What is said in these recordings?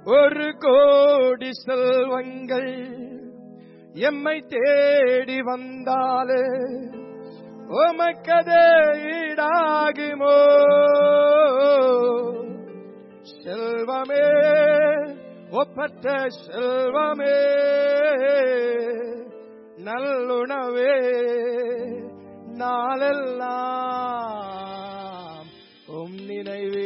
ஒரு கோடி செல்வங்கள் எம்மை தேடி வந்தாலே உமக்கதே ஈடாகுமோ செல்வமே ஒப்பற்ற செல்வமே நல்லுணவே நாளெல்லாம் உம் நினைவே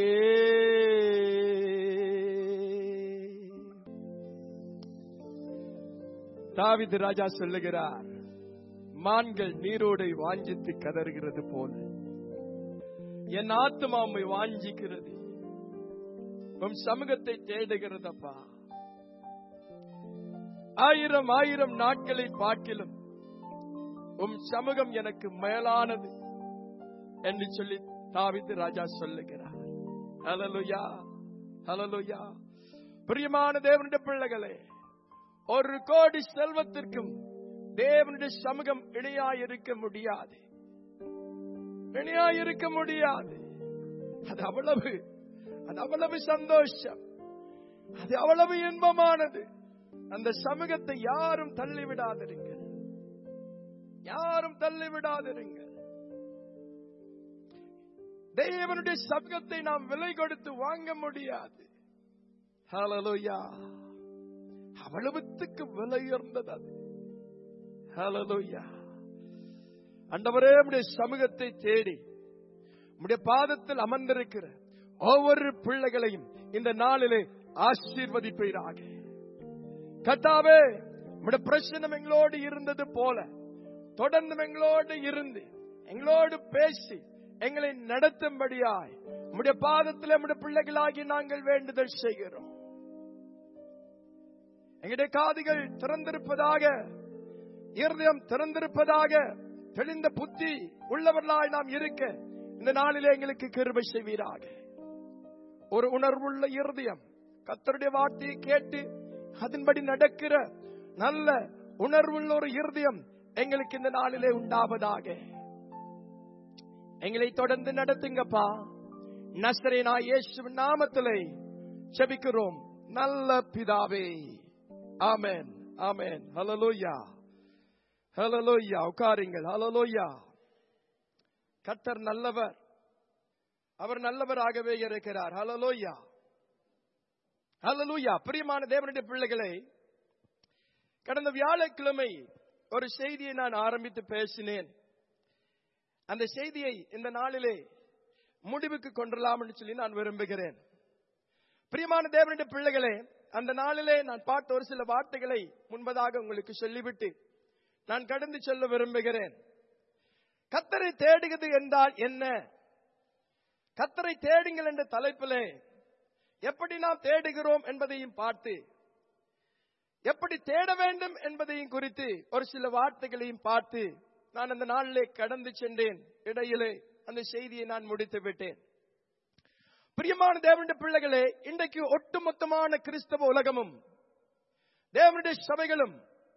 தாவிது ராஜா சொல்லுகிறார் மான்கள் நீரோடை வாஞ்சித்து கதறுகிறது போல என் ஆத்மா உம்மை வாஞ்சிக்கிறது உம் சமூகத்தை தேடுகிறதப்பா ஆயிரம் ஆயிரம் நாட்களை பார்க்கிலும் உம் சமூகம் எனக்கு மேலானது என்று சொல்லி தாவிது ராஜா சொல்லுகிறார் ஹலலுயா ஹலலுயா பிரியமான தேவனுடைய பிள்ளைகளே ஒரு கோடி செல்வத்திற்கும் தேவனுடைய சமூகம் இணையாயிருக்க முடியாது இணையாயிருக்க முடியாது அது அவ்வளவு அது அவ்வளவு சந்தோஷம் அது அவ்வளவு இன்பமானது அந்த சமூகத்தை யாரும் தள்ளிவிடாதிருங்கள் யாரும் தள்ளிவிடாதிருங்கள் தேவனுடைய சமூகத்தை நாம் விலை கொடுத்து வாங்க முடியாது ஹalleluya அவ்வளவுத்துக்கு விலை உயர்ந்தது அது ஹalleluya அண்டவரே உடைய சமூகத்தை தேடி உடைய பாதத்தில் அமர்ந்திருக்கிற ஒவ்வொரு பிள்ளைகளையும் இந்த நாளிலே ஆசீர்வதிப்பீராக கத்தாவே உடைய பிரச்சனை எங்களோடு இருந்தது போல தொடர்ந்து எங்களோடு இருந்து எங்களோடு பேசி எங்களை நடத்தும்படியாய் உடைய பாதத்தில் நம்முடைய பிள்ளைகளாகி நாங்கள் வேண்டுதல் செய்கிறோம் எங்களுடைய காதுகள் திறந்திருப்பதாக இருதயம் திறந்திருப்பதாக தெளிந்த புத்தி உள்ளவர்களாய் நாம் இருக்க இந்த நாளிலே எங்களுக்கு கிருபை செய்வீராக ஒரு உணர்வுள்ள இருதயம் கத்தருடைய வார்த்தையை கேட்டு அதன்படி நடக்கிற நல்ல உணர்வுள்ள ஒரு இருதயம் எங்களுக்கு இந்த நாளிலே உண்டாவதாக எங்களை தொடர்ந்து நடத்துங்கப்பா நசரேனா இயேசு நாமத்திலே செபிக்கிறோம் நல்ல பிதாவே ஆமென் ஆமென் ஹalleluya ஹalleluya உட்காருங்கள் ஹalleluya கர்த்தர் நல்லவர் அவர் நல்லவராகவே இருக்கிறார் ஹalleluya ஹalleluya பிரியமான தேவனுடைய பிள்ளைகளே கடந்த வியாழக்கிழமை ஒரு செய்தியை நான் ஆரம்பித்து பேசினேன் அந்த செய்தியை இந்த நாளிலே முடிவுக்கு கொண்டலாம் என்று சொல்லி நான் விரும்புகிறேன் பிரியமான தேவனுடைய பிள்ளைகளே அந்த நாளிலே நான் பார்த்த ஒரு சில வார்த்தைகளை முன்பதாக உங்களுக்கு சொல்லிவிட்டு நான் கடந்து சொல்ல விரும்புகிறேன் கத்தரை தேடுகிறது என்றால் என்ன கத்தரை தேடுங்கள் என்ற தலைப்பிலே எப்படி நாம் தேடுகிறோம் என்பதையும் பார்த்து எப்படி தேட வேண்டும் என்பதையும் குறித்து ஒரு சில வார்த்தைகளையும் பார்த்து நான் அந்த நாளிலே கடந்து சென்றேன் இடையிலே அந்த செய்தியை நான் முடித்து விட்டேன் பிரியமான தேவனுடைய பிள்ளைகளே இன்றைக்கு ஒட்டுமொத்தமான கிறிஸ்தவ உலகமும் தேவனுடைய சபைகளும்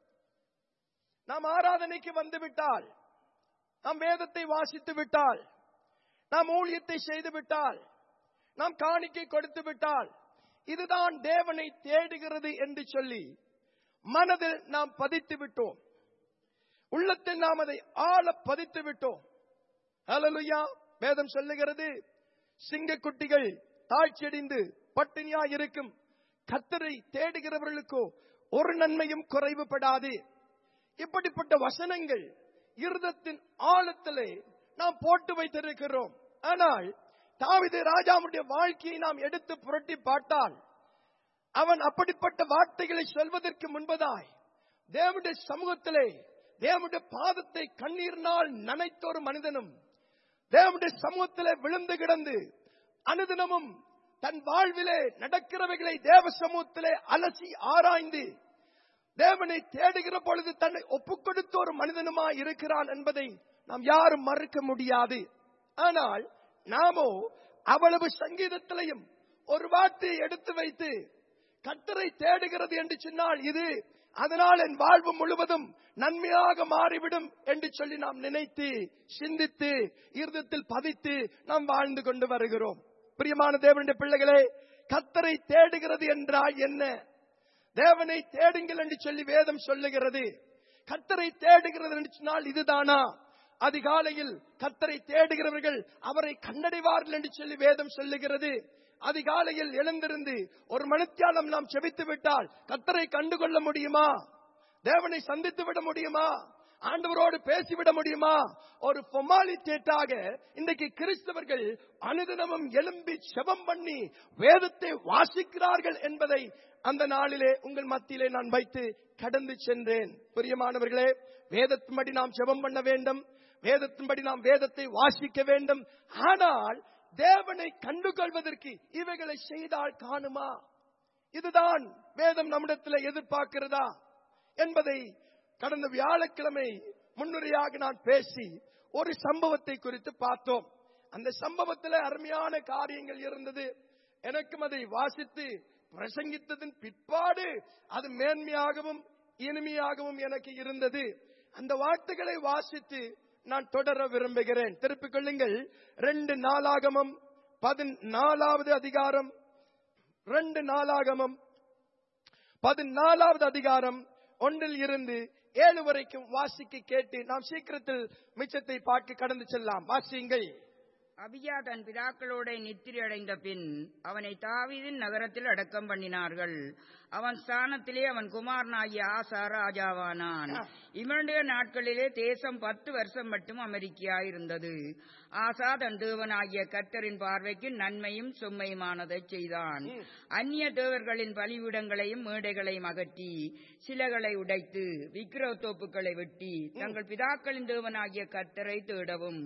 நாம் ஆராதனைக்கு வந்து விட்டால் நாம் வேதத்தை வாசித்து விட்டால் நாம் ஊழியத்தை செய்து விட்டால் நாம் காணிக்கை கொடுத்து விட்டால் இதுதான் தேவனை தேடுகிறது என்று சொல்லி மனதில் நாம் பதித்து விட்டோம் உள்ளத்தில் நாம் அதை ஆழ பதித்து விட்டோம் ஹalleluya வேதம் சொல்லுகிறது சிங்கக்குட்டிகள் தாழ்ச்சியடைந்து பட்டினியா இருக்கும் கத்தரை தேடுகிறவர்களுக்கோ ஒரு நன்மையும் குறைவுபடாது இப்படிப்பட்ட வசனங்கள் இருதத்தின் ஆழத்திலே நாம் போட்டு வைத்திருக்கிறோம் ஆனால் தாவிது ராஜாவுடைய வாழ்க்கையை நாம் எடுத்து புரட்டி பார்த்தால் அவன் அப்படிப்பட்ட வார்த்தைகளை சொல்வதற்கு முன்பதாய் தேவனுடைய சமூகத்திலே தேவனுடைய பாதத்தை கண்ணீரினால் நனைத்த ஒரு மனிதனும் தேவனுடைய சமூகத்திலே விழுந்து கிடந்து அனுதினமும் தன் வாழ்விலே நடக்கிறவைகளை தேவ சமூகத்திலே அலசி ஆராய்ந்து தேவனை தேடுகிற பொழுது தன்னை ஒப்புக் கொடுத்த ஒரு மனிதனுமா இருக்கிறான் என்பதை நாம் யாரும் மறுக்க முடியாது ஆனால் நாமோ அவ்வளவு சங்கீதத்திலையும் ஒரு வார்த்தையை எடுத்து வைத்து கத்தரை தேடுகிறது என்று சொன்னால் இது அதனால் என் வாழ்வு முழுவதும் நன்மையாக மாறிவிடும் என்று சொல்லி நாம் நினைத்து சிந்தித்து இருதத்தில் பதித்து நாம் வாழ்ந்து கொண்டு வருகிறோம் பிரியமான தேவனுடைய பிள்ளைகளே கத்தரை தேடுகிறது என்றால் என்ன தேவனை தேடுங்கள் என்று சொல்லி வேதம் சொல்லுகிறது கத்தரை தேடுகிறது என்று சொன்னால் இதுதானா அதிகாலையில் கத்தரை தேடுகிறவர்கள் அவரை கண்டடைவார்கள் என்று சொல்லி வேதம் சொல்லுகிறது அதிகாலையில் எழுந்திருந்து ஒரு மணித்தியாலம் நாம் செபித்து விட்டால் கத்தரை கண்டுகொள்ள முடியுமா தேவனை சந்தித்து விட முடியுமா ஆண்டவரோடு பேசிவிட முடியுமா ஒரு பொமாலிட்டேட்டாக இன்றைக்கு கிறிஸ்தவர்கள் அனுதினமும் எழும்பி செபம் பண்ணி வேதத்தை வாசிக்கிறார்கள் என்பதை அந்த நாளிலே உங்கள் மத்தியிலே நான் வைத்து கடந்து சென்றேன் பிரியமானவர்களே வேதத்தின்படி நாம் செபம் பண்ண வேண்டும் வேதத்தின்படி நாம் வேதத்தை வாசிக்க வேண்டும் ஆனால் தேவனை கண்டுகொள்வதற்கு இவைகளை செய்தால் காணுமா இதுதான் வேதம் நம்மிடத்தில் எதிர்பார்க்கிறதா என்பதை கடந்த வியாழக்கிழமை முன்னுரையாக நான் பேசி ஒரு சம்பவத்தை குறித்து பார்த்தோம் அந்த சம்பவத்தில் அருமையான காரியங்கள் இருந்தது எனக்கும் அதை வாசித்து பிரசங்கித்ததன் பிற்பாடு அது மேன்மையாகவும் இனிமையாகவும் எனக்கு இருந்தது அந்த வார்த்தைகளை வாசித்து நான் தொடர விரும்புகிறேன் திருப்பிக் கொள்ளுங்கள் ரெண்டு நாளாகமம் பதினாலாவது அதிகாரம் ரெண்டு நாளாகமம் பதினாலாவது அதிகாரம் ஒன்றில் இருந்து ஏழு வரைக்கும் வாசிக்க கேட்டு நாம் சீக்கிரத்தில் மிச்சத்தை பார்க்க கடந்து செல்லலாம் வாசியுங்கள் அபியா தன் பிதாக்களோட நித்திரை அடைந்த பின் அவனை தாவீதின் நகரத்தில் அடக்கம் பண்ணினார்கள் அவன் ஸ்தானத்திலே அவன் குமாரனாகிய ஆசா ராஜாவானான் இவனுடைய நாட்களிலே தேசம் பத்து வருஷம் மட்டும் அமெரிக்கா இருந்தது ஆசா தன் தேவனாகிய கர்த்தரின் பார்வைக்கு நன்மையும் சும்மையுமானதைச் செய்தான் அந்நிய தேவர்களின் பலிபீடங்களையும் மேடைகளையும் அகற்றி சிலைகளை உடைத்து விக்கிரத்தோப்புகளை வெட்டி தங்கள் பிதாக்களின் தேவனாகிய கர்த்தரை தேடவும்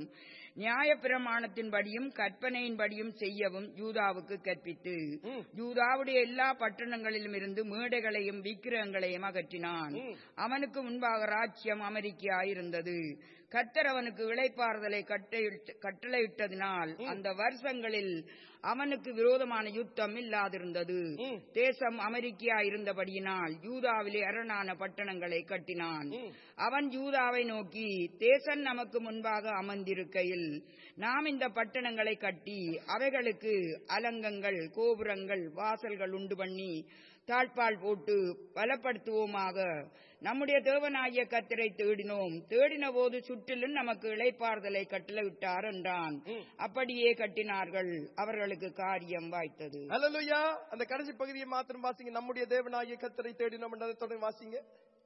நியாயப்பிரமாணத்தின்படியும் கற்பனையின்படியும் செய்யவும் யூதாவுக்கு கற்பித்து யூதாவுடைய எல்லா பட்டணங்களிலும் இருந்து மேடைகளையும் விக்கிரகங்களையும் அகற்றினான் அவனுக்கு முன்பாக ராஜ்யம் அமெரிக்கா இருந்தது கர்த்தர் அவனுக்கு இளைப்பாறுதலை கட்டளையிட்ட- கட்டளையிட்டதினால் அந்த வருஷங்களில் அவனுக்கு விரோதமான யுத்தம் இல்லாதிருந்தது தேசம் அமெரிக்கா இருந்தபடியினால் யூதாவிலே அரணான பட்டணங்களை கட்டினான் அவன் யூதாவை நோக்கி தேசம் நமக்கு முன்பாக அமர்ந்திருக்கையில் நாம் இந்த பட்டணங்களை கட்டி அவைகளுக்கு அலங்கங்கள் கோபுரங்கள் வாசல்கள் உண்டு பண்ணி தாழ்பால் போட்டு பலப்படுத்துவோமாக நம்முடைய தேவனாகிய கத்தரை தேடினோம் தேடின போது சுற்றிலும் நமக்கு இளைப்பாறுதலை கட்டளையிட்டார் என்றான் அப்படியே கட்டினார்கள் அவர்களுக்கு காரியம் வாய்த்தது ஹalleluya அந்த கடைசி பகுதியை மாத்திரம் வாசிங்க நம்முடைய தேவனாகிய கத்தரை தேடினோம் என்றதை தொடர்ந்து வாசிங்க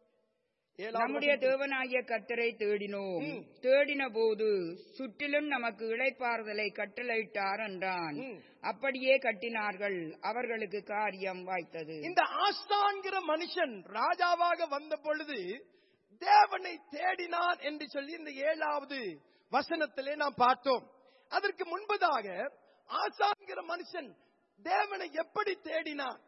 ஏழாவது நம்முடைய வசனம். தேவனாகிய கத்தரை தேடினோம் தேடின போது சுற்றிலும் நமக்கு இளைப்பாறுதலை கட்டளையிட்டார் என்றான் ம். அப்படியே கட்டினார்கள் அவர்களுக்கு காரியம் வாய்த்தது இந்த ஆஸ்தான்கிற மனுஷன் ராஜாவாக வந்த பொழுது தேவனை தேடினான் என்று சொல்லி இந்த ஏழாவது வசனத்திலே நாம் பார்த்தோம் அதற்கு முன்பதாக ஆசான்கிற மனுஷன் தேவனை எப்படி தேடினான்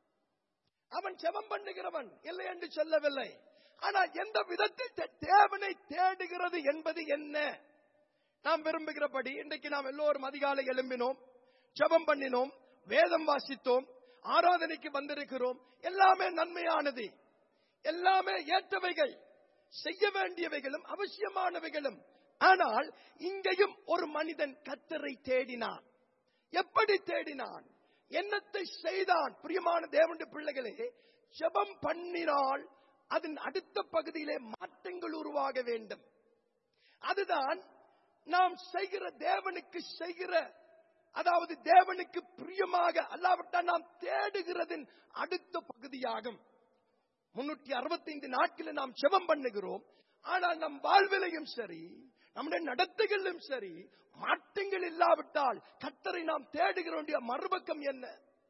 அவன் ஜெபம் பண்ணுகிறவன் இல்லை என்று சொல்லவில்லை ஆனால் எந்த விதத்தில் தே- தேவனை தேடுகிறது என்பது என்ன நாம் விரும்புகிறபடி இன்றைக்கு நாம் எல்லோரும் அதிகாலை எழும்பினோம் ஜெபம் பண்ணினோம் வேதம் வாசித்தோம் ஆராதனைக்கு வந்திருக்கிறோம் எல்லாமே நன்மையானது எல்லாமே ஏற்றவைகள் செய்ய வேண்டியவைகளும் அவசியமானவைகளும் ஆனால் இங்கேயும் ஒரு மனிதன் கத்தரை தேடினான் எப்படி தேடினான் என்னத்தை செய்தான் பிரியமான தேவனுடைய பிள்ளைகளே ஜெபம் பண்ணினால் அதன் அடுத்த பகுதியிலே மாற்றங்கள் உருவாக வேண்டும் அதுதான் நாம் செய்கிற தேவனுக்கு செய்கிற அதாவது தேவனுக்கு பிரியமாக அல்லாவிட்டால் நாம் தேடுகிறதின் அடுத்த பகுதியாகும் முன்னூற்றி அறுபத்தைந்து நாட்களில் நாம் செபம் பண்ணுகிறோம் ஆனால் நம் வாழ்விலையும் சரி நம்முடைய நடத்தைகளிலும் சரி மாற்றங்கள் இல்லாவிட்டால் கத்தரை நாம் தேடுகிற வேண்டிய மறுபக்கம் என்ன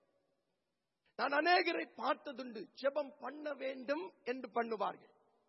நான் அநேகரை பார்த்ததுண்டு ஜெபம் பண்ண வேண்டும் என்று பண்ணுவார்கள்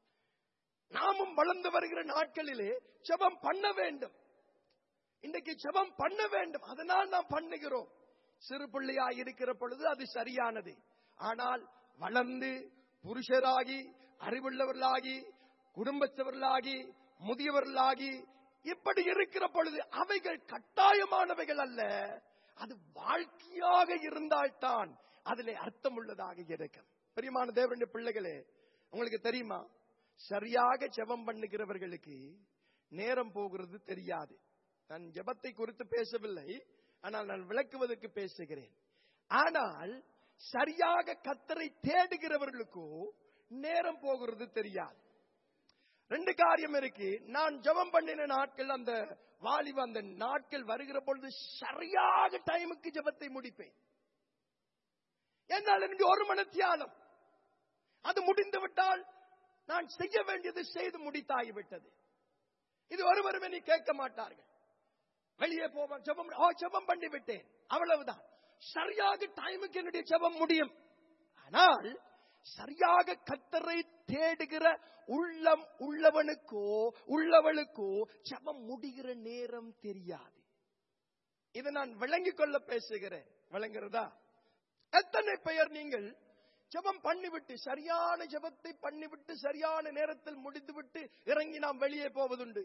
நாமும் வளர்ந்து வருகிற நாட்களிலே ஜெபம் பண்ண வேண்டும் இன்றைக்கு ஜெபம் பண்ண வேண்டும் அதனால் நாம் பண்ணுகிறோம் சிறு பிள்ளையாய் இருக்கிற பொழுது அது சரியானது ஆனால் வளர்ந்து புருஷராகி அறிவுள்ளவர்களாகி குடும்பத்தவர்களாகி முதியவர்களாகி இப்படி இருக்கிற பொழுது அவைகள் கட்டாயமானவைகள் அல்ல அது வாழ்க்கையாக இருந்தால்தான் அதிலே அர்த்தம் உள்ளதாக இருக்கும் பெரியமான தேவனுடைய பிள்ளைகளே உங்களுக்கு தெரியுமா சரியாக ஜெபம் பண்ணுகிறவர்களுக்கு நேரம் போகிறது தெரியாது நான் ஜெபத்தை குறித்து பேசவில்லை ஆனால் நான் விளக்குவதற்கு பேசுகிறேன் ஆனால் சரியாக கத்தரை தேடுகிறவர்களுக்கோ நேரம் போகிறது தெரியாது ரெண்டு காரியம் இருக்கு நான் ஜெபம் பண்ணின நாட்கள் அந்த வாலிப அந்த நாட்கள் வருகிற பொழுது சரியாக டைமுக்கு ஜெபத்தை முடிப்பேன் என்னால் எனக்கு ஒரு மணி தியானம் அது முடிந்து விட்டால் நான் செய்ய வேண்டியது செய்து முடித்தாகிவிட்டது இது ஒருவருமே நீ கேட்க மாட்டார்கள் வெளியே போவேன் ஜெபம் ஓ ஜெபம் பண்ணி விட்டேன் அவ்வளவுதான் சரியாக டைமுக்கு என்னுடைய ஜெபம் முடியும் ஆனால் சரியாக கத்தரை தேடுகிற உள்ளம் உள்ளவனுக்கோ உள்ளவளுக்கோ ஜெபம் முடிகிற நேரம் தெரியாது இதை நான் விளங்கிக் கொள்ள பேசுகிறேன் விளங்குறதா எத்தனை பெயர் நீங்கள் ஜெபம் பண்ணிவிட்டு சரியான ஜெபத்தை பண்ணிவிட்டு சரியான நேரத்தில் முடித்துவிட்டு இறங்கி நாம் வெளியே போவதுண்டு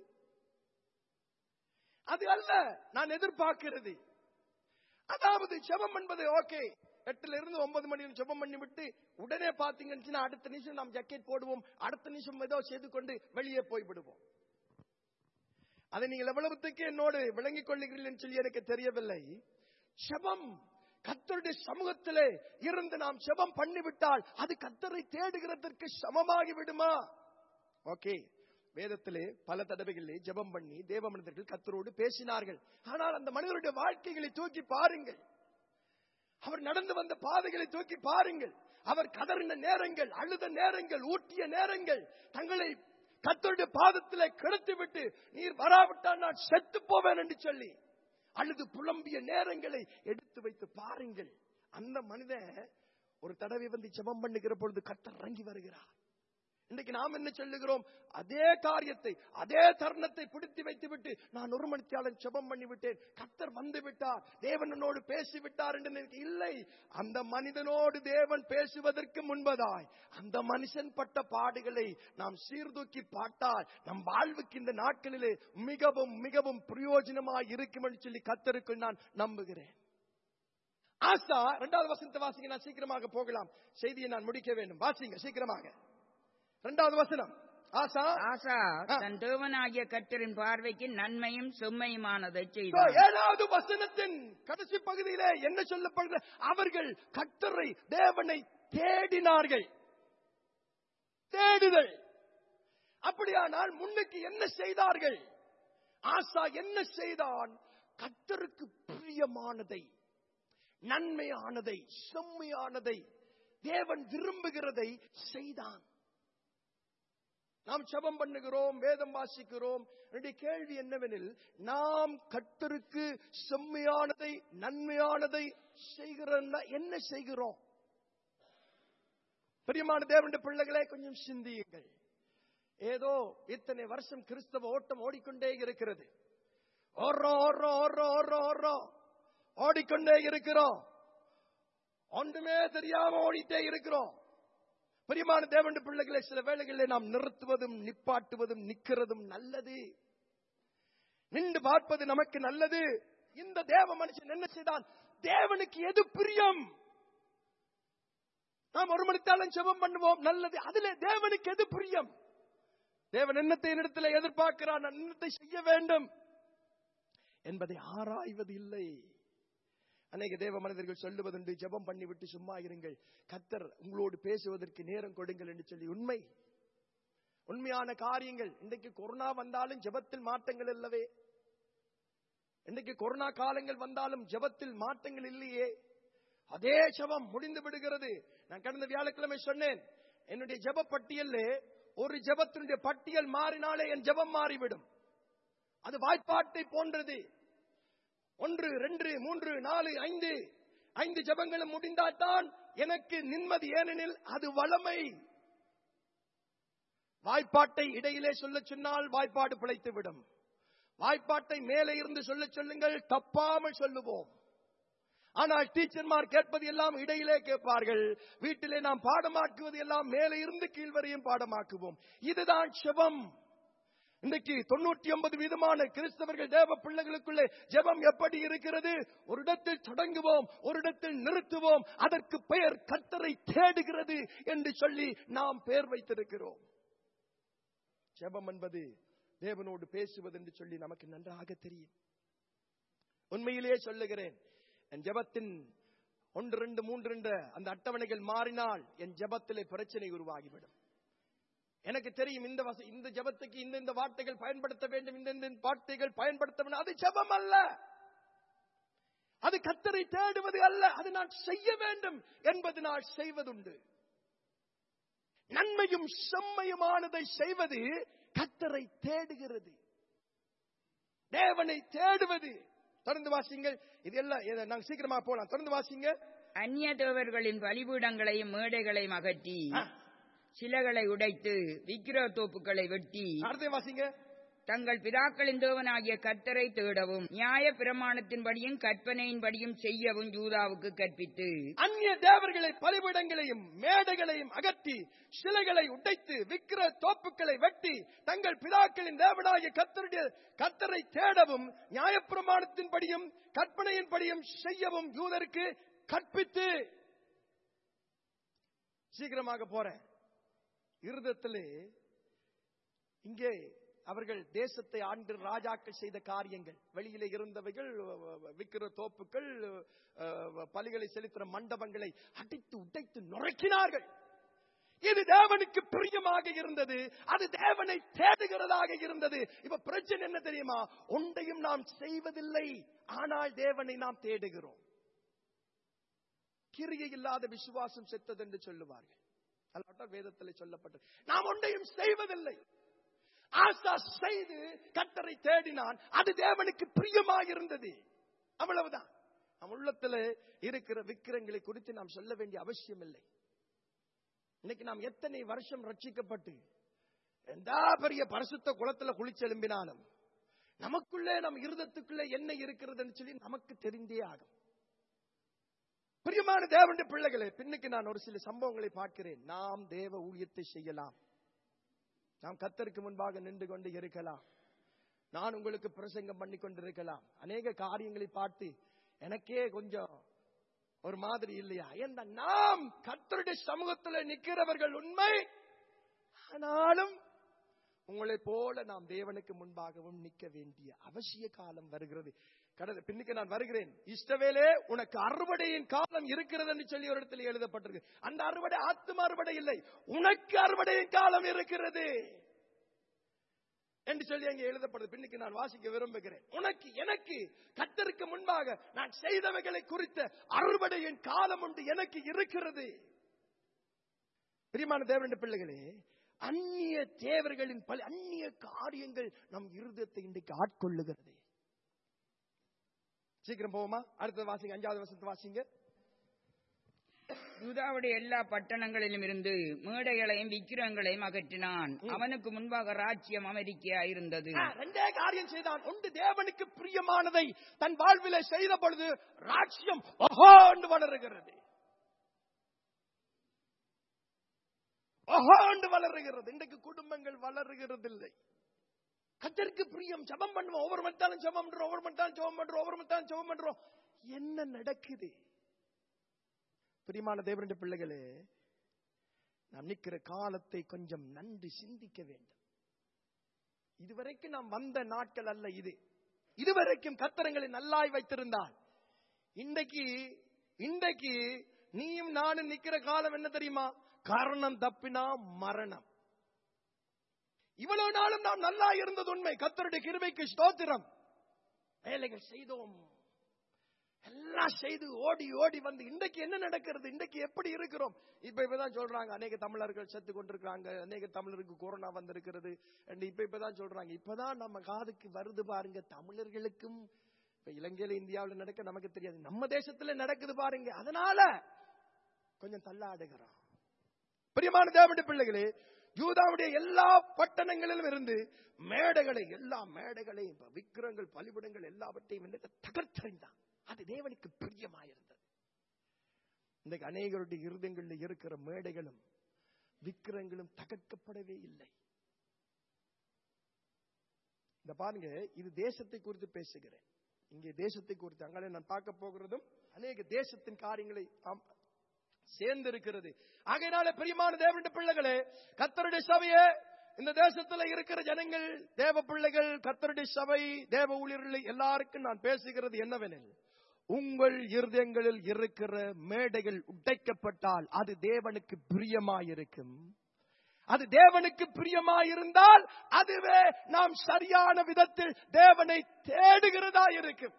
அது அல்ல நான் எதிர்பார்க்கிறது அதாவது ஜெபம் என்பது ஓகே எட்டுல இருந்து ஒன்பது மணி ஜெபம் பண்ணி விட்டு உடனே பாத்தீங்கன்னா அடுத்த நிமிஷம் நாம் ஜக்கெட் போடுவோம் அடுத்த நிமிஷம் ஏதோ செய்து கொண்டு வெளியே போய் விடுவோம் அதை நீங்கள் எவ்வளவுத்துக்கு என்னோடு விளங்கிக் கொள்ளுகிறீர்கள் சொல்லி எனக்கு தெரியவில்லை ஜெபம் கத்தருடைய சமூகத்திலே இருந்து நாம் ஜெபம் பண்ணிவிட்டால் அது கத்தரை தேடுகிறதற்கு சமமாகி விடுமா ஓகே வேதத்திலே பல தடவைகளிலே ஜெபம் பண்ணி தேவ மனிதர்கள் கத்தரோடு பேசினார்கள் ஆனால் அந்த மனிதருடைய வாழ்க்கைகளை தூக்கி பாருங்கள் அவர் நடந்து வந்த பாதைகளை தூக்கி பாருங்கள் அவர் கதறின நேரங்கள் அழுத நேரங்கள் ஊட்டிய நேரங்கள் தங்களை கத்தருடைய பாதத்திலே கிடத்தி விட்டு நீர் வராவிட்டால் நான் செத்து போவேன் என்று சொல்லி அழுது புலம்பிய நேரங்களை எடுத்து வைத்து பாருங்கள் அந்த மனிதன் ஒரு தடவை வந்து ஜெபம் பண்ணுகிற பொழுது கத்தர் இறங்கி வருகிறார் இன்னைக்கு நாம் என்ன சொல்லுகிறோம் அதே காரியத்தை அதே தருணத்தை பிடித்து வைத்து விட்டு நான் ஒரு மணித்தியாளன் ஜெபம் பண்ணி விட்டேன் கத்தர் வந்து விட்டார் தேவன் என்னோடு பேசி விட்டார் என்று எனக்கு இல்லை அந்த மனிதனோடு தேவன் பேசுவதற்கு முன்பதாய் அந்த மனுஷன் பட்ட பாடுகளை நாம் சீர்தூக்கி பார்த்தால் நம் வாழ்வுக்கு இந்த நாட்களிலே மிகவும் மிகவும் பிரயோஜனமாய் இருக்கும் என்று சொல்லி கத்தருக்குள் நான் நம்புகிறேன் ஆசா இரண்டாவது வசனத்தை வாசிங்க நான் சீக்கிரமாக போகலாம் செய்தியை நான் முடிக்க வேண்டும் வாசிங்க சீக்கிரமாக இரண்டாவது வசனம் ஆசா ஆசா ஆ. தன் தேவனாகிய கர்த்தரின் பார்வைக்கு நன்மையும் செம்மையுமானதை So, செய்தான் ஏழாவது வசனத்தின் கடைசி பகுதியிலே என்ன சொல்லப்படுகிறது அவர்கள் கர்த்தரை தேவனை தேடினார்கள் தேடுதல் அப்படியானால் முன்னுக்கு என்ன செய்தார்கள் ஆசா என்ன செய்தான் கர்த்தருக்கு பிரியமானதை நன்மையானதை செம்மையானதை தேவன் விரும்புகிறதை செய்தான் நாம் ஜெபம் பண்ணுகிறோம் வேதம் வாசிக்கிறோம் என்னுடைய கேள்வி என்னவெனில் நாம் கர்த்தருக்கு செம்மையானதை நன்மையானதை செய்கிறோம் என்ன செய்கிறோம் பிரியமான தேவனுடைய பிள்ளைகளே கொஞ்சம் சிந்தியுங்கள் ஏதோ இத்தனை வருஷம் கிறிஸ்தவ ஓட்டம் ஓடிக்கொண்டே இருக்கிறது ஓடுறோம் ஓடுறோம் ஓடுறோம் ஓடுறோம் ஓடுறோம் ஓடிக்கொண்டே இருக்கிறோம் ஒன்றுமே தெரியாம ஓடிட்டே இருக்கிறோம் பிரியமான தேவனுடைய பிள்ளைகளை சில வேளைகளில் நாம் நிறுத்துவதும் நிப்பாட்டுவதும் நிக்கிறதும் நல்லது நின்று பார்ப்பது நமக்கு நல்லது இந்த தேவ மனுஷன் என்ன செய்தான் தேவனுக்கு எது பிரியம் நாம் ஒரு மணித்தாலும் ஜெபம் பண்ணுவோம் நல்லது அதிலே தேவனுக்கு எது பிரியம் தேவன் என்னத்தை என்னிடத்தில் எதிர்பார்க்கிறான் நான் என்னத்தை செய்ய வேண்டும் என்பதை ஆராய்வது இல்லை அநேக தேவ மனிதர்கள் சொல்லுவதுண்டு ஜெபம் பண்ணிவிட்டு சும்மா இருங்கள் கத்தர் உங்களோடு பேசுவதற்கு நேரம் கொடுங்கள் என்று சொல்லி உண்மை உண்மையான காரியங்கள் இன்றைக்கு கொரோனா வந்தாலும் ஜெபத்தில் மாற்றங்கள் இல்லவே இன்றைக்கு கொரோனா காலங்கள் வந்தாலும் ஜெபத்தில் மாற்றங்கள் இல்லையே அதே ஜெபம் முடிந்து விடுகிறது நான் கடந்த வியாழக்கிழமை சொன்னேன் என்னுடைய ஜெப பட்டியல்ல ஒரு ஜெபத்தினுடைய பட்டியல் மாறினாலே என் ஜெபம் மாறிவிடும் அது வாய்ப்பாட்டை போன்றது ஒன்று ரெண்டு மூன்று நாலு ஐந்து ஐந்து ஜபங்களும் முடிந்தால்தான் எனக்கு நிம்மதி ஏனெனில் அது வளமை வாய்ப்பாட்டை இடையிலே சொல்ல சொன்னால் வாய்ப்பாடு பிழைத்து விடும் வாய்ப்பாட்டை மேலே இருந்து சொல்ல சொல்லுங்கள் தப்பாமல் சொல்லுவோம் ஆனால் டீச்சர்மார் கேட்பது எல்லாம் இடையிலே கேட்பார்கள் வீட்டிலே நாம் பாடமாக்குவது எல்லாம் மேலே இருந்து கீழ்வரையும் பாடமாக்குவோம் இதுதான் செபம் இன்றைக்கு தொண்ணூற்றி ஒன்பது வீதமான கிறிஸ்தவர்கள் தேவ பிள்ளைகளுக்குள்ளே ஜெபம் எப்படி இருக்கிறது ஒரு இடத்தில் தொடங்குவோம் ஒரு இடத்தில் நிறுத்துவோம் அதற்கு பெயர் கத்தரை தேடுகிறது என்று சொல்லி நாம் பெயர் வைத்திருக்கிறோம் ஜெபம் என்பது தேவனோடு பேசுவது என்று சொல்லி நமக்கு நன்றாக தெரியும் உண்மையிலேயே சொல்லுகிறேன் என் ஜெபத்தின் ஒன்று ரெண்டு மூன்று ரெண்டு அந்த அட்டவணைகள் மாறினால் என் ஜெபத்திலே பிரச்சனை உருவாகிவிடும் எனக்கு தெரியும் இந்த வச இந்த ஜெபத்துக்கு இந்த இந்த வார்த்தைகள் பயன்படுத்த வேண்டும் இந்த இந்த வார்த்தைகள் பயன்படுத்த வேண்டும் அது ஜெபம் அல்ல அது கத்தரை தேடுவது அல்ல அது நான் செய்ய வேண்டும் என்பது நான் செய்வதுண்டு நன்மையும் செம்மையுமானதை செய்வது கத்தரை தேடுகிறது தேவனை தேடுவது தொடர்ந்து வாசிங்கள் இது எல்லாம் இதை நாங்க சீக்கிரமா போலாம் தொடர்ந்து வாசிங்க அந்நிய தேவர்களின் பலிபீடங்களையும் மேடைகளையும் அகற்றி ஆ, சிலைகளை உடைத்து விக்கிர தோப்புகளை வெட்டி அடுத்து வாசிங்க தங்கள் பிதாக்களின் தேவனாகிய கர்த்தரை தேடவும் நியாய பிரமாணத்தின்படியும் கற்பனையின்படியும் செய்யவும் யூதாவுக்கு கற்பித்து அந்நிய தேவர்களை பலிபீடங்களையும் மேடைகளையும் அகற்றி சிலைகளை உடைத்து விக்கிர தோப்புக்களை வெட்டி தங்கள் பிதாக்களின் தேவனாகிய கத்தருடைய கத்தரை தேடவும் நியாயப்பிரமாணத்தின்படியும் கற்பனையின்படியும் செய்யவும் யூதருக்கு கற்பித்து சீக்கிரமாக போறேன் இருதத்திலே இங்கே அவர்கள் தேசத்தை ஆண்டு ராஜாக்கள் செய்த காரியங்கள் வெளியிலே இருந்தவைகள் விக்கிர தோப்புகள் அஹ், பலிகளை செலுத்துற மண்டபங்களை அடித்து உடைத்து நுழைக்கினார்கள் இது தேவனுக்கு பிரியமாக இருந்தது அது தேவனை தேடுகிறதாக இருந்தது இப்ப பிரச்சனை என்ன தெரியுமா ஒன்றையும் நாம் செய்வதில்லை ஆனால் தேவனை நாம் தேடுகிறோம் கிரியை இல்லாத விசுவாசம் செத்தது என்று சொல்லுவார்கள் அல்லாட்ட வேதத்தில் சொல்லப்பட்டது நாம் ஒன்றையும் செய்வதில்லை ஆசா செய்து கத்தரை தேடினான் அது தேவனுக்கு பிரியமாக இருந்தது அவ்வளவுதான் நம் உள்ளத்துல இருக்கிற விக்கிரங்களை குறித்து நாம் சொல்ல வேண்டிய அவசியம் இல்லை இன்னைக்கு நாம் எத்தனை வருஷம் ரட்சிக்கப்பட்டு எந்த பெரிய பரிசுத்த குளத்துல குளிச்செலும்பினாலும் நமக்குள்ளே நம் இருதத்துக்குள்ளே என்ன இருக்கிறதுன்னு சொல்லி நமக்கு தெரிந்தே ஆகும் பிரியமான தேவனுடைய பிள்ளைகளே பின்னுக்கு நான் ஒரு சில சம்பவங்களை பார்க்கிறேன் நாம் தேவ ஊழியத்தை செய்யலாம் நாம் கத்தருக்கு முன்பாக நின்று கொண்டு இருக்கலாம் நான் உங்களுக்கு பிரசங்கம் பண்ணி கொண்டிருக்கலாம் அநேக காரியங்களை பார்த்து எனக்கே கொஞ்சம் ஒரு மாதிரி இல்லையா ஏன்னா நாம் கத்தருடைய சமூகத்தில் நிற்கிறவர்கள் உண்மை ஆனாலும் உங்களை போல நாம் தேவனுக்கு முன்பாகவும் நிற்க வேண்டிய அவசிய காலம் வருகிறது கடந்த பின்னுக்கு நான் வருகிறேன் இஷ்டவேலே உனக்கு அறுவடையின் காலம் இருக்கிறது என்று சொல்லி ஒரு இடத்துல எழுதப்பட்டிருக்கு அந்த அறுவடை ஆத்தும அறுவடை இல்லை உனக்கு அறுவடையின் காலம் இருக்கிறது என்று சொல்லி அங்கே எழுதப்படுது பின்னுக்கு நான் வாசிக்க விரும்புகிறேன் உனக்கு எனக்கு கத்தருக்கு முன்பாக நான் செய்தவைகளை குறித்த அறுவடையின் காலம் உண்டு எனக்கு இருக்கிறது பிரியமான தேவனுடைய பிள்ளைகளே அந்நிய தேவர்களின் பல அந்நிய காரியங்கள் நம் இருதயத்தை இன்றைக்கு ஆட்கொள்ளுகிறது சீக்கிரம் போவோமா அடுத்த வாசிங்க அஞ்சாவது வசனத்தை வாசிங்க யூதாவுடைய எல்லா பட்டணங்களிலும் இருந்து மேடைகளையும் விக்கிரங்களையும் அகற்றினான் அவனுக்கு முன்பாக ராஜ்யம் அமெரிக்கா இருந்தது ஆ, ரெண்டே காரியம் செய்தான் ஒன்று தேவனுக்கு பிரியமானதை தன் வாழ்விலே செய்த பொழுது ராஜ்யம் ஒஹோண்டு வளருகிறது ஒஹோண்டு வளருகிறது இன்றைக்கு குடும்பங்கள் வளருகிறது இல்லை கத்தருக்கு பிரியம் ஜெபம் பண்ணுவோம் ஒவ்வொரு மட்டாலும் ஜெபம் பண்றோம் ஒவ்வொரு மட்டாலும் ஜெபம் பண்றோம் ஒவ்வொரு மட்டாலும் ஜெபம் பண்றோம் என்ன நடக்குது பிரியமான தேவனுடைய பிள்ளைகளே நாம் நிற்கிற காலத்தை கொஞ்சம் நன்றி சிந்திக்க வேண்டும் இதுவரைக்கும் நாம் வந்த நாட்கள் அல்ல இது இதுவரைக்கும் கத்தரங்களை நல்லாய் வைத்திருந்தால் இன்றைக்கு இன்றைக்கு நீயும் நானும் நிக்கிற காலம் என்ன தெரியுமா காரணம் தப்பினா மரணம் இவ்வளவு நாளும் நாம் நல்லா இருந்தது உண்மை கத்தருடைய கிருபைக்கு ஸ்தோத்திரம் வேலைகள் செய்தோம் எல்லாம் செய்து ஓடி ஓடி வந்து இன்றைக்கு என்ன நடக்கிறது இன்றைக்கு எப்படி இருக்கிறோம் இப்ப இப்பதான் சொல்றாங்க அநேக தமிழர்கள் செத்து கொண்டிருக்கிறாங்க அநேக தமிழருக்கு கொரோனா வந்திருக்கிறது and இப்ப இப்பதான் சொல்றாங்க இப்பதான் நம்ம காதுக்கு வருது பாருங்க தமிழர்களுக்கும் இப்ப இலங்கையில இந்தியாவுல நடக்க நமக்கு தெரியாது நம்ம தேசத்துல நடக்குது பாருங்க அதனால கொஞ்சம் தள்ளாடுகிறோம் பிரியமான தேவனுடைய பிள்ளைகளே யூதாவுடைய எல்லா பட்டணங்களிலும் இருந்து மேடைகளை எல்லா மேடைகளையும் இப்ப விக்கிரங்கள் பலிபிடங்கள் எல்லாவற்றையும் வந்து தகர்த்தறிந்தான் அது தேவனுக்கு பிரியமாயிருந்தது இன்றைக்கு அநேகருடைய இருதயங்களில் இருக்கிற மேடைகளும் விக்கிரங்களும் தகர்க்கப்படவே இல்லை இந்த பாருங்க இது தேசத்தை குறித்து பேசுகிறேன் இங்கே தேசத்தை குறித்து அங்கே நான் பார்க்க போகிறதும் அநேக தேசத்தின் காரியங்களை ஆம், சேர்ந்து இருக்கிறது ஆகையினால பிரியமான தேவனுடைய பிள்ளைகளே கத்தருடைய சபையே இந்த தேசத்துல இருக்கிற ஜனங்கள் தேவ பிள்ளைகள் கத்தருடைய சபை தேவ ஊழியர்கள் எல்லாருக்கும் நான் பேசுகிறது என்னவெனில் உங்கள் இருதயங்களில் இருக்கிற மேடைகள் உடைக்கப்பட்டால் அது தேவனுக்கு பிரியமாயிருக்கும் அது தேவனுக்கு பிரியமாயிருந்தால் அதுவே நாம் சரியான விதத்தில் தேவனை தேடுகிறதா இருக்கும்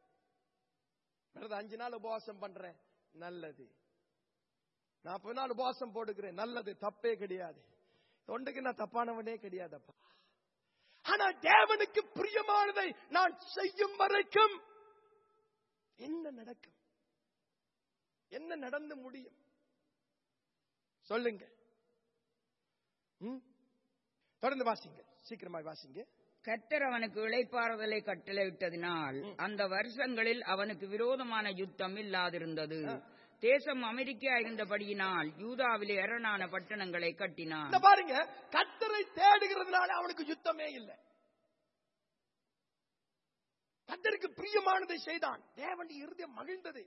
அஞ்சு நாள் உபவாசம் பண்றேன் நல்லது நாற்பது நாள் உபவாசம் போடுகிறேன் நல்லது தப்பே கிடையாது தொண்டுக்கு நான் தப்பானவனே கிடையாதப்பா ஆனா தேவனுக்கு பிரியமானதை நான் செய்யும் வரைக்கும் என்ன நடக்கும் என்ன நடந்து முடியும் சொல்லுங்க ம்? தொடர்ந்து வாசிங்க சீக்கிரமாய் வாசிங்க கர்த்தர் அவனுக்கு இளைப்பாறுதலை கட்டளையிட்டதினால் அந்த வருஷங்களில் அவனுக்கு விரோதமான யுத்தம் இல்லாதிருந்தது தேசம் அமெரிக்கா இருந்தபடியினால் யூதாவிலே அரணான பட்டணங்களை கட்டினான் இந்த பாருங்க கத்தரை தேடுகிறதுனால அவனுக்கு யுத்தமே இல்லை கத்தருக்கு பிரியமானதை செய்தான் தேவன் இருதயம் மகிழ்ந்தது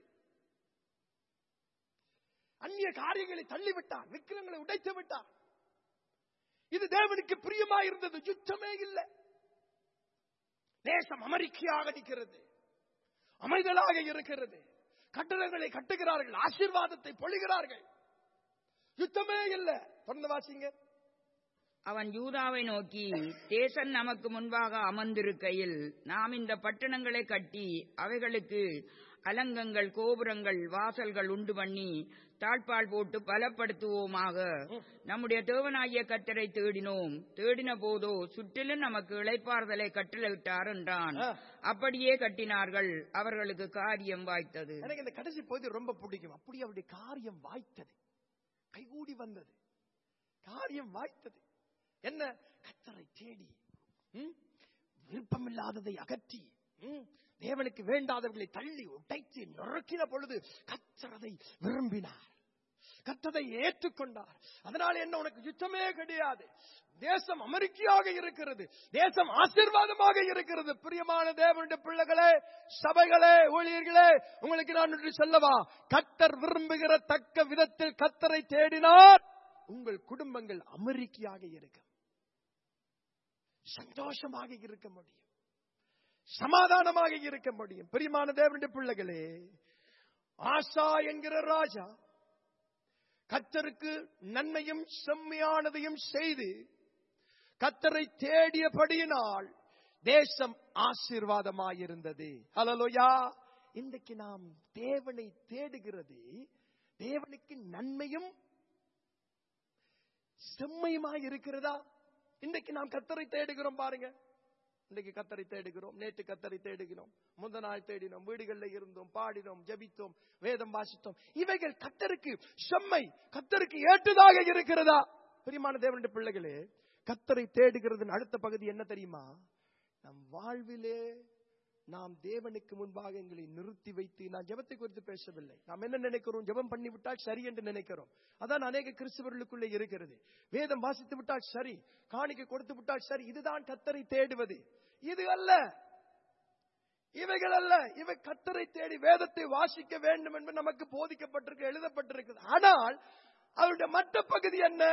அந்நிய காரியங்களை தள்ளிவிட்டான் விக்கிரங்களை உடைத்து விட்டான் இது தேவனுக்கு பிரியமா இருந்தது யுத்தமே இல்லை தேசம் அமெரிக்கையாக நிற்கிறது அமைதலாக இருக்கிறது கட்டடங்களை கட்டுகிறார்கள் ஆசீர்வாதத்தை பொழிகிறார்கள் யுத்தமே இல்லை தொடர்ந்து வாசிங்க அவன் யூதாவை நோக்கி தேசன் நமக்கு முன்பாக அமர்ந்திருக்கையில் நாம் இந்த பட்டணங்களை கட்டி அவைகளுக்கு அலங்கங்கள் கோபுரங்கள் வாசல்கள் உண்டு பண்ணி தாழ்பால் போட்டு பலப்படுத்துவோமாக நம்முடைய தேவனாகிய கத்தரை தேடினோம் தேடின போதோ சுற்றிலும் நமக்கு இளைப்பாறுதலை கட்டளையிட்டார் என்றான் ஆ. அப்படியே கட்டினார்கள் அவர்களுக்கு காரியம் வாய்த்தது எனக்கு இந்த கடைசி பகுதி ரொம்ப பிடிக்கும் அப்படி அவருடைய காரியம் வாய்த்தது கைகூடி வந்தது காரியம் வாய்த்தது என்ன கத்தரை தேடி ம்? விருப்பமில்லாததை அகற்றி ம்? தேவனுக்கு வேண்டாதவர்களை தள்ளி உடைத்து நொறுக்கின பொழுது கத்தரதை விரும்பினார் கத்ததை ஏற்றுக்கொண்டார் அதனால என்ன உனக்கு யுத்தமே கிடையாது தேசம் அமெரிக்கையாக இருக்கிறது தேசம் ஆசீர்வாதமாக இருக்கிறது பிரியமான தேவனுடைய பிள்ளைகளே சபைகளே ஊழியர்களே உங்களுக்கு நான் ஒன்று சொல்லவா கத்தர் விரும்புகிற தக்க விதத்தில் கத்தரை தேடினார் உங்கள் குடும்பங்கள் அமெரிக்கையாக இருக்கும் சந்தோஷமாக இருக்க முடியும் சமாதானமாக இருக்க முடியும் பிரியமான தேவனுடைய பிள்ளைகளே ஆசா என்கிற ராஜா கத்தருக்கு நன்மையும் செம்மையானதையும் செய்து கத்தரை தேடியபடியினால் தேசம் ஆசீர்வாதமாயிருந்தது ஹலலோயா இன்றைக்கு நாம் தேவனை தேடுகிறது தேவனுக்கு நன்மையும் செம்மையுமாய் இருக்கிறதா இன்றைக்கு நாம் கத்தரை தேடுகிறோம் பாருங்க இன்றைக்கு கத்தரை தேடுகிறோம் நேற்று கத்தரை தேடுகிறோம் முந்த நாள் தேடினோம் வீடுகளில் இருந்தோம் பாடினோம் ஜெபித்தோம் வேதம் வாசித்தோம் இவைகள் கத்தருக்கு செம்மை கத்தருக்கு ஏற்றதாக இருக்கிறதா பிரியமான தேவனுடைய பிள்ளைகளே கத்தரை தேடுகிறதன் அடுத்த பகுதி என்ன தெரியுமா நம் வாழ்விலே நாம் தேவனுக்கு முன்பாக எங்களை நிறுத்தி வைத்து நான் ஜெபத்தை குறித்து பேசவில்லை நாம் என்ன நினைக்கிறோம் ஜெபம் பண்ணி விட்டால் சரி என்று நினைக்கிறோம் அதான் அநேக கிறிஸ்தவர்களுக்குள்ளே இருக்கிறது வேதம் வாசித்து விட்டால் சரி காணிக்கை கொடுத்து விட்டால் சரி இதுதான் கத்தரை தேடுவது இது அல்ல இவைகள் அல்ல இவை கத்தரை தேடி வேதத்தை வாசிக்க வேண்டும் என்று நமக்கு போதிக்கப்பட்டிருக்கு எழுதப்பட்டிருக்கிறது ஆனால் அவருடைய மற்ற பகுதி என்ன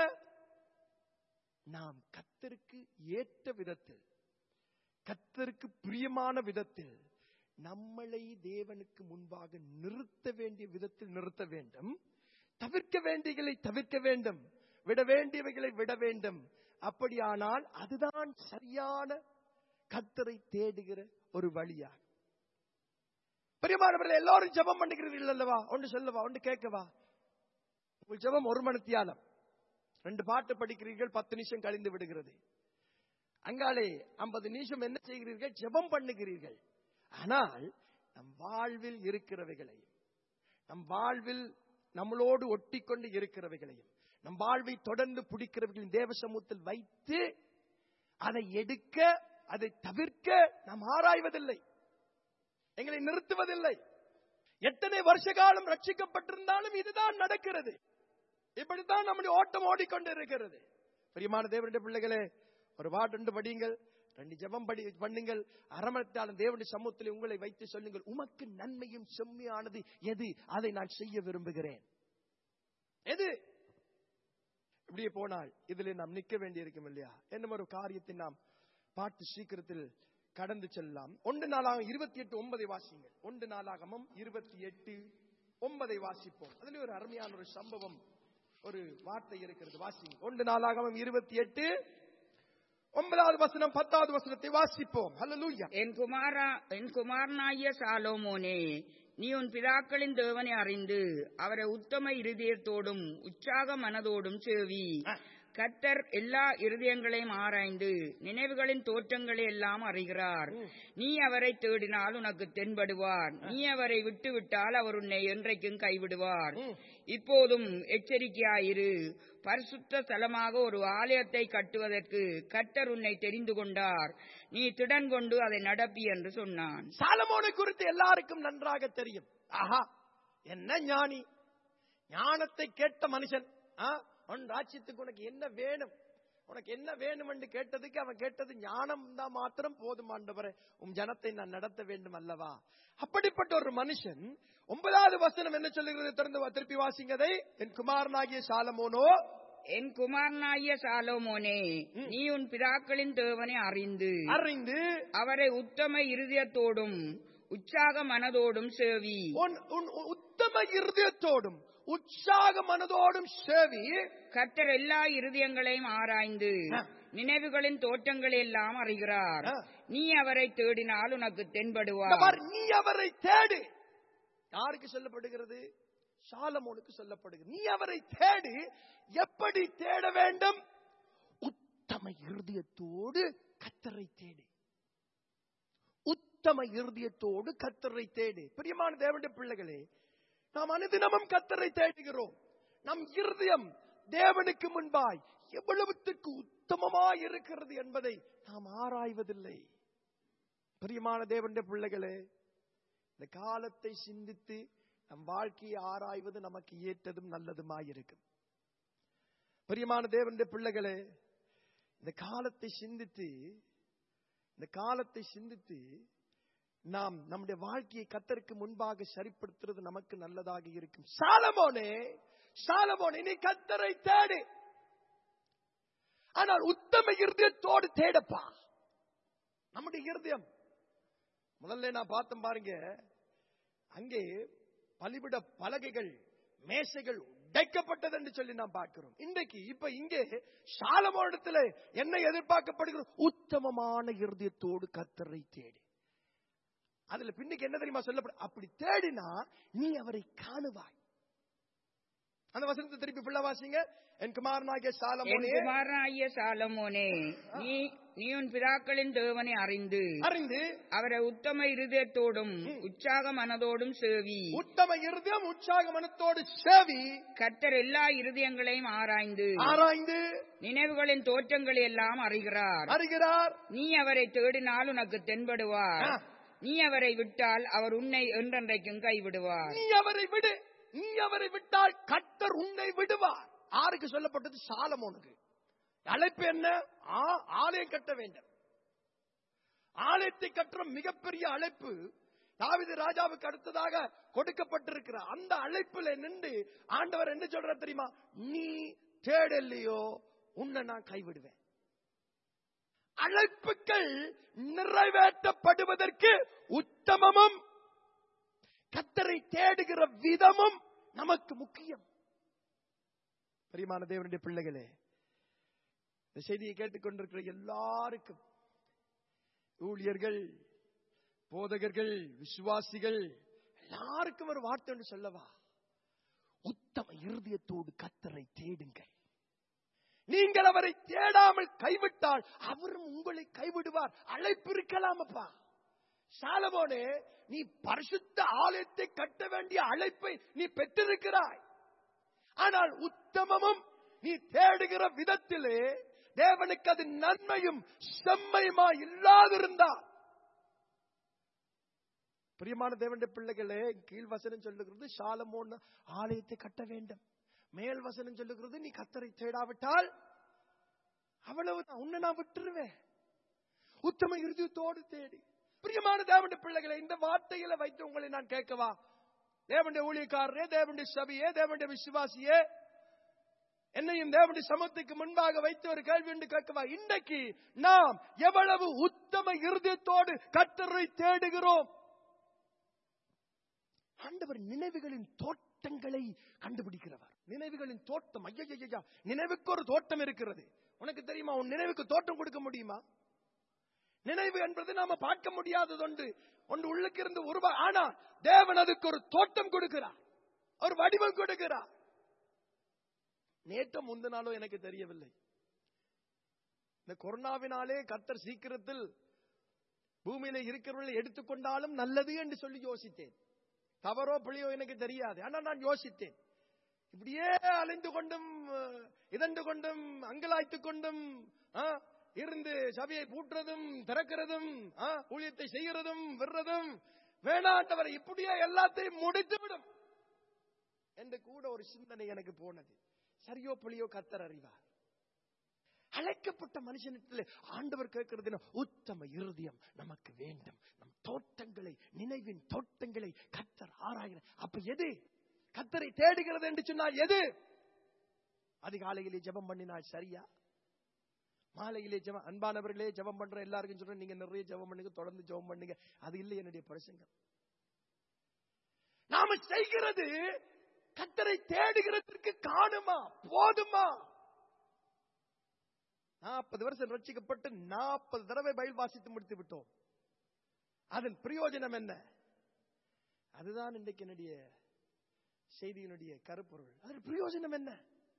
நாம் கத்தருக்கு ஏற்ற விதத்தில் கத்தருக்கு பிரியமான விதத்தில் நம்மளை தேவனுக்கு முன்பாக நிறுத்த வேண்டிய விதத்தில் நிறுத்த வேண்டும் தவிர்க்க வேண்டியகளை தவிர்க்க வேண்டும் விட வேண்டியவைகளை விட வேண்டும் அப்படியானால் அதுதான் சரியான கத்தரை தேடுகிற ஒரு வழியாக பிரியமானவர்கள் எல்லாரும் ஜெபம் பண்ணுகிறீர்கள் அல்லவா ஒன்று சொல்லவா ஒன்று கேட்கவா உங்கள் ஜெபம் ஒரு மணித்தியாலம் ரெண்டு பாட்டு படிக்கிறீர்கள் பத்து நிமிஷம் கழிந்து விடுகிறது அங்காலே ஐம்பது நிமிஷம் என்ன செய்கிறீர்கள் ஜெபம் பண்ணுகிறீர்கள் ஆனால் நம் வாழ்வில் இருக்கிறவைகளையும் நம் வாழ்வில் நம்மளோடு ஒட்டிக்கொண்டு இருக்கிறவைகளையும் நம் வாழ்வை தொடர்ந்து பிடிக்கிறவர்களின் தேவ சமூகத்தில் வைத்து அதை எடுக்க அதை தவிர்க்க நாம் ஆராய்வதில்லை எங்களை நிறுத்துவதில்லை எத்தனை வருஷ காலம் ரட்சிக்கப்பட்டிருந்தாலும் இதுதான் நடக்கிறது இப்படித்தான் நம்முடைய ஓட்டம் ஓடிக்கொண்டு இருக்கிறது பிரியமான தேவனுடைய பிள்ளைகளே ஒரு வாட்டு படியுங்கள் ரெண்டு ஜெபம் படி பண்ணுங்கள் அரமத்தாலும் தேவனுடைய சமூகத்தில் உங்களை வைத்து சொல்லுங்கள் உமக்கு நன்மையும் செம்மையானது எது அதை நான் செய்ய விரும்புகிறேன் எது இப்படியே போனால் இதில் நாம் நிற்க வேண்டியிருக்கும் இல்லையா என்ன ஒரு காரியத்தை நாம் பார்த்து சீக்கிரத்தில் கடந்து செல்லலாம் ஒன்று நாளாக இருபத்தி எட்டு ஒன்பதை வாசிங்கள் ஒன்று நாளாகமும் இருபத்தி எட்டு ஒன்பதை வாசிப்போம் அதுல ஒரு அருமையான ஒரு சம்பவம் ஒரு வார்த்தை இருக்கிறது வாசிங்க ஒன்று நாளாகமும் இருபத்தி எட்டு ஒன்பதாவது வசனம் பத்தாவது வசனத்தை வாசிப்போம் ஹalleluya என் குமாரா என் குமாரனாகிய சாலோமோனே நீ உன் பிதாக்களின் தேவனை அறிந்து அவரை உத்தம இருதயத்தோடும் உற்சாக மனதோடும் சேவி கர்த்தர் எல்லா இருதயங்களையும் ஆராய்ந்து நினைவுகளின் தோற்றங்களை எல்லாம் அறிகிறார் நீ அவரை தேடினால் உனக்கு தென்படுவார் நீ அவரை விட்டு விட்டால் அவர் உன்னை என்றைக்கும் கைவிடுவார் இப்போதும் எச்சரிக்கையாயிரு பரிசுத்த ஸ்தலமாக ஒரு ஆலயத்தை கட்டுவதற்கு கர்த்தர் உன்னை தெரிந்து கொண்டார் நீ திடன் கொண்டு அதை நடப்பி என்று சொன்னான் சாலமோனை குறித்து எல்லாருக்கும் நன்றாக தெரியும் ஆஹா என்ன ஞானி ஞானத்தை கேட்ட மனுஷன் ஆ, உன் ராஜ்யத்துக்கு உனக்கு என்ன வேணும் உனக்கு என்ன வேணும் என்று கேட்டதுக்கு அவன் கேட்டது ஞானம் தான் மாத்திரம் போதும் ஆண்டவரே உன் ஜனத்தை நான் நடத்த வேண்டும் அல்லவா அப்படிப்பட்ட ஒரு மனுஷன் ஒன்பதாவது வசனம் என்ன சொல்லுகிறது திறந்து வா- திருப்பி வாசிங்கதை என் குமாரனாகிய சாலமோனோ என் குமாரனாகிய சாலோமோனே நீ உன் பிதாக்களின் தேவனை அறிந்து அறிந்து அவரை உத்தம இருதயத்தோடும் உற்சாக மனதோடும் சேவி உன் உன் உத்தம இருதயத்தோடும் உற்சாக மனதோடும் சேவி கர்த்தர் எல்லா இருதயங்களையும் ஆராய்ந்து ஆ. நினைவுகளின் தோற்றங்களை எல்லாம் அறிகிறார் ஆ. நீ அவரை தேடினால் உனக்கு இந்த தென்படுவார் மாதிரி நீ அவரை தேடு யாருக்கு சொல்லப்படுகிறது சாலமோனுக்கு சொல்லப்படுகிறது நீ அவரை தேடு எப்படி தேட வேண்டும் உத்தம இருதயத்தோடு கத்தரை தேடு உத்தம இருதயத்தோடு கத்தரை தேடு பிரியமான தேவனுடைய பிள்ளைகளே நாம் அனுதினமும் கத்தரை தேடுகிறோம் நம் இருதயம் தேவனுக்கு முன்பாய் எவ்வளவுத்துக்கு உத்தமமாய் இருக்கிறது என்பதை நாம் ஆராய்வதில்லை பிரியமான தேவனுடைய பிள்ளைகளே இந்த காலத்தை சிந்தித்து நம் வாழ்க்கையை ஆராய்வது நமக்கு ஏற்றதும் நல்லதுமாயிருக்கும் பிரியமான தேவனுடைய பிள்ளைகளே இந்த காலத்தை சிந்தித்து இந்த காலத்தை சிந்தித்து நாம் நம்முடைய வாழ்க்கையை கத்தருக்கு முன்பாக சரிப்படுத்துறது நமக்கு நல்லதாக இருக்கும் சாலமோனே சாலமோனே நீ கத்தரை தேடு ஆனால் உத்தம இருதயத்தோடு தேடப்பா நம்முடைய இருதயம் முதல்ல நான் பார்த்தேன் பாருங்க அங்கே பலிபிட பலகைகள் மேசைகள் உடைக்கப்பட்டது என்று சொல்லி நாம் பார்க்கிறோம் இன்றைக்கு இப்ப இங்கே சாலமோனிடத்துல என்ன எதிர்பார்க்கப்படுகிறது உத்தமமான இருதயத்தோடு கத்தரை தேடு அதுல பின்னுக்கு என்ன தெரியுமா சொல்லப்படும் அப்படி தேடினா நீ அவரை காணுவாய் அந்த வசனத்தை திருப்பி பிள்ளை வாசிங்க என் குமாரனாகிய என் சாலமோனே குமாரனாகிய சாலமோனே நீ நீ உன் பிதாக்களின் தேவனை அறிந்து அறிந்து அவரை உத்தம இருதயத்தோடும் உற்சாக மனதோடும் சேவி உத்தம இருதயம் உற்சாக மனத்தோடு சேவி கர்த்தர் எல்லா இருதயங்களையும் ஆராய்ந்து ஆராய்ந்து நினைவுகளின் தோற்றங்களை எல்லாம் அறிகிறார் அறிகிறார் நீ அவரை தேடினால் உனக்கு தென்படுவார் ஆ. நீ அவரை விட்டால் அவர் உன்னை என்றென்றைக்கும் கைவிடுவார் நீ அவரை விடு நீ அவரை விட்டால் கர்த்தர் உன்னை விடுவார் ஆருக்கு சொல்லப்பட்டது சாலமோனுக்கு அழைப்பு என்ன ஆ, ஆலயம் கட்ட வேண்டும் ஆலயத்தை கட்டுற மிகப்பெரிய அழைப்பு தாவீது ராஜாவுக்கு அடுத்ததாக கொடுக்கப்பட்டிருக்கிற அந்த அழைப்புல நின்று ஆண்டவர் என்ன சொல்ற தெரியுமா நீ தேடலையோ உன்னை நான் கைவிடுவேன் அழைப்புகள் நிறைவேற்றப்படுவதற்கு உத்தமமும் கத்தரை தேடுகிற விதமும் நமக்கு முக்கியம் பிரியமான தேவனுடைய பிள்ளைகளே இந்த செய்தியை கேட்டுக்கொண்டிருக்கிற எல்லாருக்கும் ஊழியர்கள் போதகர்கள் விசுவாசிகள் எல்லாருக்கும் ஒரு வார்த்தை ஒன்று சொல்லவா உத்தம இருதயத்தோடு கத்தரை தேடுங்கள் நீங்கள் அவரை தேடாமல் கைவிட்டால் அவரும் உங்களை கைவிடுவார் அழைப்பு இருக்கலாமப்பா சாலமோனே நீ பரிசுத்த ஆலயத்தை கட்ட வேண்டிய அழைப்பை நீ பெற்றிருக்கிறாய் ஆனால் உத்தமமும் நீ தேடுகிற விதத்திலே தேவனுக்கு அது நன்மையும் செம்மையுமா இல்லாதிருந்தால் பிரியமான தேவனுடைய பிள்ளைகளே கீழ் வசனம் சொல்லுகிறது சாலமோன் ஆலயத்தை கட்ட வேண்டும் மேல் வசனம் சொல்லுகிறது நீ கத்தரை தேடாவிட்டால் அவ்வளவுதான் உன்னை நான் விட்டுருவேன் உத்தம இருதயத்தோடு தேடி பிரியமான தேவனுடைய பிள்ளைகளை இந்த வார்த்தையில வைத்து உங்களை நான் கேட்கவா தேவனுடைய ஊழியக்காரரே தேவனுடைய சபையே தேவனுடைய விசுவாசியே என்னையும் தேவனுடைய சமத்துக்கு முன்பாக வைத்து ஒரு கேள்வி என்று கேட்கவா இன்றைக்கு நாம் எவ்வளவு உத்தம இருதயத்தோடு கத்தரை தேடுகிறோம் ஆண்டவர் நினைவுகளின் தோட்டங்களை கண்டுபிடிக்கிறவர் நினைவுகளின் தோட்டம் ஐயா நினைவுக்கு ஒரு தோட்டம் இருக்கிறது உனக்கு தெரியுமா உன் நினைவுக்கு தோட்டம் கொடுக்க முடியுமா நினைவு என்பது நாம பார்க்க முடியாதது ஒன்று ஒன்று உள்ளுக்கு இருந்து உருவா ஆனா தேவன் அதுக்கு ஒரு தோட்டம் கொடுக்கிறார் ஒரு வடிவம் கொடுக்கிறார் நேற்று முந்தினாலும் எனக்கு தெரியவில்லை இந்த கொரோனாவினாலே கர்த்தர் சீக்கிரத்தில் பூமியில இருக்கிறவர்களை எடுத்துக்கொண்டாலும் நல்லது என்று சொல்லி யோசித்தேன் தவறோ பிழையோ எனக்கு தெரியாது ஆனா நான் யோசித்தேன் இப்படியே அலைந்து கொண்டும் அஹ், இதண்டு கொண்டும் அங்கலாய்த்து கொண்டும் ஆ, இருந்து சபையை பூட்டுறதும் திறக்கிறதும் ஆ, ஊழியத்தை செய்கிறதும் விடுறதும் வேணாண்டவர் இப்படியே எல்லாத்தையும் முடித்து விடும் என்று கூட ஒரு சிந்தனை எனக்கு போனது சரியோ பிழையோ கத்தர் அறிவார் அழைக்கப்பட்ட மனுஷனிடத்தில் ஆண்டவர் கேட்கிறது என்ன? உத்தம இருதயம் நமக்கு வேண்டும் நம் தோட்டங்களை நினைவின் தோட்டங்களை கத்தர் ஆராய்கிற அப்ப எது கத்தரை தேடுகிறது என்று சொன்னால் எது அதிகாலையிலே ஜெபம் பண்ணினால் சரியா மாலையிலே ஜெபம் அன்பானவர்களே ஜெபம் பண்ற எல்லாருக்கும் சொல்றேன் நீங்க நிறைய ஜெபம் பண்ணுங்க தொடர்ந்து ஜெபம் பண்ணுங்க அது இல்லை என்னுடைய பிரசங்கம் நாம செய்கிறது கத்தரை தேடுகிறதற்கு காணுமா போதுமா நாற்பது வருஷம் ரட்சிக்கப்பட்டு நாற்பது தடவை பயில் வாசித்து முடித்து விட்டோம் அதன் பிரயோஜனம் என்ன அதுதான் இன்றைக்கு என்னுடைய செய்தியினுடைய கருப்பொருள் அதன் பிரயோஜனம் என்ன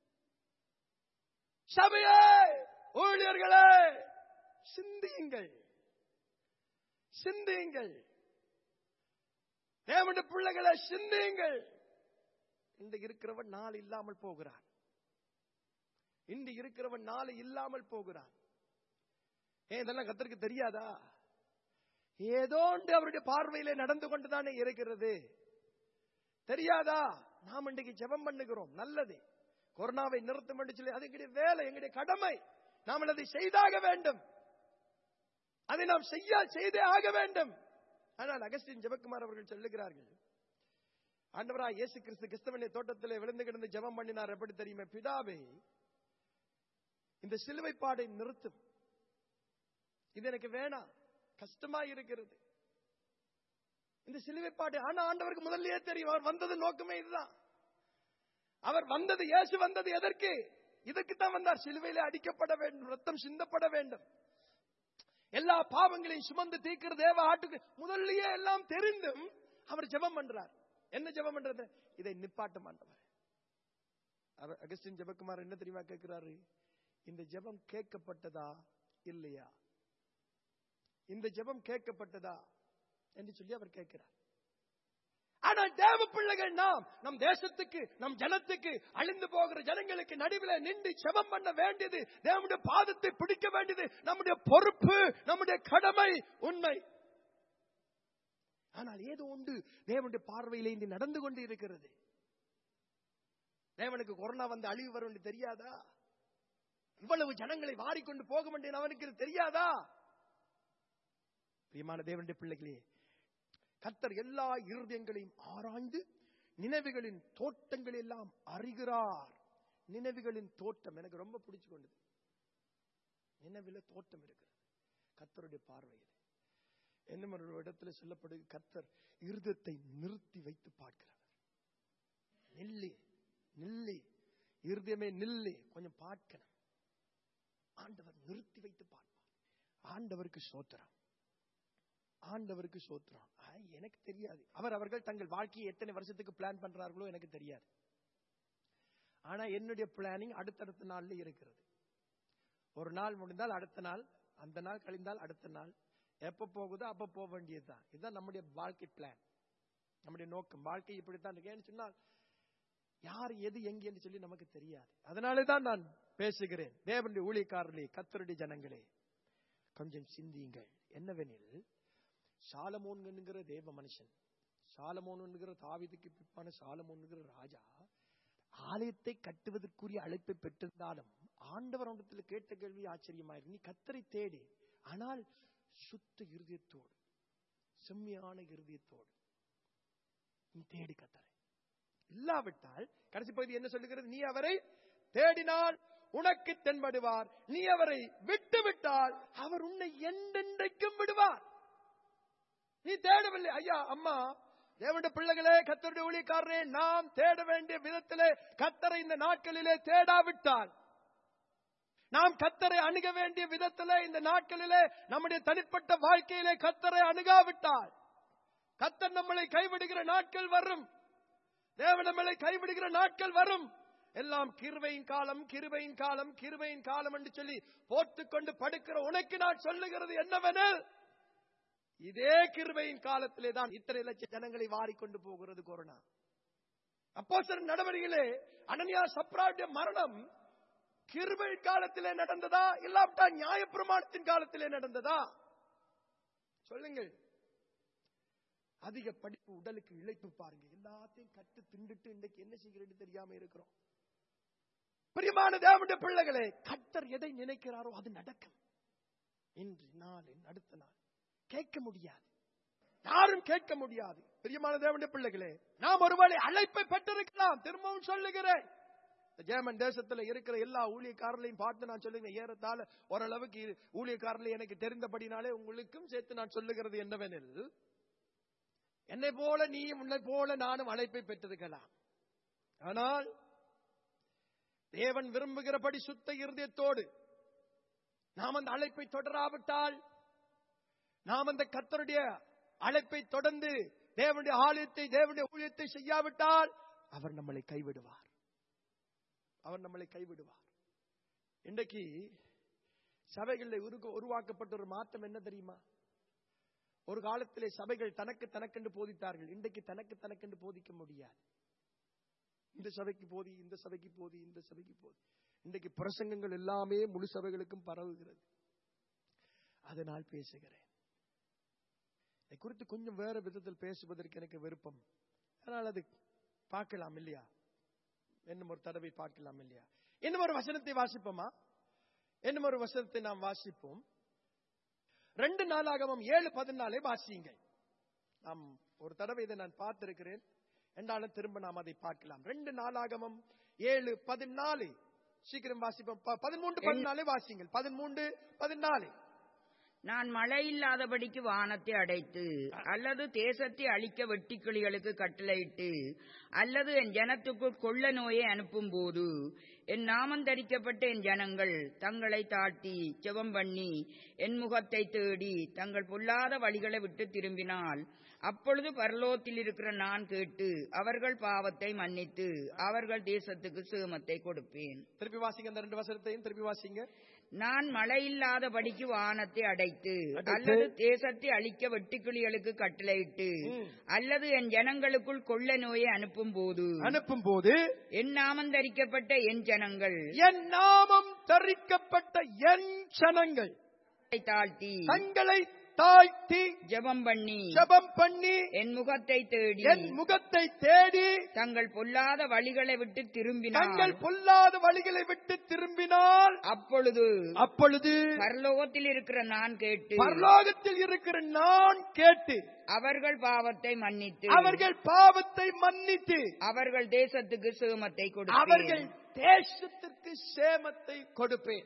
சபையே ஊழியர்களே சிந்தியுங்கள் சிந்தியுங்கள் தேவனுடைய பிள்ளைகளை சிந்தியுங்கள் இன்று இருக்கிறவன் நாள் இல்லாமல் போகிறான் இன்று இருக்கிறவன் நாளை இல்லாமல் போகிறான் ஏன் இதெல்லாம் கத்தருக்கு தெரியாதா ஏதோ ஒன்று அவருடைய பார்வையிலே நடந்து கொண்டுதானே இருக்கிறது தெரியாதா நாம் இன்றைக்கு ஜெபம் பண்ணுகிறோம் நல்லது கொரோனாவை நிறுத்தும் என்று சொல்லி அது எங்களுடைய வேலை எங்களுடைய கடமை நாம் அதை செய்தாக வேண்டும் அதை நாம் செய்ய செய்தே ஆக வேண்டும் ஆனால் அகஸ்டின் ஜெபக்குமார் அவர்கள் சொல்லுகிறார்கள் ஆண்டவராய் இயேசு கிறிஸ்து கிறிஸ்தவனை தோட்டத்திலே விழுந்து கிடந்து ஜெபம் பண்ணினார் எப்படி தெரியுமா பிதாவே இந்த சிலுவை பாடை நிறுத்தும் இது எனக்கு வேணாம் கஷ்டமா இருக்கிறது இந்த சிலுவை பாடு ஆனா ஆண்டவருக்கு முதல்லயே தெரியும் அவர் வந்தது நோக்கமே இதுதான் அவர் வந்தது இயேசு வந்தது எதற்கு இதற்கு தான் வந்தார் சிலுவையில அடிக்கப்பட வேண்டும் ரத்தம் சிந்தப்பட வேண்டும் எல்லா பாவங்களையும் சுமந்து தீர்க்கிற தேவ ஆட்டுக்கு முதல்லயே எல்லாம் தெரிந்தும் அவர் ஜெபம் பண்றார் என்ன ஜெபம் பண்றது இதை நிப்பாட்டும் ஆண்டவர் அவர் அகஸ்டின் ஜெபக்குமார் என்ன தெரியுமா கேட்கிறாரு இந்த ஜெபம் கேட்கப்பட்டதா இல்லையா இந்த ஜெபம் கேட்கப்பட்டதா என்று சொல்லி அவர் கேட்கிறார் ஆனால் தேவ பிள்ளைகள் நாம் நம் தேசத்துக்கு நம் ஜனத்துக்கு அழிந்து போகிற ஜனங்களுக்கு நடுவில் நின்று ஜெபம் பண்ண வேண்டியது தேவனுடைய பாதத்தை பிடிக்க வேண்டியது நம்முடைய பொறுப்பு நம்முடைய கடமை உண்மை ஆனால் ஏதோ உண்டு தேவனுடைய பார்வையிலே இன்று நடந்து கொண்டு இருக்கிறது தேவனுக்கு கொரோனா வந்து அழிவு வரும் என்று தெரியாதா இவ்வளவு ஜனங்களை வாரிக்கொண்டு போக வேண்டிய அவனுக்கு இது தெரியாதா பிரியமான தேவனுடைய பிள்ளைகளே கர்த்தர் எல்லா இருதயங்களையும் ஆராய்ந்து நினைவுகளின் தோட்டங்கள் எல்லாம் அறிகிறார் நினைவுகளின் தோட்டம் எனக்கு ரொம்ப பிடிச்சு கொண்டது நினைவில தோட்டம் இருக்கிறது கர்த்தருடைய பார்வையில் என்னும் ஒரு இடத்துல சொல்லப்படுது கர்த்தர் இருதத்தை நிறுத்தி வைத்து பார்க்கிறவர் நில்லு நில்லு இருதயமே நில்லு கொஞ்சம் பார்க்கணும் ஆண்டவர் நிறுத்தி வைத்து பார்ப்பார் ஆண்டவருக்கு சோத்திரம் ஆண்டவருக்கு சோத்திரம் ஆ, எனக்கு தெரியாது அவர் அவர்கள் தங்கள் வாழ்க்கையை எத்தனை வருஷத்துக்கு பிளான் பண்றார்களோ எனக்கு தெரியாது ஆனா என்னுடைய பிளானிங் அடுத்தடுத்த நாள்ல இருக்கிறது ஒரு நாள் முடிந்தால் அடுத்த நாள் அந்த நாள் கழிந்தால் அடுத்த நாள் எப்ப போகுதோ அப்ப போக வேண்டியதுதான் இதுதான் நம்முடைய வாழ்க்கை பிளான் நம்முடைய நோக்கம் வாழ்க்கை இப்படித்தான் இருக்கு ஏன்னு சொன்னால் யார் எது எங்கே என்று சொல்லி நமக்கு தெரியாது அதனாலே தான் நான் பேசுகிறேன் தேவனுடைய ஊழியக்காரர்களே கத்தருடைய ஜனங்களே கொஞ்சம் சிந்தியுங்கள் என்னவெனில் சாலமோன் என்கிற தேவ மனுஷன் சாலமோன் என்கிற தாவீதுக்கு பிற்பான சாலமோன் என்கிற ராஜா ஆலயத்தை கட்டுவதற்குரிய அழைப்பை பெற்றிருந்தாலும் ஆண்டவர் அவனிடத்தில் கேட்ட கேள்வி ஆச்சரியமாயிருக்கு நீ கத்தரை தேடி ஆனால் சுத்த இருதயத்தோடு செம்மையான இருதயத்தோடு நீ தேடி கத்தரை இல்லாவிட்டால் கடைசி பகுதி என்ன சொல்லுகிறது நீ அவரை தேடினால் உனக்கு தென்படுவார் நீ அவரை விட்டு விட்டால் அவர் உன்னை என்றென்றைக்கும் விடுவார் நீ தேடவில்லை ஐயா அம்மா தேவனுடைய பிள்ளைகளே கத்தருடைய ஊழியக்காரரே நாம் தேட வேண்டிய விதத்திலே கத்தரை இந்த நாட்களிலே தேடாவிட்டால் நாம் கத்தரை அணுக வேண்டிய விதத்திலே இந்த நாட்களிலே நம்முடைய தனிப்பட்ட வாழ்க்கையிலே கத்தரை அணுகாவிட்டால் கத்தர் நம்மளை கைவிடுகிற நாட்கள் வரும் தேவன் நம்மளை கைவிடுகிற நாட்கள் வரும் எல்லாம் கிருபையின் காலம் கிருபையின் காலம் கிருபையின் காலம் என்று சொல்லி போட்டுக்கொண்டு படுக்கிற உனக்கு நான் சொல்லுகிறது என்னவெனில் இதே கிருபையின் காலத்திலே தான் இத்தனை லட்சம் ஜனங்களை வாரிக்கொண்டு போகிறது கொரோனா அப்போ சில நடவடிக்கைகளே அனனியா சப்ராவுடைய மரணம் கிருபை காலத்திலே நடந்ததா இல்லாவிட்டா நியாயப்பிரமாணத்தின் காலத்திலே நடந்ததா சொல்லுங்கள் அதிக படிப்பு உடலுக்கு இழைப்பு பாருங்க எல்லாத்தையும் கட்டு திண்டுட்டு இன்னைக்கு என்ன செய்கிறது தெரியாம இருக்கிறோம் பிரியமான தேவனுடைய பிள்ளைகளே கட்டர் எதை நினைக்கிறாரோ அது நடக்கும் இன்று நாள் அடுத்த நாள் கேட்க முடியாது யாரும் கேட்க முடியாது பிரியமான தேவனுடைய பிள்ளைகளே நாம் ஒருவேளை அழைப்பை பெற்றிருக்கலாம் திரும்பவும் சொல்லுகிறேன் இந்த ஜெர்மன் தேசத்துல இருக்கிற எல்லா ஊழியக்காரர்களையும் பார்த்து நான் சொல்லுகிறேன் ஏறத்தாழ ஓரளவுக்கு ஊழியக்காரர்களை எனக்கு தெரிந்தபடினாலே உங்களுக்கும் சேர்த்து நான் சொல்லுகிறது என்னவெனில் என்னை போல நீயும் உன்னை போல நானும் அழைப்பை பெற்றிருக்கலாம் ஆனால் தேவன் விரும்புகிறபடி சுத்த இருதயத்தோடு நாம் அந்த அழைப்பை தொடராவிட்டால் நாம் அந்த கத்தருடைய அழைப்பை தொடர்ந்து தேவனுடைய ஆலயத்தை தேவனுடைய ஊழியத்தை செய்யாவிட்டால் அவர் நம்மளை கைவிடுவார் அவர் நம்மளை கைவிடுவார் இன்றைக்கு சபைகளில் உருக்க- உருவாக்கப்பட்ட ஒரு மாற்றம் என்ன தெரியுமா ஒரு காலத்திலே சபைகள் தனக்கு தனக்கென்று போதித்தார்கள் இன்றைக்கு தனக்கு தனக்கென்று போதிக்க முடியாது இந்த சபைக்கு போதி இந்த சபைக்கு போதி இந்த சபைக்கு போதி இன்றைக்கு பிரசங்கங்கள் எல்லாமே முழு சபைகளுக்கும் பரவுகிறது அதனால் பேசுகிறேன் இதை குறித்து கொஞ்சம் வேற விதத்தில் பேசுவதற்கு எனக்கு விருப்பம் அதனால் அது பார்க்கலாம் இல்லையா இன்னும் ஒரு தடவை பார்க்கலாம் இல்லையா இன்னும் ஒரு வசனத்தை வாசிப்போமா இன்னும் ஒரு வசனத்தை நாம் வாசிப்போம் ரெண்டு நாளாகவும் ஏழு பதினாலே வாசியுங்கள் நாம் ஒரு தடவை இதை நான் பார்த்திருக்கிறேன் என்றாலும் திரும்ப நாம் அதை பார்க்கலாம் ரெண்டு நாளாகமம் ஏழு பதினாலு சீக்கிரம் வாசிப்போம் ப- பதிமூன்று பதினாலே வாசிங்கள் பதிமூன்று பதினாலு நான் மழை இல்லாதபடிக்கு வானத்தை அடைத்து அல்லது தேசத்தை அழிக்க வெட்டிக்கிளிகளுக்கு கட்டளையிட்டு அல்லது என் ஜனத்துக்குள் கொள்ள நோயை அனுப்பும் போது என் நாமம் தரிக்கப்பட்ட என் ஜனங்கள் தங்களை தாழ்த்தி ஜெபம் பண்ணி என் முகத்தை தேடி தங்கள் பொல்லாத வழிகளை விட்டு திரும்பினால் அப்பொழுது பரலோகத்தில் இருக்கிற நான் கேட்டு அவர்கள் பாவத்தை மன்னித்து அவர்கள் தேசத்துக்கு சேமத்தை கொடுப்பேன் திருப்பி வாசிங்க அந்த ரெண்டு வசனத்தையும் திருப்பி வாசிங்க நான் மழையில்லாதபடிக்கு வானத்தை அடைத்து அடைத்து. அல்லது தேசத்தை அழிக்க வெட்டுக்கிளிகளுக்கு கட்டளையிட்டு ம். அல்லது என் ஜனங்களுக்குள் கொள்ள நோயை அனுப்பும் போது அனுப்பும் போது என் நாமம் தரிக்கப்பட்ட என் ஜனங்கள் என் நாமம் தரிக்கப்பட்ட என் ஜனங்கள் தங்களை தாழ்த்தி தங்களை தாழ்த்தி ஜெபம் பண்ணி ஜெபம் பண்ணி என் முகத்தை தேடி என் முகத்தை தேடி தங்கள் பொல்லாத வழிகளை விட்டு தங்கள் திரும்பினால் பொல்லாத வழிகளை விட்டு திரும்பினால் அப்பொழுது அப்பொழுது பரலோகத்தில் இருக்கிற நான் கேட்டு பரலோகத்தில் இருக்கிற நான் கேட்டு அவர்கள் பாவத்தை மன்னித்து அவர்கள் பாவத்தை மன்னித்து அவர்கள் தேசத்துக்கு சேமத்தை அவர்கள் கொடுப்பேன் தேசத்திற்கு சேமத்தை கொடுப்பேன்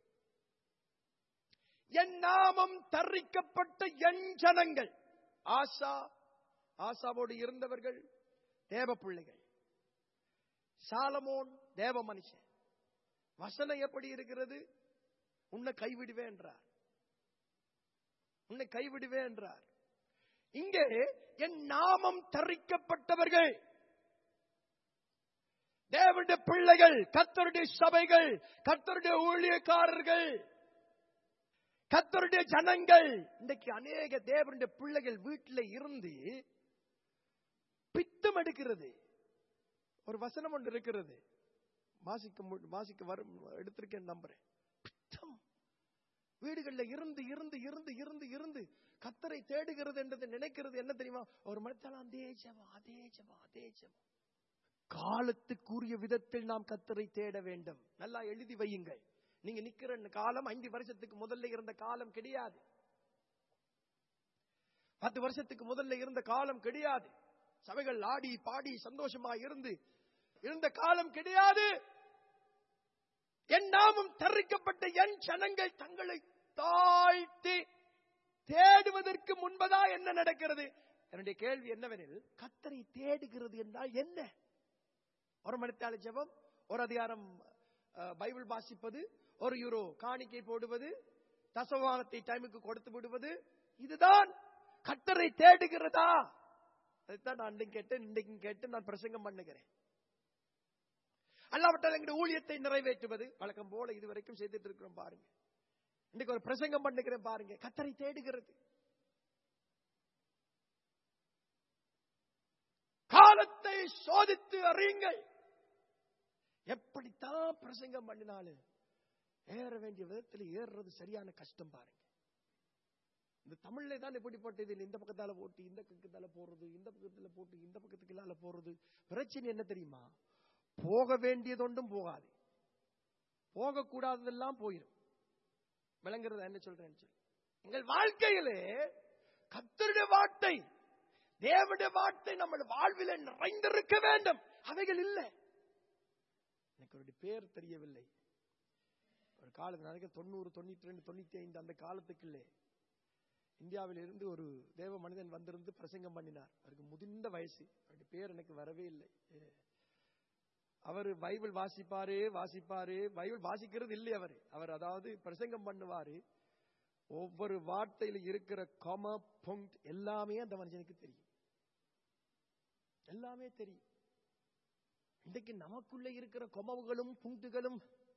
என் நாமம் தரிக்கப்பட்ட என் ஜனங்கள் ஆசா ஆசாவோடு இருந்தவர்கள் தேவ பிள்ளைகள் சாலமோன் தேவ மனுஷன் வசனம் எப்படி இருக்கிறது உன்னை கைவிடுவே என்றார் உன்னை கைவிடுவே என்றார் இங்கே என் நாமம் தரிக்கப்பட்டவர்கள் தேவனுடைய பிள்ளைகள் கத்தருடைய சபைகள் கத்தருடைய ஊழியக்காரர்கள் கத்தருடைய ஜனங்கள் இன்றைக்கு அநேக தேவனுடைய பிள்ளைகள் வீட்டில் இருந்து பித்தம் எடுக்கிறது ஒரு வசனம் ஒன்று இருக்கிறது வாசிக்க மு- வாசிக்க வரும் எடுத்திருக்கேன் நம்புறேன் பித்தம் வீடுகள்ல இருந்து இருந்து இருந்து இருந்து இருந்து கத்தரை தேடுகிறது என்றது நினைக்கிறது என்ன தெரியுமா ஒரு மனத்தால் அதே ஜெபம் அதே ஜெபம் அதே ஜெபம் காலத்துக்குரிய விதத்தில் நாம் கத்தரை தேட வேண்டும் நல்லா எழுதி வையுங்கள் நீங்க நிக்கிற காலம் ஐந்து வருஷத்துக்கு முதல்ல இருந்த காலம் கிடையாது பத்து வருஷத்துக்கு முதல்ல இருந்த காலம் கிடையாது சபைகள் ஆடி பாடி சந்தோஷமா இருந்து இருந்த காலம் கிடையாது என் நாமம் தரிக்கப்பட்ட என் ஜனங்கள் தங்களை தாழ்த்தி தேடுவதற்கு முன்பதா என்ன நடக்கிறது என்னுடைய கேள்வி என்னவெனில் கத்தரை தேடுகிறது என்றால் என்ன ஒரு மணித்தாள ஜெபம் ஒரு அதிகாரம் அஹ், பைபிள் வாசிப்பது ஒரு யூரோ காணிக்கை போடுவது தசவானத்தை டைமுக்கு கொடுத்து விடுவது இதுதான் கத்தரை தேடுகிறதா அதுதான் நான் அன்றைக்கு கேட்டேன் இன்றைக்கும் கேட்டு நான் பிரசங்கம் பண்ணுகிறேன் அல்லாவிட்டால் எங்களுடைய ஊழியத்தை நிறைவேற்றுவது வழக்கம் போல இதுவரைக்கும் செய்துட்டு இருக்கிறோம் பாருங்க இன்னைக்கு ஒரு பிரசங்கம் பண்ணுகிறேன் பாருங்க கத்தரை தேடுகிறது காலத்தை சோதித்து அறியுங்கள் எப்படித்தான் பிரசங்கம் பண்ணினாலும் ஏற வேண்டிய விதத்தில் ஏறுறது சரியான கஷ்டம் பாருங்க இந்த தமிழ்ல தான் இப்படிப்பட்டது இந்த பக்கத்தால போட்டு இந்த பக்கத்தால போறது இந்த பக்கத்துல போட்டு இந்த பக்கத்துக்குள்ளால போறது பிரச்சனை என்ன தெரியுமா போக வேண்டியதொன்றும் போகாது போகக்கூடாததெல்லாம் போயிடும் விளங்குறதா என்ன சொல்றேன்னு சொல்லி எங்கள் வாழ்க்கையிலே கத்தருடைய வார்த்தை தேவனுடைய வார்த்தை நம்ம வாழ்வில நிறைந்திருக்க வேண்டும் அவைகள் இல்லை எனக்கு அவருடைய பேர் தெரியவில்லை ஒரு காலத்து நினைக்க தொண்ணூறு தொண்ணூத்தி ரெண்டு தொண்ணூத்தி ஐந்து அந்த காலத்துக்குள்ளே இந்தியாவில் இருந்து ஒரு தேவ மனிதன் வந்திருந்து பிரசங்கம் பண்ணினார் அவருக்கு முதிர்ந்த வயசு அவருடைய பேர் எனக்கு வரவே இல்லை அவர் பைபிள் வாசிப்பாரு வாசிப்பாரு பைபிள் வாசிக்கிறது இல்லை அவர் அவர் அதாவது பிரசங்கம் பண்ணுவாரு ஒவ்வொரு வார்த்தையில இருக்கிற கொம பொங்க் எல்லாமே அந்த மனுஷனுக்கு தெரியும் எல்லாமே தெரியும் இன்றைக்கு நமக்குள்ள இருக்கிற கொமவுகளும் புங்குகளும்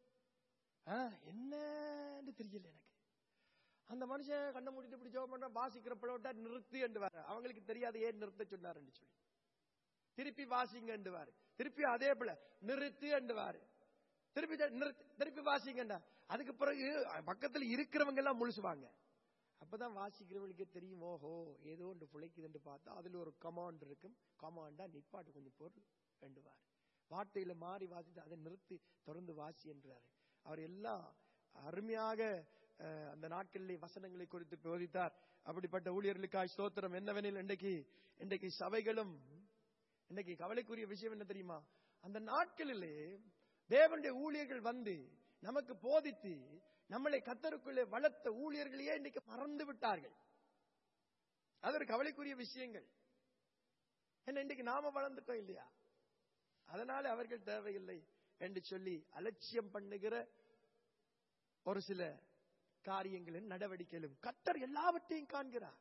என்னன்னு தெரியல எனக்கு அந்த மனுஷன் கண்ணை மூடிட்டு இப்படி ஜோம் பண்ற வாசிக்கிற பிள்ளை நிறுத்தி என்று வர அவங்களுக்கு தெரியாது ஏன் நிறுத்த சொன்னாருன்னு சொல்லி திருப்பி வாசிங்கண்டுவாரு திருப்பி அதே போல நிறுத்து என்றுவாரு திருப்பி நிறுத்து திருப்பி வாசிங்கண்டா அதுக்கு பிறகு பக்கத்துல இருக்கிறவங்க எல்லாம் முழுசுவாங்க அப்பதான் வாசிக்கிறவங்களுக்கே தெரியும் ஓஹோ ஏதோ ஒன்று பிழைக்குதுன்னு பார்த்தா அதுல ஒரு கமாண்ட் இருக்கும் கமாண்டா நிப்பாட்டு கொஞ்சம் பொருள் வேண்டுவார் வார்த்தையில மாறி வாசித்து அதை நிறுத்தி தொடர்ந்து வாசி என்றாரு அவர் எல்லாம் அருமையாக அந்த நாட்களிலே வசனங்களை குறித்து போதித்தார் அப்படிப்பட்ட ஊழியர்களுக்காய் ஸ்தோத்திரம் என்னவெனில் இன்றைக்கு இன்றைக்கு சபைகளும் இன்னைக்கு கவலைக்குரிய விஷயம் என்ன தெரியுமா அந்த நாட்களிலே தேவனுடைய ஊழியர்கள் வந்து நமக்கு போதித்து நம்மளை கத்தருக்குள்ளே வளர்த்த ஊழியர்களையே இன்னைக்கு மறந்து விட்டார்கள் அது ஒரு கவலைக்குரிய விஷயங்கள் என்ன இன்னைக்கு நாம வளர்ந்துட்டோம் இல்லையா அதனால அவர்கள் தேவையில்லை என்று சொல்லி அலட்சியம் பண்ணுகிற ஒரு சில காரியங்களின் நடவடிக்கையிலும் கத்தர் எல்லாவற்றையும் காண்கிறார்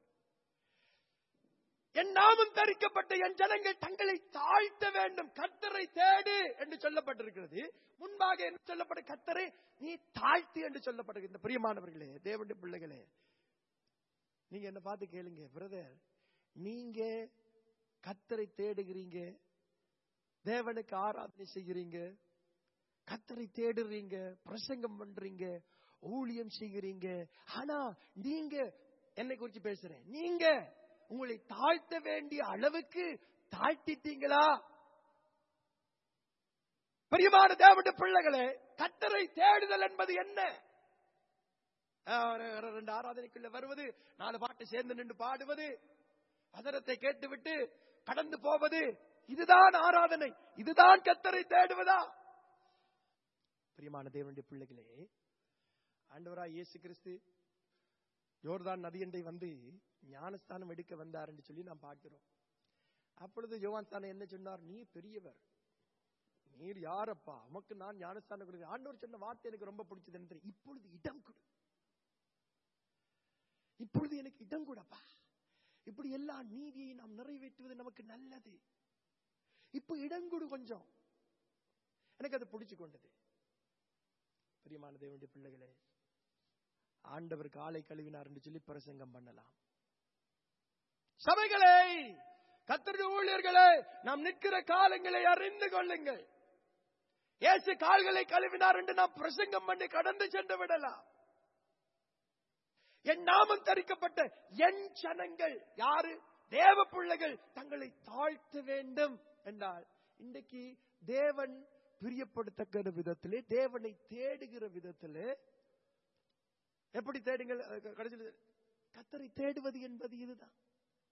என் நாமம் தரிக்கப்பட்ட என் ஜனங்கள் தங்களை தாழ்த்த வேண்டும் கத்தரை தேடு என்று சொல்லப்பட்டிருக்கிறது முன்பாக என்ன சொல்லப்பட்ட கத்தரை நீ தாழ்த்து என்று சொல்லப்பட்டிருக்கு இந்த பிரியமானவர்களே தேவனுடைய பிள்ளைகளே நீங்க என்ன பார்த்து கேளுங்க பிரதர் நீங்க கத்தரை தேடுகிறீங்க தேவனுக்கு ஆராதனை செய்கிறீங்க கத்தரை தேடுறீங்க பிரசங்கம் பண்றீங்க ஊழியம் செய்கிறீங்க ஆனா நீங்க என்னை குறிச்சு பேசுறேன் நீங்க உங்களை தாழ்த்த வேண்டிய அளவுக்கு தாழ்த்திட்டீங்களா பிரியமான தேவனுடைய பிள்ளைகளே கத்தரை தேடுதல் என்பது என்ன ரெண்டு ஆராதனைக்குள்ள வருவது நாலு பாட்டு சேர்ந்து நின்று பாடுவது வசனத்தை கேட்டுவிட்டு கடந்து போவது இதுதான் ஆராதனை இதுதான் கத்தரை தேடுவதா பிரியமான தேவனுடைய பிள்ளைகளே ஆண்டவராய் இயேசு கிறிஸ்து யோர்தான் நதியண்டை வந்து ஞானஸ்தானம் எடுக்க வந்தார் என்று சொல்லி நாம் பார்க்கிறோம் அப்பொழுது யோவான் ஸ்தானம் என்ன சொன்னார் நீ பெரியவர் நீர் யாரப்பா உமக்கு நான் ஞானஸ்தானம் கொடுக்க ஆண்டவர் சொன்ன வார்த்தை எனக்கு ரொம்ப பிடிச்சது என்று இப்பொழுது இடம் கொடு இப்பொழுது எனக்கு இடம் கூடப்பா இப்படி எல்லா நீதியை நாம் நிறைவேற்றுவது நமக்கு நல்லது இப்ப இடம் கொடு கொஞ்சம் எனக்கு அது பிடிச்சு கொண்டது பிரியமான தேவனுடைய பிள்ளைகளே ஆண்டவர் காலை கழுவினார் என்று சொல்லி பிரசங்கம் பண்ணலாம் சபைகளை கத்தருடைய ஊழியர்களே நாம் நிற்கிற காலங்களை அறிந்து கொள்ளுங்கள் இயேசு கால்களை கழுவினார் என்று நாம் பிரசங்கம் பண்ணி கடந்து சென்று விடலாம் என் நாமம் தரிக்கப்பட்ட என் ஜனங்கள் யாரு தேவ பிள்ளைகள் தங்களை தாழ்த்த வேண்டும் என்றால் இன்றைக்கு தேவன் பிரியப்படுத்தக்கிற விதத்திலே தேவனை தேடுகிற விதத்திலே எப்படி தேடுங்கள் கடைசியில் கத்தரை தேடுவது என்பது இதுதான்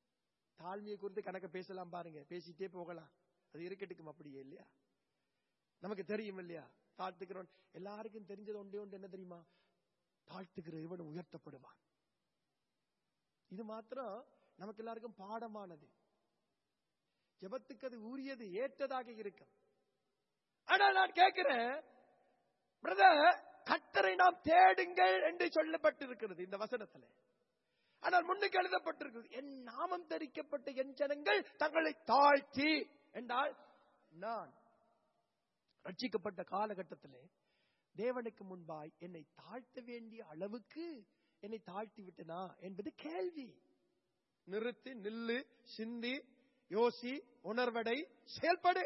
தாழ்மையை குறித்து கணக்க பேசலாம் பாருங்க பேசிட்டே போகலாம் அது இருக்கட்டுக்கும் அப்படியே இல்லையா நமக்கு தெரியும் இல்லையா தாழ்த்துக்கிறவன் எல்லாருக்கும் தெரிஞ்சது ஒன்றே ஒன்று என்ன தெரியுமா தாழ்த்துகிற இவன் உயர்த்தப்படுவான் இது மாத்திரம் நமக்கு எல்லாருக்கும் பாடமானது ஜெபத்துக்கு அது உரியது ஏற்றதாக இருக்கும் ஆனா நான் கேட்கிறேன் பிரதர் கத்தரை நாம் தேடுங்கள் என்று சொல்லப்பட்டிருக்கிறது இந்த வசனத்துல ஆனால் முன்னுக்கு எழுதப்பட்டிருக்கிறது என் நாமம் தரிக்கப்பட்ட என் ஜனங்கள் தங்களை தாழ்த்தி என்றால் நான் ரட்சிக்கப்பட்ட காலகட்டத்திலே தேவனுக்கு முன்பாய் என்னை தாழ்த்த வேண்டிய அளவுக்கு என்னை தாழ்த்தி விட்டனா என்பது கேள்வி நிறுத்தி நில்லு சிந்தி யோசி உணர்வடை செயல்படு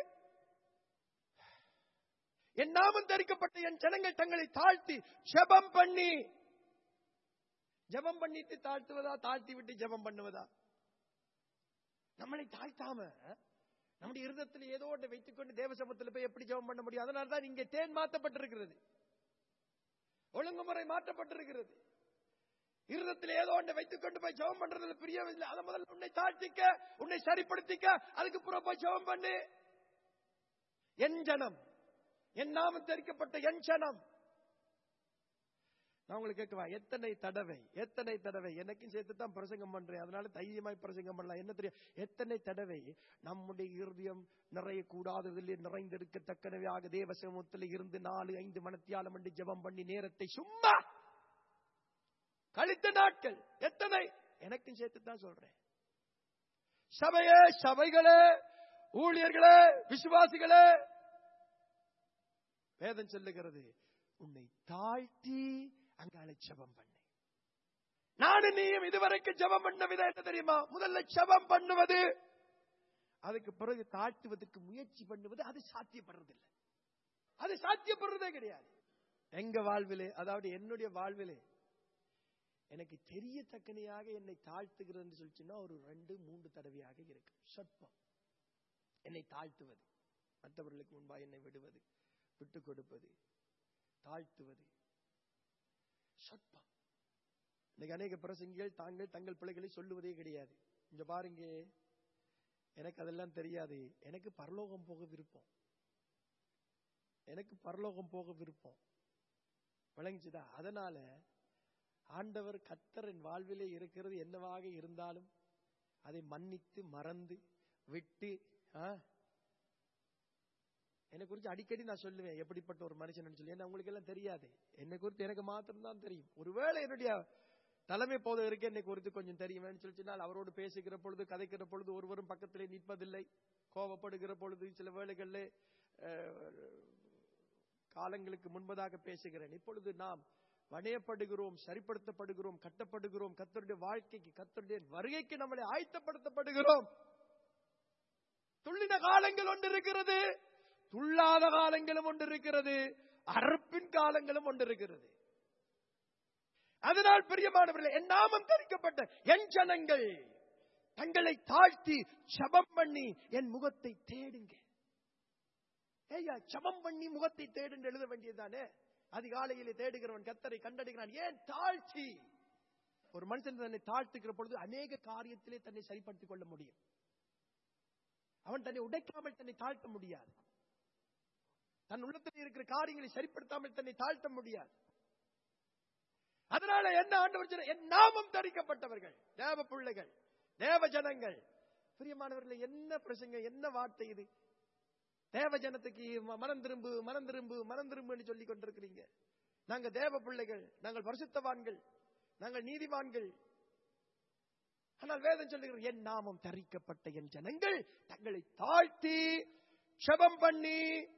என் நாமம் தரிக்கப்பட்ட என் ஜனங்கள் தங்களை தாழ்த்தி ஜெபம் பண்ணி ஜெபம் பண்ணிட்டு தாழ்த்துவதா தாழ்த்தி விட்டு ஜெபம் பண்ணுவதா நம்மளை தாழ்த்தாம நம்முடைய இருதத்தில் ஏதோ ஒன்றை வைத்துக்கொண்டு தேவசமத்தில் போய் எப்படி ஜெபம் பண்ண முடியும் அதனால தான் இங்கே தேன் மாற்றப்பட்டிருக்கிறது ஒழுங்குமுறை மாற்றப்பட்டிருக்கிறது இருதத்தில் ஏதோ ஒன்றை வைத்துக் கொண்டு போய் ஜெபம் பண்றதுல பிரியவில்லை அதை முதல்ல உன்னை தாழ்த்திக்க உன்னை சரிப்படுத்திக்க அதுக்கு புறம் போய் ஜெபம் பண்ணு என் ஜனம் என் நாமம் தெரிக்கப்பட்ட என் ஜனம் நான் உங்களுக்கு கேட்கவா எத்தனை தடவை எத்தனை தடவை எனக்கும் சேர்த்து தான் பிரசங்கம் பண்றேன் அதனால தைரியமாய் பிரசங்கம் பண்ணலாம் என்ன தெரியும் எத்தனை தடவை நம்முடைய இருதயம் நிறைய கூடாததில் நிறைந்திருக்கத்தக்கனவையாக தேவ சமூகத்தில் இருந்து நாலு ஐந்து மணத்தியாலம் என்று ஜெபம் பண்ணி நேரத்தை சும்மா கழித்த நாட்கள் எத்தனை எனக்கும் சேர்த்து தான் சொல்றேன் சபையே சபைகளே ஊழியர்களே விசுவாசிகளே வேதம் சொல்லுகிறது உன்னை தாழ்த்தி அங்கால ஜெபம் பண்ணு நானும் நீயும் இதுவரைக்கும் ஜெபம் பண்ண விதம் என்ன தெரியுமா முதல்ல ஜெபம் பண்ணுவது அதுக்கு பிறகு தாழ்த்துவதற்கு முயற்சி பண்ணுவது அது சாத்தியப்படுறதில்லை அது சாத்தியப்படுறதே கிடையாது எங்க வாழ்விலே அதாவது என்னுடைய வாழ்விலே எனக்கு தெரியத்தக்கனையாக என்னை தாழ்த்துகிறது சொல்லிச்சுன்னா ஒரு ரெண்டு மூன்று தடவையாக இருக்கு சொற்பம் என்னை தாழ்த்துவது மற்றவர்களுக்கு முன்பா என்னை விடுவது விட்டு கொடுப்பது தாழ்த்துவது சொற்பம் இன்னைக்கு அநேக பிரசங்கிகள் தாங்கள் தங்கள் பிள்ளைகளை சொல்லுவதே கிடையாது இங்க பாருங்க எனக்கு அதெல்லாம் தெரியாது எனக்கு பரலோகம் போக விருப்பம் எனக்கு பரலோகம் போக விருப்பம் விளங்கிச்சுதா அதனால ஆண்டவர் கத்தரின் வாழ்விலே இருக்கிறது என்னவாக இருந்தாலும் அதை மன்னித்து மறந்து விட்டு ஆ, என்னை குறித்து அடிக்கடி நான் சொல்லுவேன் எப்படிப்பட்ட ஒரு மனுஷன் சொல்லி ஏன்னா உங்களுக்கு எல்லாம் தெரியாது என்னை குறித்து எனக்கு மாத்திரம்தான் தெரியும் ஒருவேளை என்னுடைய தலைமை போதகருக்கு என்னை குறித்து கொஞ்சம் தெரியுமேன்னு சொல்லி சொன்னால் அவரோடு பேசுகிற பொழுது கதைக்கிற பொழுது ஒருவரும் பக்கத்திலே நிற்பதில்லை கோபப்படுகிற பொழுது சில வேளைகளில் காலங்களுக்கு முன்பதாக பேசுகிறேன் இப்பொழுது நாம் வணையப்படுகிறோம் சரிப்படுத்தப்படுகிறோம் கட்டப்படுகிறோம் கத்தருடைய வாழ்க்கைக்கு கத்தருடைய வருகைக்கு நம்மளை ஆயத்தப்படுத்தப்படுகிறோம் துள்ளின காலங்கள் ஒன்று இருக்கிறது துள்ளாத காலங்களும் ஒன்று இருக்கிறது அறுப்பின் காலங்களும் ஒன்று இருக்கிறது அதனால் பிரியமானவர்களே என் நாமம் தெரிவிக்கப்பட்ட என் ஜனங்கள் தங்களை தாழ்த்தி ஜபம் பண்ணி என் முகத்தை தேடுங்க ஏய்யா ஜபம் பண்ணி முகத்தை தேடுன்னு எழுத வேண்டியதுதானே அதிகாலையிலே தேடுகிறவன் கத்தரை கண்டடைகிறான் ஏன் தாழ்ச்சி ஒரு மனுஷன் தன்னை தாழ்த்துகிற பொழுது அநேக காரியத்திலே தன்னை சரிப்படுத்திக் கொள்ள முடியும் அவன் தன்னை உடைக்காமல் தன்னை தாழ்த்த முடியாது தன் உள்ளத்தில் இருக்கிற காரியங்களை சரிப்படுத்தாமல் தன்னை தாழ்த்த முடியாது அதனால என்ன ஆண்டவர் சொன்னார்? என் நாமம் தரிக்கப்பட்டவர்கள் தேவ பிள்ளைகள் தேவ ஜனங்கள் பிரியமானவர்களே என்ன பிரசங்க என்ன வார்த்தை இது தேவ ஜனத்துக்கு ம- மனம் திரும்பு மனம் திரும்பு மனம் திரும்புன்னு சொல்லி கொண்டிருக்கிறீங்க நாங்க தேவ பிள்ளைகள் நாங்கள் பரிசுத்தவான்கள் நாங்கள் நீதிவான்கள் ஆனால் வேதம் சொல்லுகிறது என் நாமம் தரிக்கப்பட்ட என் ஜனங்கள் தங்களை தாழ்த்தி செபம் பண்ணி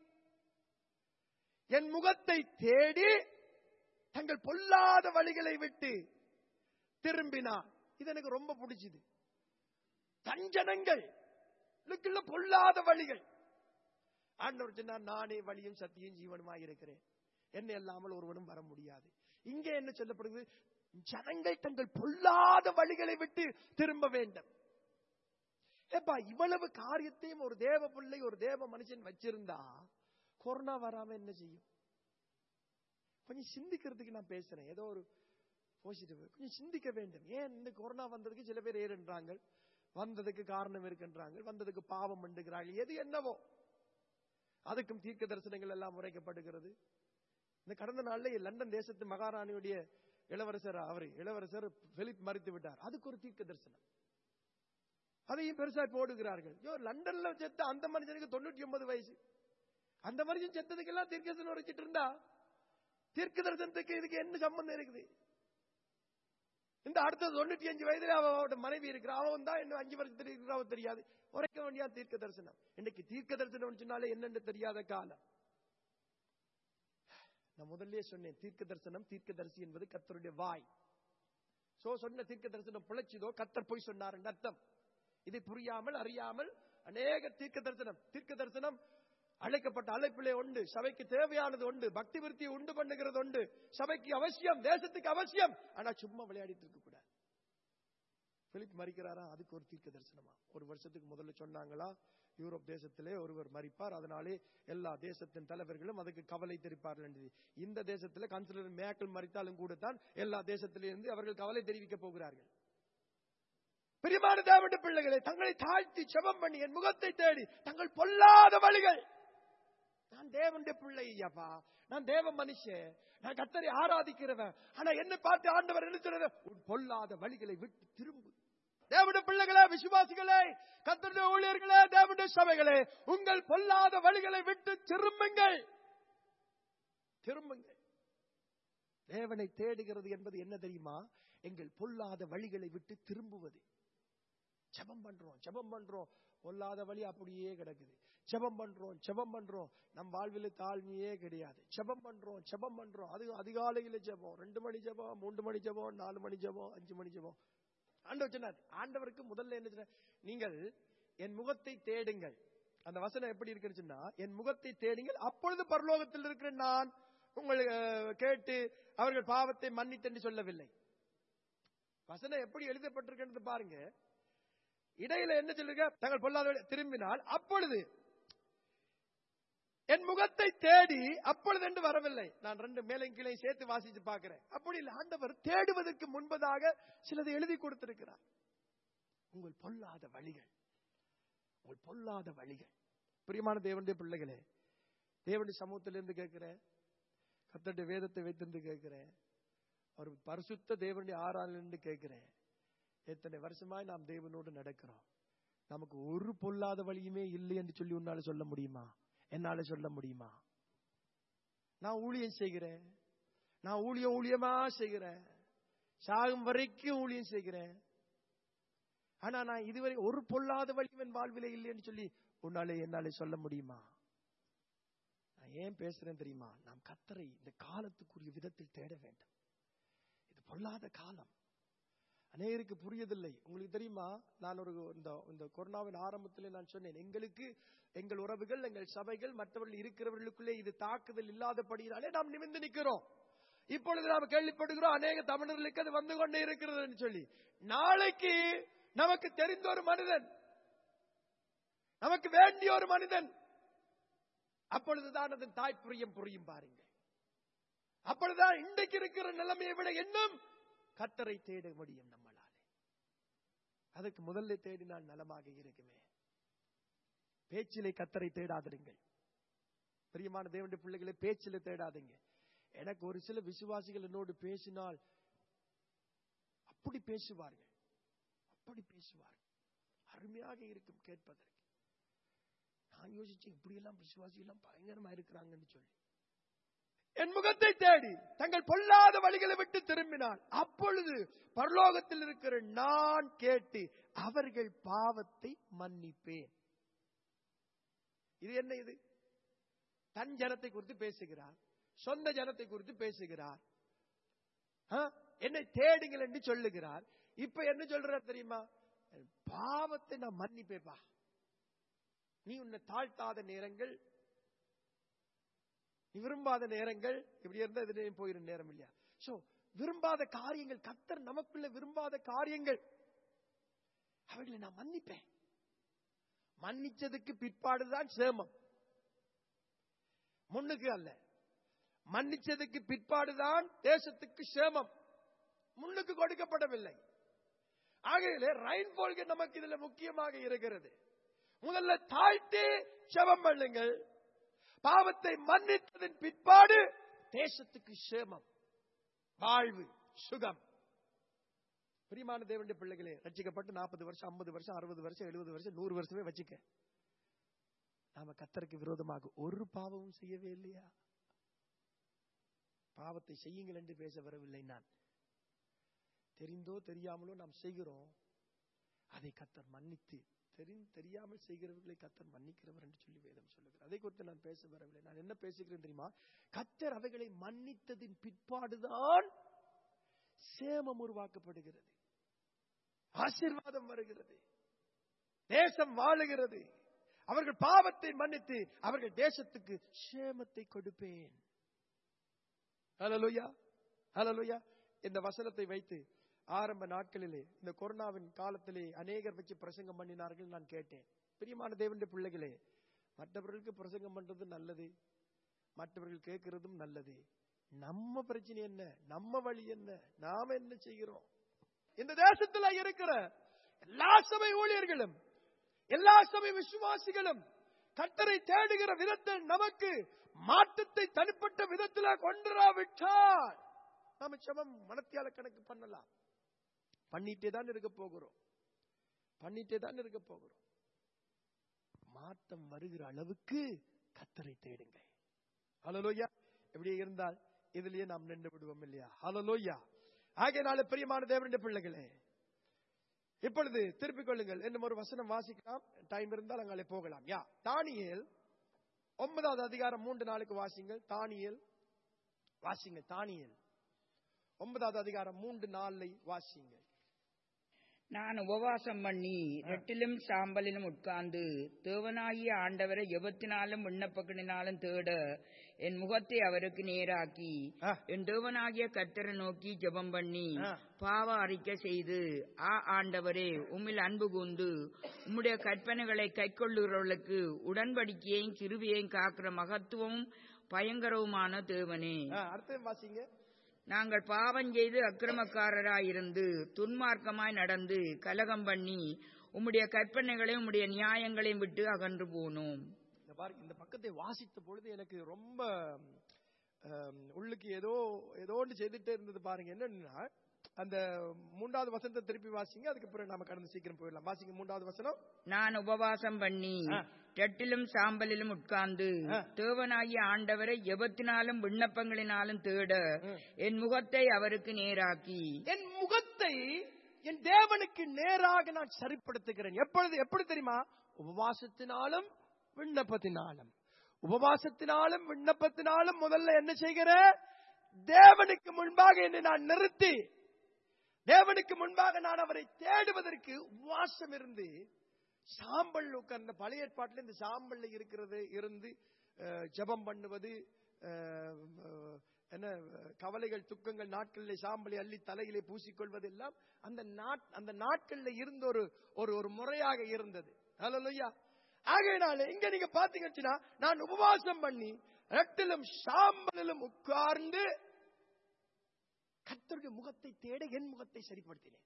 என் முகத்தை தேடி தங்கள் பொல்லாத வழிகளை விட்டு திரும்பினார் இது எனக்கு ரொம்ப பிடிச்சது தன் ஜனங்கள் இதுக்குள்ள பொல்லாத வழிகள் ஆண்டவர் சொன்னார் நானே வழியும் சத்தியும் ஜீவனுமாய் இருக்கிறேன் என்னை இல்லாமல் ஒருவனும் வர முடியாது இங்கே என்ன சொல்லப்படுகிறது ஜனங்கள் தங்கள் பொல்லாத வழிகளை விட்டு திரும்ப வேண்டும் ஏப்பா இவ்வளவு காரியத்தையும் ஒரு தேவ பிள்ளை ஒரு தேவ மனுஷன் வச்சிருந்தா கொரோனா வராம என்ன செய்யும் கொஞ்சம் சிந்திக்கிறதுக்கு நான் பேசுறேன் ஏதோ ஒரு பாசிட்டிவ் கொஞ்சம் சிந்திக்க வேண்டும் ஏன் இந்த கொரோனா வந்ததுக்கு சில பேர் ஏறுன்றாங்க வந்ததுக்கு காரணம் இருக்கின்றாங்க வந்ததுக்கு பாவம் பண்ணுகிறார்கள் எது என்னவோ அதுக்கும் தீர்க்க தரிசனங்கள் எல்லாம் உரைக்கப்படுகிறது இந்த கடந்த நாள்ல லண்டன் தேசத்து மகாராணியுடைய இளவரசர் அவர் இளவரசர் பிலிப் மறித்து விட்டார் அதுக்கு ஒரு தீர்க்க தரிசனம் அதையும் பெருசா போடுகிறார்கள் ஐயோ லண்டன்ல செத்த அந்த மனுஷனுக்கு தொண்ணூத்தி ஒன்பது வயசு அந்த மனுஷன் செத்ததுக்கெல்லாம் தீர்க்க தரிசனம் உரைச்சிட்டு இருந்தா தீர்க்க தரிசனத்துக்கு இதுக்கு என்ன சம்பந்தம் இருக்குது இந்த அடுத்த தொண்ணூத்தி அஞ்சு வயதுல அவனோட மனைவி இருக்கிற அவன் தான் இன்னும் அஞ்சு வருஷத்துல இருக்கிறாவோ தெரியாது உரைக்க வேண்டிய தீர்க்க தரிசனம் இன்னைக்கு தீர்க்க தரிசனம் சொன்னாலே என்னன்னு தெரியாத காலம் நான் முதல்லயே சொன்னேன் தீர்க்க தரிசனம் தீர்க்க தரிசி என்பது கத்தருடைய வாய் சோ சொன்ன தீர்க்க தரிசனம் பிழைச்சதோ கத்தர் போய் சொன்னார் அர்த்தம் இதை புரியாமல் அறியாமல் அநேக தீர்க்க தரிசனம் தீர்க்க தரிசனம் அழைக்கப்பட்ட அழைப்பிலே உண்டு சபைக்கு தேவையானது உண்டு பக்தி விருத்தியை உண்டு பண்ணுகிறது உண்டு சபைக்கு அவசியம் தேசத்துக்கு அவசியம் ஆனா சும்மா விளையாடிட்டு இருக்க கூடாது பிலிப் மறிக்கிறாரா அதுக்கு ஒரு தீர்க்க தரிசனமா ஒரு வருஷத்துக்கு முதல்ல சொன்னாங்களா யூரோப் தேசத்திலே ஒருவர் மறிப்பார் அதனாலே எல்லா தேசத்தின் தலைவர்களும் அதுக்கு கவலை தெரிவிப்பார்கள் என்று இந்த தேசத்தில் கன்சிலர் மேக்கல் மறித்தாலும் கூட தான் எல்லா தேசத்திலிருந்து அவர்கள் கவலை தெரிவிக்க போகிறார்கள் பிரியமான தேவனுடைய பிள்ளைகளை தங்களை தாழ்த்தி செபம் பண்ணி என் முகத்தை தேடி தங்கள் பொல்லாத வழிகள் நான் தேவனுடைய பிள்ளை ஐயாப்பா நான் தேவ மனுஷன் நான் கத்தரை ஆராதிக்கிறவன் ஆனா என்ன பார்த்து ஆண்டவர் என்ன சொல்றது உன் பொல்லாத வழிகளை விட்டு திரும்பு தேவனுடைய பிள்ளைகளே விசுவாசிகளே கத்தருடைய ஊழியர்களே தேவனுடைய சபைகளே உங்கள் பொல்லாத வழிகளை விட்டு திரும்புங்கள் திரும்புங்கள் தேவனை தேடுகிறது என்பது என்ன தெரியுமா எங்கள் பொல்லாத வழிகளை விட்டு திரும்புவது ஜெபம் பண்றோம் ஜெபம் பண்றோம் பொல்லாத வழி அப்படியே கிடக்குது ஜெபம் பண்றோம் ஜெபம் பண்றோம் நம் வாழ்வில் தாழ்மையே கிடையாது ஜெபம் பண்றோம் ஜெபம் பண்றோம் அது அதிகாலையில ஜெபம் ரெண்டு மணி ஜெபம் மூன்று மணி ஜெபம் நாலு மணி ஜெபம் அஞ்சு மணி ஜெபம் ஆண்டவர் சொன்னார் ஆண்டவருக்கு முதல்ல என்ன சொன்னார் நீங்கள் என் முகத்தை தேடுங்கள் அந்த வசனம் எப்படி இருக்குன்னு சொன்னா என் முகத்தை தேடுங்கள் அப்பொழுது பரலோகத்தில் இருக்கிற நான் உங்களை அஹ், கேட்டு அவர்கள் பாவத்தை மன்னித்தென்று சொல்லவில்லை வசனம் எப்படி எழுதப்பட்டிருக்கிறது பாருங்க இடையில என்ன சொல்லுங்க தங்கள் பொல்லாத வழி- திரும்பினால் அப்பொழுது என் முகத்தை தேடி அப்பொழுது என்று வரவில்லை நான் ரெண்டு மேலும் கீழே சேர்த்து வாசிச்சு பார்க்கிறேன் அப்படி இல்லை ஆண்டவர் தேடுவதற்கு முன்பதாக சிலதை எழுதி கொடுத்திருக்கிறார் உங்கள் பொல்லாத வழிகள் உங்கள் பொல்லாத வழிகள் பிரியமான தேவனுடைய பிள்ளைகளே தேவனுடைய சமூகத்திலிருந்து கேட்கிறேன் கத்தருடைய வேதத்தை வைத்திருந்து கேட்கிறேன் ஒரு பரிசுத்த தேவனுடைய ஆறாலிருந்து கேட்கிறேன் எத்தனை வருஷமாய் நாம் தேவனோடு நடக்கிறோம் நமக்கு ஒரு பொல்லாத வழியுமே இல்லை என்று சொல்லி உன்னால சொல்ல முடியுமா என்னால சொல்ல முடியுமா நான் ஊழியம் செய்கிறேன் நான் ஊழியம் ஊழியமா செய்கிறேன் சாகும் வரைக்கும் ஊழியம் செய்கிறேன் ஆனா நான் இதுவரை ஒரு பொல்லாத வழியும் என் வாழ்விலே இல்லைன்னு சொல்லி உன்னாலே என்னாலே சொல்ல முடியுமா நான் ஏன் பேசுறேன் தெரியுமா நாம் கத்தரை இந்த காலத்துக்குரிய விதத்தில் தேட வேண்டும் இது பொல்லாத காலம் அநேகருக்கு புரியதில்லை உங்களுக்கு தெரியுமா நான் ஒரு இந்த இந்த கொரோனாவின் ஆரம்பத்தில் நான் சொன்னேன் எங்களுக்கு எங்கள் உறவுகள் எங்கள் சபைகள் மற்றவர்கள் இருக்கிறவர்களுக்குள்ளே இது தாக்குதல் இல்லாதபடியினாலே நாம் நிமிர்ந்து நிற்கிறோம் இப்பொழுது நாம் கேள்விப்படுகிறோம் அநேக தமிழர்களுக்கு அது வந்து கொண்டே இருக்கிறதுன்னு சொல்லி நாளைக்கு நமக்கு தெரிந்த ஒரு மனிதன் நமக்கு வேண்டிய ஒரு மனிதன் அப்பொழுதுதான் அதன் தாய் புரியும் புரியும் பாருங்க அப்பொழுதுதான் இன்றைக்கு இருக்கிற நிலைமையை விட இன்னும் கத்தரை தேட முடியும் நம்மளாலே அதுக்கு முதல்ல தேடினால் நலமாக இருக்குமே பேச்சிலே கத்தரை தேடாதிருங்கள் பிரியமான தேவனுடைய பிள்ளைகளை பேச்சிலே தேடாதீங்க எனக்கு ஒரு சில விசுவாசிகள் என்னோடு பேசினால் அப்படி பேசுவார்கள் அப்படி பேசுவார்கள் அருமையாக இருக்கும் கேட்பதற்கு நான் யோசிச்சேன் இப்படி எல்லாம் விசுவாசி எல்லாம் பயங்கரமா இருக்கிறாங்கன்னு சொல்லி என் முகத்தை தேடி தங்கள் பொல்லாத வழிகளை விட்டு திரும்பினான் அப்பொழுது பரலோகத்தில் இருக்கிற நான் கேட்டு அவர்கள் பாவத்தை மன்னிப்பேன் இது என்ன இது தன் ஜனத்தை குறித்து பேசுகிறார் சொந்த ஜனத்தை குறித்து பேசுகிறார் ஆ? என்னை தேடுங்கள் என்று சொல்லுகிறார் இப்ப என்ன சொல்றார் தெரியுமா என் பாவத்தை நான் மன்னிப்பேப்பா நீ உன்னை தாழ்த்தாத நேரங்கள் நீ விரும்பாத நேரங்கள் இப்படி இருந்தா இதுலயும் போயிரு நேரம் இல்லையா சோ விரும்பாத காரியங்கள் கத்தர் நமக்குள்ள விரும்பாத காரியங்கள் அவைகளை நான் மன்னிப்பேன் மன்னிச்சதுக்கு பிற்பாடுதான் சேமம் முன்னுக்கு அல்ல மன்னிச்சதுக்கு பிற்பாடுதான் தேசத்துக்கு சேமம் முன்னுக்கு கொடுக்கப்படவில்லை ஆகையிலே ரைன் போல்க நமக்கு இதுல முக்கியமாக இருக்கிறது முதல்ல தாழ்த்தி செபம் பண்ணுங்கள் பாவத்தை மன்னித்ததின் பிற்பாடு தேசத்துக்கு சேமம் வாழ்வு சுகம் பிரியமான தேவனுடைய பிள்ளைகளே ரட்சிக்கப்பட்டு நாற்பது வருஷம் ஐம்பது வருஷம் அறுபது வருஷம் எழுபது வருஷம் நூறு வருஷமே வச்சுக்க நாம கத்தருக்கு விரோதமாக ஒரு பாவமும் செய்யவே இல்லையா பாவத்தை செய்யுங்கள் என்று பேச வரவில்லை நான் தெரிந்தோ தெரியாமலோ நாம் செய்கிறோம் அதை கத்தர் மன்னித்து தெரிந்து தெரியாமல் செய்கிறவர்களை கத்தர் மன்னிக்கிறவர் என்று சொல்லி வேதம் சொல்லுகிறார் அதை குறித்து நான் பேச வரவில்லை நான் என்ன பேசுகிறேன் தெரியுமா கத்தர் அவைகளை மன்னித்ததின் பிற்பாடுதான் சேமம் உருவாக்கப்படுகிறது ஆசீர்வாதம் வருகிறது தேசம் வாழுகிறது அவர்கள் பாவத்தை மன்னித்து அவர்கள் தேசத்துக்கு சேமத்தை கொடுப்பேன் ஹalleluya ஹalleluya இந்த வசனத்தை வைத்து ஆரம்ப நாட்களிலே இந்த கொரோனாவின் காலத்திலே அநேகர் வச்சு பிரசங்கம் பண்ணினார்கள் நான் கேட்டேன் பிரியமான தேவனுடைய பிள்ளைகளே மற்றவர்களுக்கு பிரசங்கம் பண்றது நல்லது மற்றவர்கள் கேட்கிறதும் நல்லது நம்ம பிரச்சனை என்ன நம்ம வழி என்ன நாம என்ன செய்கிறோம் இந்த தேசத்துல இருக்கிற எல்லா சபை ஊழியர்களும் எல்லா சபை விசுவாசிகளும் கத்தரை தேடுகிற விதத்தில் நமக்கு மாற்றத்தை தனிப்பட்ட விதத்தில் கொண்டுராவிட்டால் நாம சமம் மனத்தியால கணக்கு பண்ணலாம் பண்ணிட்டே தான் இருக்க போகிறோம் பண்ணிட்டே தான் இருக்க போகிறோம் மாற்றம் வருகிற அளவுக்கு கத்தரை தேடுங்க ஹலலோயா எப்படி இருந்தால் இதுலயே நாம் நின்று விடுவோம் இல்லையா ஹலலோயா ஆகையினால பிரியமான தேவனுடைய பிள்ளைகளே இப்பொழுது திருப்பிக் கொள்ளுங்கள் என்னும் ஒரு வசனம் வாசிக்கலாம் டைம் இருந்தால் அங்காலே போகலாம் யா தானியேல் ஒன்பதாவது அதிகாரம் மூன்று நாளுக்கு வாசிங்கள் தானியேல் வாசிங்க தானியேல் ஒன்பதாவது அதிகாரம் மூன்று நாளை வாசிங்கள் நான் உபவாசம் பண்ணி ரெட்டிலும் சாம்பலிலும் உட்கார்ந்து தேவனாகிய ஆண்டவரை எவத்தினாலும் விண்ணப்பக்கினாலும் தேட என் முகத்தை அவருக்கு நேராக்கி ஆ. என் தேவனாகிய கர்த்தரை நோக்கி ஜெபம் பண்ணி ஆ. பாவ அறிக்கை செய்து ஆ ஆண்டவரே உம்மில் அன்பு கூர்ந்து உம்முடைய கற்பனைகளை கைக்கொள்ளுகிறவர்களுக்கு உடன்படிக்கையையும் கிருவியையும் காக்கிற மகத்துவமும் பயங்கரவுமான தேவனே ஆ, அடுத்து வாசிங்க நாங்கள் பாவம் செய்து அக்கிரமக்காரராயிருந்து துன்மார்க்கமாய் நடந்து கலகம் பண்ணி உம்முடைய கற்பனைகளையும் உம்முடைய நியாயங்களையும் விட்டு அகன்று போனோம் இந்த பாருங்க இந்த பக்கத்தை வாசித்த பொழுது எனக்கு ரொம்ப ஆம், உள்ளுக்கு ஏதோ ஏதோ ஒன்று செய்துட்டே இருந்தது பாருங்க என்னன்னா அந்த மூன்றாவது வசனத்தை திருப்பி வாசிங்க அதுக்கு பிறகு நாம கடந்து சீக்கிரம் போயிடலாம் வாசிங்க மூன்றாவது வசனம் நான் உபவாசம் பண்ணி ஆ. ரெட்டிலும் சாம்பலிலும் உட்கார்ந்து ஆ. தேவனாகிய ஆண்டவரை எபத்தினாலும் விண்ணப்பங்களினாலும் தேட ம். என் முகத்தை அவருக்கு நேராக்கி என் முகத்தை என் தேவனுக்கு நேராக நான் சரிப்படுத்துகிறேன் எப்பொழுது எப்படி தெரியுமா உபவாசத்தினாலும் விண்ணப்பத்தினாலும் உபவாசத்தினாலும் விண்ணப்பத்தினாலும் முதல்ல என்ன செய்கிறேன் தேவனுக்கு முன்பாக என்னை நான் நிறுத்தி தேவனுக்கு முன்பாக நான் அவரை தேடுவதற்கு உபவாசம் இருந்து சாம்பல் உட்கார்ந்த பழைய ஏற்பாட்டில் இந்த சாம்பல்ல இருக்கிறது இருந்து அஹ், ஜெபம் பண்ணுவது அஹ், அஹ், என்ன அஹ், கவலைகள் துக்கங்கள் நாட்களிலே சாம்பலை அள்ளி தலையிலே பூசிக்கொள்வது எல்லாம் அந்த நாட் அந்த நாட்கள்ல இருந்த ஒரு ஒரு ஒரு முறையாக இருந்தது ஹalleluya ஆகையினால இங்க நீங்க பாத்தீங்கன்னா நான் உபவாசம் பண்ணி ரெட்டிலும் சாம்பலிலும் உட்கார்ந்து கர்த்தருடைய முகத்தை தேட என் முகத்தை சரிப்படுத்தினேன்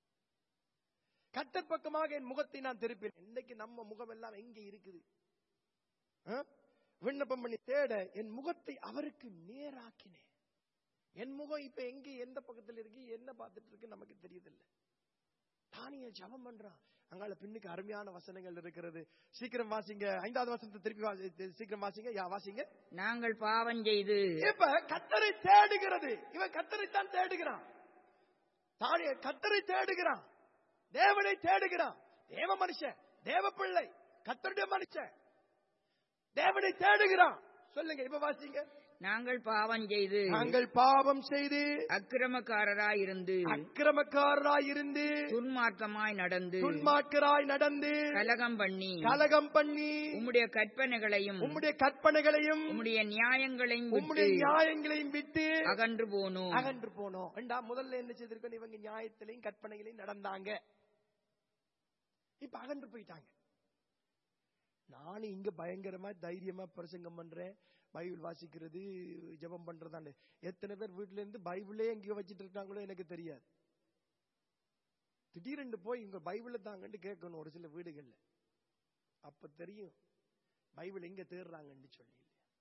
கர்த்தர் பக்கமாக என் முகத்தை நான் திருப்பினேன் இன்னைக்கு நம்ம முகம் எல்லாம் எங்க இருக்குது ஆ? விண்ணப்பம் பண்ணி தேட என் முகத்தை அவருக்கு நேராக்கினேன் என் முகம் இப்ப எங்க எந்த பக்கத்துல இருக்கு என்ன பார்த்துட்டு இருக்கு நமக்கு தெரியுதில்ல தானிய ஜபம் பண்றான் அங்கால பின்னுக்கு அருமையான வசனங்கள் இருக்கிறது சீக்கிரம் வாசிங்க ஐந்தாவது வசனத்தை திருப்பி வா- சீக்கிரம் வாசிங்க யா வாசிங்க நாங்கள் பாவம் செய்து இப்ப கத்தரை தேடுகிறது இவன் கத்தரை தான் தேடுகிறான் தானிய கத்தரை தேடுகிறான் தேவனை தேடுகிறான் தேவ மனுஷன் தேவ பிள்ளை கத்தருடைய மனுஷன் தேவனை தேடுகிறான் சொல்லுங்க இப்ப வாசிங்க நாங்கள் பாவம் செய்து நாங்கள் பாவம் செய்து அக்கிரமக்காரராயிருந்து அக்கிரமக்காரராய் இருந்து துன்மார்க்கமாய் நடந்து துன்மார்க்கராய் நடந்து கலகம் பண்ணி கலகம் பண்ணி உம்முடைய கற்பனைகளையும் உம்முடைய கற்பனைகளையும் உம்முடைய நியாயங்களையும் உம்முடைய விட்டு நியாயங்களையும் விட்டு அகன்று போனோம் அகன்று போனோம் ஏண்டா முதல்ல என்ன செய்திருக்கோம் இவங்க நியாயத்திலையும் கற்பனைகளையும் நடந்தாங்க இப்ப அகன்று போயிட்டாங்க நானும் இங்க பயங்கரமா தைரியமா பிரசங்கம் பண்றேன் பைபிள் வாசிக்கிறது ஜெபம் பண்றதாண்டு எத்தனை பேர் வீட்டுல இருந்து பைபிளே எங்கேயோ வச்சிட்டு இருக்காங்களோ எனக்கு தெரியாது திடீரென்று போய் இங்க பைபிளை தாங்கன்னு கேட்கணும் ஒரு சில வீடுகள்ல அப்ப தெரியும் பைபிள் எங்க தேடுறாங்கன்னு சொல்லி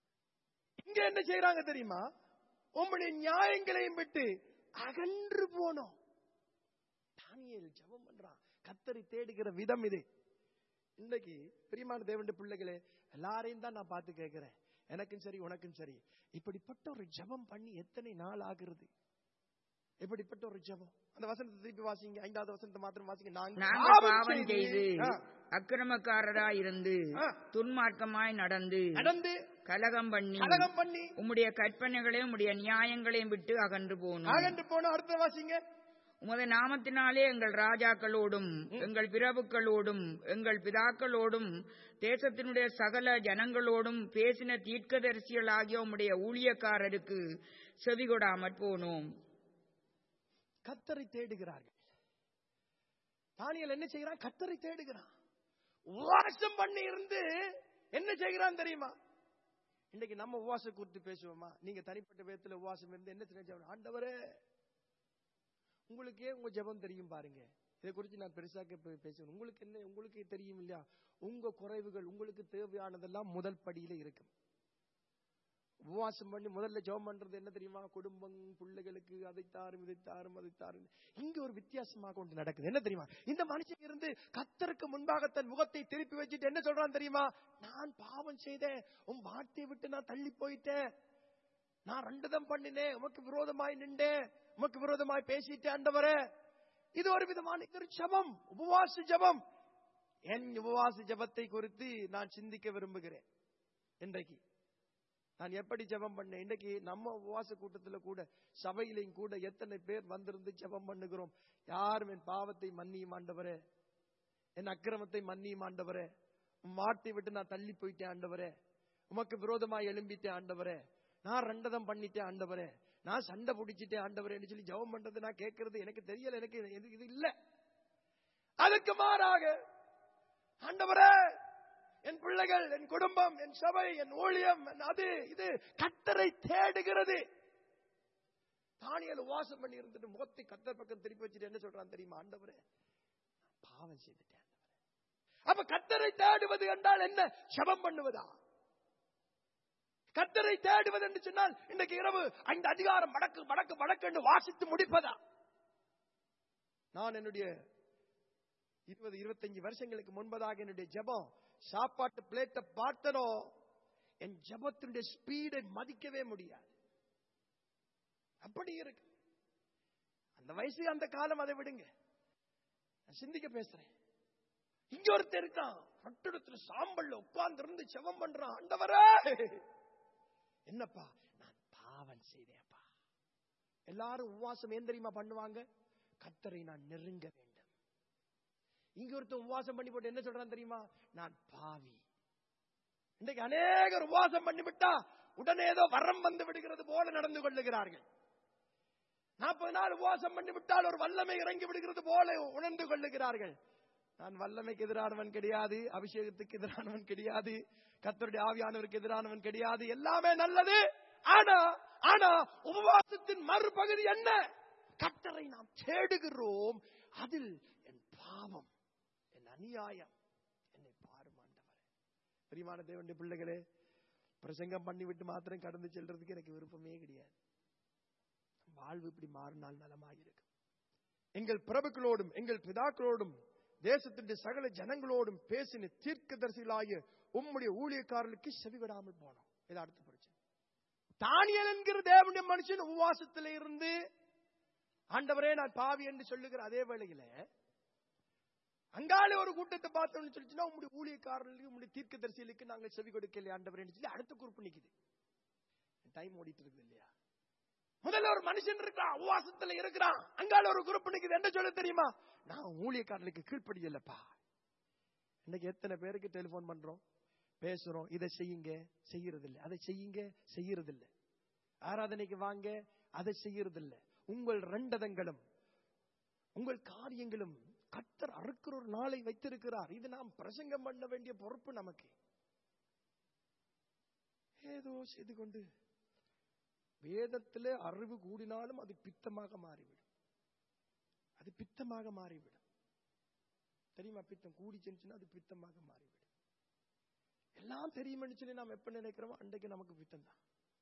இங்க என்ன செய்யறாங்க தெரியுமா உம்முடைய நியாயங்களையும் விட்டு அகன்று போனோம் தானியேல் ஜெபம் பண்றான் கத்தரை தேடுகிற விதம் இது இன்னைக்கு பிரியமான தேவனுடைய பிள்ளைகளே எல்லாரையும் தான் நான் பார்த்து கேட்கிறேன் எனக்கும் சரி உனக்கும் சரி இப்படிப்பட்ட ஒரு ஜெபம் பண்ணி எத்தனை நாள் ஆகிறது இப்படிப்பட்ட ஒரு ஜெபம் அந்த வசனத்தை திருப்பி வாசிங்க ஐந்தாவது வசனத்தை மாத்திரம் வாசிங்க நாங்கள் நாங்கள் பாவம் செய்து ஆ, அக்கிரமக்காரராய் இருந்து ஆ. துன்மார்க்கமாய் நடந்து நடந்து கலகம் பண்ணி கலகம் பண்ணி உம்முடைய கற்பனைகளையும் உம்முடைய நியாயங்களையும் விட்டு அகன்று போனோம் அகன்று போன அடுத்த வாசிங்க உமது நாமத்தினாலே எங்கள் ராஜாக்களோடும் எங்கள் பிரபுக்களோடும் எங்கள் பிதாக்களோடும் தேசத்தினுடைய சகல ஜனங்களோடும் பேசின தீர்க்கதரிசிகளாகிய உம்முடைய ஊழியக்காரருக்கு செவிகொடாமற் போனோம் கத்தரை தேடுகிறார்கள் தானியல் என்ன செய்கிறான் கத்தரை தேடுகிறான் உபவாசம் பண்ணி இருந்து என்ன செய்கிறான் தெரியுமா இன்னைக்கு நம்ம உபவாசம் குறித்து பேசுவோமா நீங்க தனிப்பட்ட விதத்துல உபவாசம் இருந்து என்ன செஞ்ச ஆண்டவரே உங்களுக்கே உங்க ஜெபம் தெரியும் பாருங்க இதை குறித்து நான் பெருசாக பே- பேசுவேன் உங்களுக்கு என்ன உங்களுக்கு தெரியும் இல்லையா உங்க குறைவுகள் உங்களுக்கு தேவையானதெல்லாம் முதல் படியில இருக்கும் உபவாசம் பண்ணி முதல்ல ஜெபம் பண்றது என்ன தெரியுமா குடும்பம் பிள்ளைகளுக்கு அதை தாரும் இதை தாரும் அதை தாரும் இங்க ஒரு வித்தியாசமாக ஒன்று நடக்குது என்ன தெரியுமா இந்த மனுஷன் இருந்து கத்தருக்கு முன்பாக தன் முகத்தை திருப்பி வச்சுட்டு என்ன சொல்றான் தெரியுமா நான் பாவம் செய்தேன் உன் வார்த்தையை விட்டு நான் தள்ளி போயிட்டேன் நான் ரெண்டுதம் பண்ணினேன் உமக்கு விரோதமாய் நின்றேன் உமக்கு விரோதமாய் பேசிட்டேன் ஆண்டவரே இது ஒரு விதமான இது ஒரு ஜெபம் உபவாச ஜெபம் என் உபவாச ஜெபத்தை குறித்து நான் சிந்திக்க விரும்புகிறேன் இன்றைக்கு நான் எப்படி ஜெபம் பண்ணேன் இன்னைக்கு நம்ம உபவாச கூட்டத்துல கூட சபையிலையும் கூட எத்தனை பேர் வந்திருந்து ஜெபம் பண்ணுகிறோம் யாரும் என் பாவத்தை மன்னியும் ஆண்டவரே என் அக்கிரமத்தை மன்னியும் ஆண்டவரே உம் வார்த்தை விட்டு நான் தள்ளி போயிட்டேன் ஆண்டவரே உமக்கு விரோதமாய் எழும்பிட்டேன் ஆண்டவரே நான் ரெண்டதம் பண்ணிட்டேன் ஆண்டவரே நான் சண்டை பிடிச்சிட்டேன் ஆண்டவரேன்னு சொல்லி ஜெபம் பண்றது நான் கேட்கறது எனக்கு தெரியல எனக்கு இது- இது இல்ல அதுக்கு மாறாக ஆண்டவரே என் பிள்ளைகள் என் குடும்பம் என் சபை என் ஊழியம் என் அது இது கத்தரை தேடுகிறது தானியல் உவாசம் பண்ணி இருந்துட்டு முகத்தை கத்தர் பக்கம் திருப்பி வச்சுட்டு என்ன சொல்றான் தெரியுமா ஆண்டவரே நான் பாவம் செய்துட்டேன் ஆண்டவரே. அப்ப கத்தரை தேடுவது என்றால் என்ன ஜெபம் பண்ணுவதா கத்தரை தேடுவது என்று சொன்னால் இன்றைக்கு இரவு ஐந்து அதிகாரம் வடக்கு வடக்கு வடக்கு என்று வாசித்து முடிப்பதா நான் என்னுடைய இருபது இருபத்தஞ்சு வருஷங்களுக்கு முன்பதாக என்னுடைய ஜெபம் சாப்பாட்டு பிளேட்டை பார்த்தனோ என் ஜெபத்தினுடைய ஸ்பீடை மதிக்கவே முடியாது அப்படி இருக்கு அந்த வயசு அந்த காலம் அதை விடுங்க நான் சிந்திக்க பேசுறேன் இங்க ஒருத்தர் இருக்கான் கட்டிடத்துல சாம்பல்ல உட்கார்ந்து இருந்து செவம் பண்றான் ஆண்டவரே என்னப்பா நான் பாவம் செய்தேன்ப்பா எல்லாரும் உபவாசம் ஏன் தெரியுமா பண்ணுவாங்க கத்தரை நான் நெருங்க வேண்டும் இங்க ஒருத்தன் உபவாசம் பண்ணி போட்டு என்ன சொல்றான் தெரியுமா நான் பாவி இன்றைக்கு அநேகர் உபவாசம் பண்ணி விட்டா உடனே ஏதோ வரம் வந்து விடுகிறது போல நடந்து கொள்ளுகிறார்கள் நாற்பது நாள் உபவாசம் பண்ணி விட்டால் ஒரு வல்லமை இறங்கி விடுகிறது போல உணர்ந்து கொள்ளுகிறார்கள் நான் வல்லமைக்கு எதிரானவன் கிடையாது அபிஷேகத்துக்கு எதிரானவன் கிடையாது கத்தருடைய ஆவியானவருக்கு எதிரானவன் கிடையாது எல்லாமே நல்லது ஆனா ஆனா உபவாசத்தின் மறுபகுதி என்ன கத்தரை நாம் தேடுகிறோம் அதில் என் பாவம் என் அநியாயம் என்னை பாரும் ஆண்டவரே பிரியமான தேவனுடைய பிள்ளைகளே பிரசங்கம் பண்ணி விட்டு மாத்திரம் கடந்து செல்றதுக்கு எனக்கு விருப்பமே கிடையாது வாழ்வு இப்படி மாறினால் நலமாயிருக்கும் எங்கள் பிரபுக்களோடும் எங்கள் பிதாக்களோடும் தேசத்தினுடைய சகல ஜனங்களோடும் பேசின தீர்க்கதரிசிகளாகிய உம்முடைய ஊழியக்காரர்களுக்கு செவிவிடாமல் போனோம் இது அடுத்த பிரச்சனை தானியல் என்கிற தேவனுடைய மனுஷன் உபவாசத்தில இருந்து ஆண்டவரே நான் பாவி என்று சொல்லுகிற அதே வேளையில அங்காலே ஒரு கூட்டத்தை பார்த்தோம்னு சொல்லிச்சுன்னா உங்களுடைய ஊழியக்காரர்களுக்கு உங்களுடைய தீர்க்கதரிசிகளுக்கு நாங்கள் செவி கொடுக்கலையா ஆண்டவரேன்னு சொல்லி அடுத்த குறிப்பு நிக்குது டைம் ஓடிட்டு இருக்குது இல்லையா முதல்ல ஒரு மனுஷன் இருக்கான் உபவாசத்துல இருக்கிறான் அங்கால ஒரு குரூப் நிக்குது என்ன சொல்ல தெரியுமா நான் ஊழியக்காரர்களுக்கு கீழ்ப்படியலப்பா இன்னைக்கு எத்தனை பேருக்கு டெலிபோன் பண்றோம் பேசுறோம் இதை செய்யுங்க செய்யறது இல்ல அதை செய்யுங்க செய்யறது இல்ல ஆராதனைக்கு வாங்க அதை செய்யறது இல்ல உங்கள் ரெண்டதங்களும் உங்கள் காரியங்களும் கத்தர் அறுக்கிற ஒரு நாளை வைத்திருக்கிறார் இது நாம் பிரசங்கம் பண்ண வேண்டிய பொறுப்பு நமக்கு ஏதோ செய்து கொண்டு வேதத்திலே அறிவு கூடினாலும் அது பித்தமாக மாறிவிடும் அது பித்தமாக மாறிவிடும் தெரியுமா பித்தம் கூடிச்சுன்னா அது பித்தமாக மாறிவிடும் எல்லாம் தெரியும்னு சொல்லி நாம் எப்ப நினைக்கிறோமோ அன்றைக்கு நமக்கு பித்தம் தான்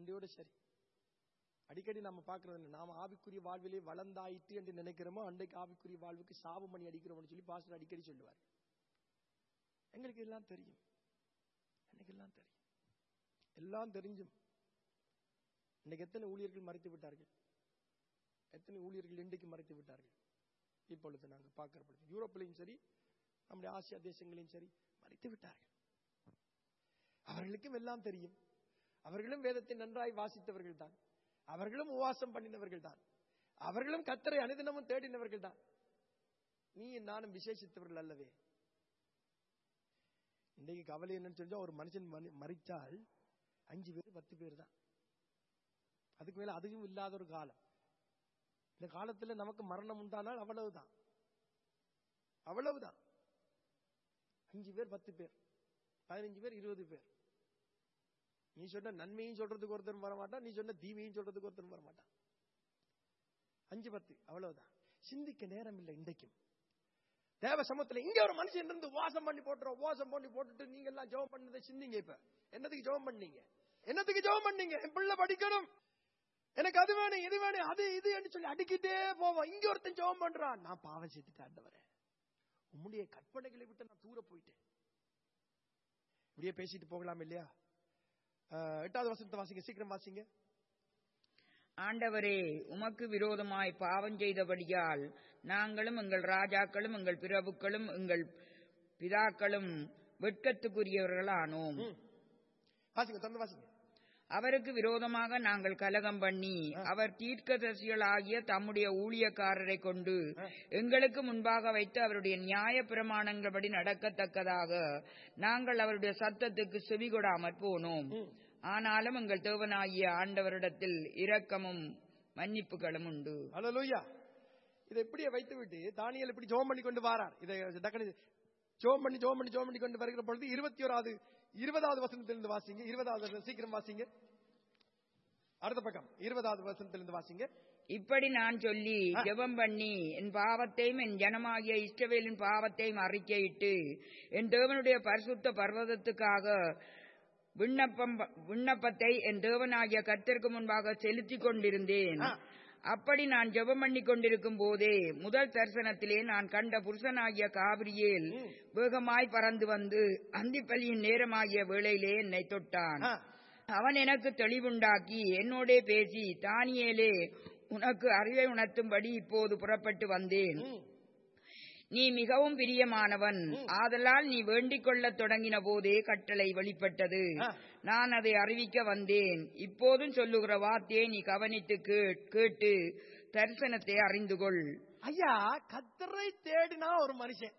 அண்டையோட சரி அடிக்கடி நம்ம பார்க்கறது இல்லை நாம ஆவிக்குரிய வாழ்விலே வளர்ந்தாயிட்டு என்று நினைக்கிறோமோ அன்றைக்கு ஆவிக்குரிய வாழ்வுக்கு சாவு மணி அடிக்கிறோம்னு சொல்லி பாஸ்டர் அடிக்கடி சொல்லுவார் எங்களுக்கு எல்லாம் தெரியும் எனக்கு எல்லாம் தெரியும் எல்லாம் தெரிஞ்சும் இன்னைக்கு எத்தனை ஊழியர்கள் மறைத்து விட்டார்கள் எத்தனை ஊழியர்கள் இன்றைக்கு மறைத்து விட்டார்கள் இப்பொழுது நாங்கள் பார்க்கிற பொழுது யூரோப்பிலையும் சரி நம்முடைய ஆசியா தேசங்களையும் சரி மறைத்து விட்டார்கள் அவர்களுக்கும் எல்லாம் தெரியும் அவர்களும் வேதத்தை நன்றாய் வாசித்தவர்கள் தான் அவர்களும் உவாசம் பண்ணினவர்கள் தான் அவர்களும் கத்தரை அனுதினமும் தேடினவர்கள் தான் நீ நானும் விசேஷித்தவர்கள் அல்லவே இன்றைக்கு கவலை என்னன்னு தெரிஞ்சா ஒரு மனுஷன் மனி- மரிச்சால் அஞ்சு பேர் பத்து பேர் தான் அதுக்கு மேல அதுவும் இல்லாத ஒரு காலம் இந்த காலத்துல நமக்கு மரணம் உண்டானால் அவ்வளவுதான் அவ்வளவுதான் அஞ்சு பேர் பத்து பேர் பதினஞ்சு பேர் இருபது பேர் நீ சொன்ன நன்மையும் சொல்றதுக்கு ஒருத்தர் வர மாட்டான் நீ சொன்ன தீமையும் சொல்றதுக்கு ஒருத்தர் வர மாட்டான் அஞ்சு பத்து அவ்வளவுதான் சிந்திக்க நேரம் இல்லை இன்றைக்கும் தேவ சமத்துல இங்க ஒரு மனுஷன் இருந்து வாசம் பண்ணி போட்டுறோம் வாசம் பண்ணி போட்டுட்டு நீங்க எல்லாம் ஜெபம் பண்ணதை சிந்திங்க இப்ப என்னத்துக்கு ஜெபம் பண்ணீங்க என்னத்துக்கு ஜெபம் பண்ணீங்க என் பிள்ளை படிக்கணும் எனக்கு அது வேணும் இது வேணும் அது இது என்று சொல்லி அடிக்கிட்டே போவோம் இங்க ஒருத்தன் ஜெபம் பண்றான் நான் பாவம் செய்துட்டு ஆண்டவரே உம்முடைய கற்பனைகளை விட்டு நான் தூர போயிட்டேன் இப்படியே பேசிட்டு போகலாம் இல்லையா அஹ், எட்டாவது வசனத்தை வாசிங்க சீக்கிரம் வாசிங்க ஆண்டவரே உமக்கு விரோதமாய் பாவம் செய்தபடியால் நாங்களும் எங்கள் ராஜாக்களும் எங்கள் பிரபுக்களும் எங்கள் பிதாக்களும் வெட்கத்துக்குரியவர்களானோம் ம். வாசிங்க தொடர்ந்து வாசிங்க அவருக்கு விரோதமாக நாங்கள் கலகம் பண்ணி அவர் தீர்க்கதரிசிகளாகிய தம்முடைய ஊழியக்காரரை கொண்டு எங்களுக்கு முன்பாக வைத்து அவருடைய நியாய பிரமாணங்களபடி நடக்கத்தக்கதாக நாங்கள் அவருடைய சத்தத்துக்கு செவிகொடாமற் போனோம் ம். ஆனாலும் எங்கள் தேவனாகிய ஆண்டவரிடத்தில் இரக்கமும் மன்னிப்புகளும் உண்டு ஹalleluya இதை இப்படியே வைத்து விட்டு தானியேல் இப்படி ஜெபம் பண்ணி கொண்டு வாரார் இதை டக்குனு ஜெபம் பண்ணி ஜெபம் பண்ணி ஜெபம் பண்ணி கொண்டு வருகிற பொழுது இருபத்தி ஓராவது இருபதாவது வசனத்திலிருந்து வாசிங்க இருபதாவது வசனம் சீக்கிரம் வாசிங்க அடுத்த பக்கம் இருபதாவது வசனத்திலிருந்து வாசிங்க இப்படி நான் சொல்லி ஜெபம் பண்ணி என் பாவத்தையும் என் ஜனமாகிய இஸ்ரவேலின் பாவத்தையும் அறிக்கையிட்டு என் தேவனுடைய பரிசுத்த பர்வதத்துக்காக விண்ணப்பம் விண்ணப்பத்தை என் தேவனாகிய கர்த்தருக்கு முன்பாக செலுத்திக் கொண்டிருந்தேன் ஆ. அப்படி நான் ஜெபம் பண்ணி கொண்டிருக்கும் போதே முதல் தரிசனத்திலே நான் கண்ட புருஷனாகிய காபிரியேல் ம். வேகமாய் பறந்து வந்து அந்திப்பலியின் நேரமாகிய வேளையிலே என்னை தொட்டான் ஆ. அவன் எனக்கு தெளிவுண்டாக்கி என்னோடே பேசி தானியேலே உனக்கு அறிவை உணர்த்தும்படி இப்போது புறப்பட்டு வந்தேன் ம். நீ மிகவும் பிரியமானவன் ஆதலால் நீ வேண்டிக் கொள்ளத் தொடங்கின போதே கட்டளை வெளிப்பட்டது ஆ. நான் அதை அறிவிக்க வந்தேன் இப்போதும் சொல்லுகிற வார்த்தையை நீ கவனித்து கேட்- கேட்டு தரிசனத்தை அறிந்து கொள் ஐயா கத்தரை தேடினா ஒரு மனுஷன்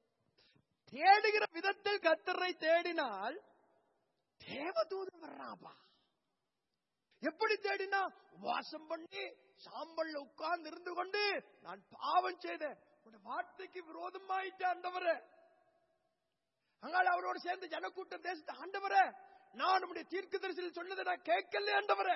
தேடுகிற விதத்தில் கத்தரை தேடினால் தேவதூதன் வர்றாப்பா எப்படி தேடினா வாசம் பண்ணி சாம்பல்ல உட்கார்ந்து இருந்து கொண்டு நான் பாவம் செய்தேன் உன் வார்த்தைக்கு விரோதமாயிட்ட ஆண்டவரே அங்கால அவரோடு சேர்ந்து ஜனக்கூட்டம் தேசத்தை ஆண்டவரே நான் உடைய தீர்க்க தரிசனம் சொன்னதை நான் கேட்கல ஆண்டவரே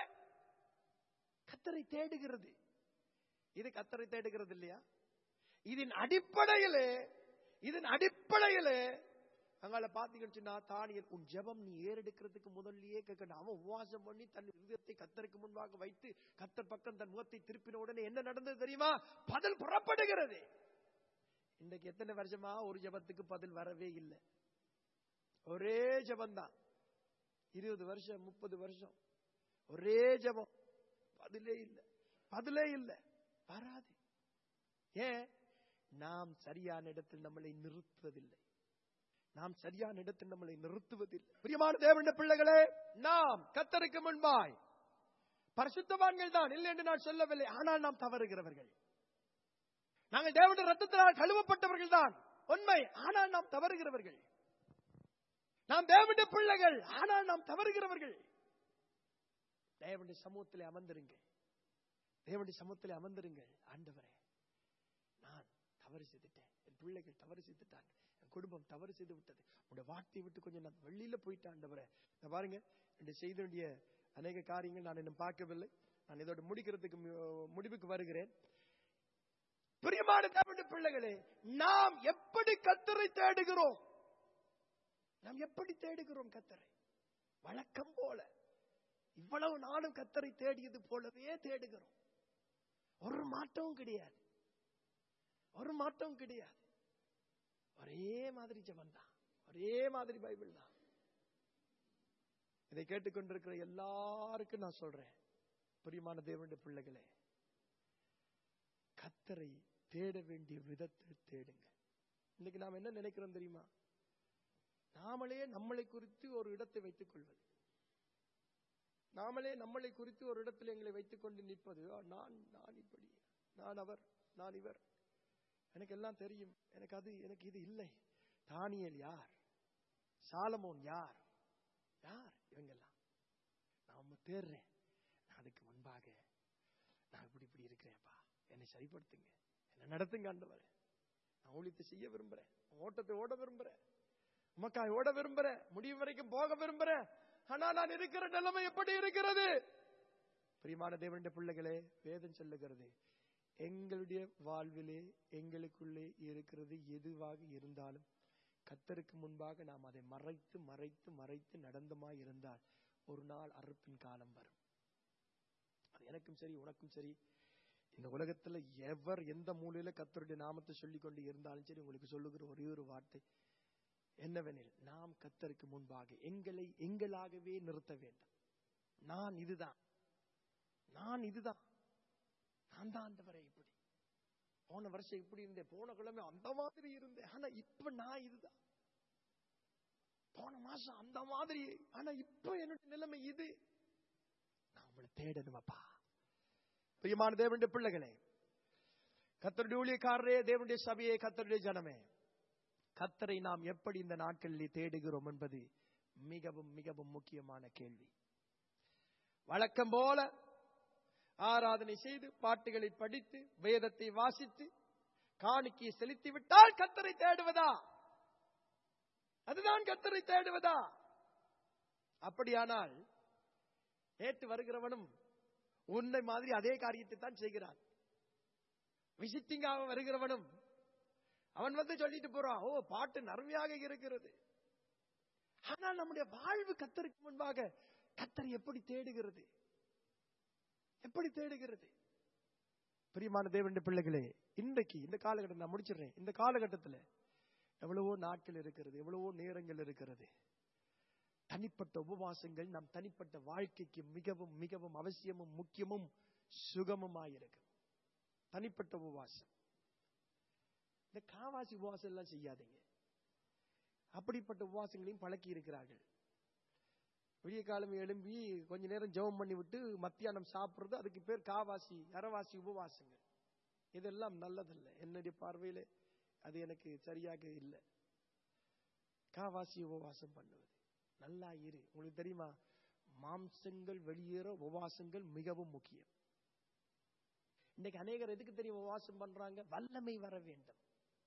கத்தரை தேடுகிறது இது கத்தரை தேடுகிறது இல்லையா இதன் அடிப்படையிலே இதன் அடிப்படையிலே அங்கால பாத்தீங்கன்னு சொன்னா தானியல் உன் ஜெபம் நீ ஏறெடுக்கிறதுக்கு முதல்லயே கேட்கணும் அவன் உபவாசம் பண்ணி தன் இருதயத்தை கத்தருக்கு முன்பாக வைத்து கத்தர் பக்கம் தன் முகத்தை திருப்பின உடனே என்ன நடந்தது தெரியுமா பதில் புறப்படுகிறது இன்னைக்கு எத்தனை வருஷமா ஒரு ஜெபத்துக்கு பதில் வரவே இல்லை ஒரே ஜெபம்தான் இருபது வருஷம் முப்பது வருஷம் ஒரே ஜெபம் பதிலே இல்லை பதிலே இல்லை வராது ஏன் நாம் சரியான இடத்தில் நம்மளை நிறுத்துவதில்லை நாம் சரியான இடத்தில் நம்மளை நிறுத்துவதில்லை பிரியமான தேவனுடைய பிள்ளைகளே நாம் கத்தருக்கு முன்பாய் பரிசுத்தவான்கள் தான் இல்லை என்று நான் சொல்லவில்லை ஆனால் நாம் தவறுகிறவர்கள் நாங்கள் தேவனுடைய ரத்தத்தினால் கழுவப்பட்டவர்கள் தான் உண்மை ஆனால் நாம் தவறுகிறவர்கள் நாம் தேவனுடைய பிள்ளைகள் ஆனால் நாம் தவறுகிறவர்கள் தேவனுடைய சமூகத்திலே அமர்ந்திருங்கள் தேவனுடைய சமூகத்திலே அமர்ந்திருங்கள் ஆண்டவரே நான் தவறு செய்துட்டேன் என் பிள்ளைகள் தவறு செய்துட்டாங்க என் குடும்பம் தவறு செய்து விட்டது உடைய வார்த்தையை விட்டு கொஞ்சம் நான் வெளியில போயிட்டேன் ஆண்டவரே இந்த பாருங்க இந்த செய்த வேண்டிய அநேக காரியங்கள் நான் இன்னும் பார்க்கவில்லை நான் இதோட முடிக்கிறதுக்கு மு- முடிவுக்கு வருகிறேன் பிரியமான தேவனுடைய பிள்ளைகளே நாம் எப்படி கத்தரை தேடுகிறோம் நாம் எப்படி தேடுகிறோம் கத்தரை வழக்கம் போல இவ்வளவு நாளும் கத்தரை தேடியது போலவே தேடுகிறோம் ஒரு மாற்றமும் கிடையாது ஒரு மாற்றமும் கிடையாது ஒரே மாதிரி ஜெபம் தான் ஒரே மாதிரி பைபிள் தான் இதை கேட்டுக்கொண்டிருக்கிற எல்லாருக்கும் நான் சொல்றேன் பிரியமான தேவனுடைய பிள்ளைகளே கத்தரை தேட வேண்டிய விதத்தில் தேடுங்க இன்னைக்கு நாம் என்ன நினைக்கிறோம் தெரியுமா நாமளே நம்மளை குறித்து ஒரு இடத்தை வைத்துக் கொள்வது நாமளே நம்மளை குறித்து ஒரு இடத்தில் எங்களை வைத்துக் கொண்டு நிற்பது "ஆ, நான் நான் இப்படி நான் அவர் நான் இவர் எனக்கு எல்லாம் தெரியும் எனக்கு அது எனக்கு இது இல்லை தானியல் யார் சாலமோன் யார் யார் இவங்கெல்லாம் நான் உம்மை தேடுறேன் நான் அதுக்கு முன்பாக நான் இப்படி இப்படி இருக்கிறேன்ப்பா என்னை சரிப்படுத்துங்க என்னை நடத்துங்க ஆண்டவரே நான் ஊழியத்தை செய்ய விரும்புறேன் ஓட்டத்தை ஓட விரும்புறேன் உமக்காய் ஓட விரும்புறேன் முடிவு வரைக்கும் போக விரும்புறேன் ஆனா நான் இருக்கிற நிலைமை எப்படி இருக்கிறது பிரியமான தேவனுடைய பிள்ளைகளே வேதம் சொல்லுகிறது எங்களுடைய வாழ்விலே எங்களுக்குள்ளே இருக்கிறது எதுவாக இருந்தாலும் கத்தருக்கு முன்பாக நாம் அதை மறைத்து மறைத்து மறைத்து நடந்தமாய் இருந்தால் ஒரு நாள் அறுப்பின் காலம் வரும் அது எனக்கும் சரி உனக்கும் சரி இந்த உலகத்துல எவர் எந்த மூலையில கத்தருடைய நாமத்தை சொல்லிக் கொண்டு இருந்தாலும் சரி உங்களுக்கு சொல்லுகிற ஒரே ஒரு வார்த்தை என்னவெனில் நாம் கத்தருக்கு முன்பாக எங்களை எங்களாகவே நிறுத்த வேண்டும் நான் இதுதான் நான் இதுதான் நான் தான் ஆண்டவரே இப்படி போன வருஷம் இப்படி இருந்தேன் போன கிழமை அந்த மாதிரி இருந்தேன் ஆனா இப்ப நான் இதுதான் போன மாசம் அந்த மாதிரி ஆனா இப்ப என்னுடைய நிலைமை இது நான் உங்களை தேடணுமப்பா பிரியமான தேவனுடைய பிள்ளைகளே கத்தருடைய ஊழியக்காரரே தேவனுடைய சபையே கத்தருடைய ஜனமே கத்தரை நாம் எப்படி இந்த நாட்களிலே தேடுகிறோம் என்பது மிகவும் மிகவும் முக்கியமான கேள்வி வழக்கம் போல ஆராதனை செய்து பாட்டுகளை படித்து வேதத்தை வாசித்து காணிக்கையை செலுத்தி விட்டால் கத்தரை தேடுவதா அதுதான் கத்தரை தேடுவதா அப்படியானால் நேற்று வருகிறவனும் உன்னை மாதிரி அதே காரியத்தை தான் செய்கிறான் விசிட்டிங்காக வருகிறவனும் அவன் வந்து சொல்லிட்டு போறான் ஓ பாட்டு நன்மையாக இருக்கிறது ஆனால் நம்முடைய வாழ்வு கத்தருக்கு முன்பாக கத்தரை எப்படி தேடுகிறது எப்படி தேடுகிறது பிரியமான தேவனுடைய பிள்ளைகளே இன்றைக்கு இந்த காலகட்டம் நான் முடிச்சிடுறேன் இந்த காலகட்டத்தில் எவ்வளவோ நாட்கள் இருக்கிறது எவ்வளவோ நேரங்கள் இருக்கிறது தனிப்பட்ட உபவாசங்கள் நம் தனிப்பட்ட வாழ்க்கைக்கு மிகவும் மிகவும் அவசியமும் முக்கியமும் சுகமுமாயிருக்கு தனிப்பட்ட உபவாசம் இந்த காவாசி உபவாசம் எல்லாம் செய்யாதீங்க அப்படிப்பட்ட உபவாசங்களையும் பழக்கி இருக்கிறார்கள் விடிய காலம் எழும்பி கொஞ்ச நேரம் ஜெபம் பண்ணி விட்டு மத்தியானம் சாப்பிடுறது அதுக்கு பேர் காவாசி அறவாசி உபவாசங்கள் இதெல்லாம் நல்லதில்லை என்னுடைய பார்வையில அது எனக்கு சரியாக இல்லை காவாசி உபவாசம் பண்ணுவது நல்லா இரு உங்களுக்கு தெரியுமா மாம்சங்கள் வெளியேற உபவாசங்கள் மிகவும் முக்கியம் இன்னைக்கு அநேகர் எதுக்கு தெரியும் உபவாசம் பண்றாங்க வல்லமை வர வேண்டும்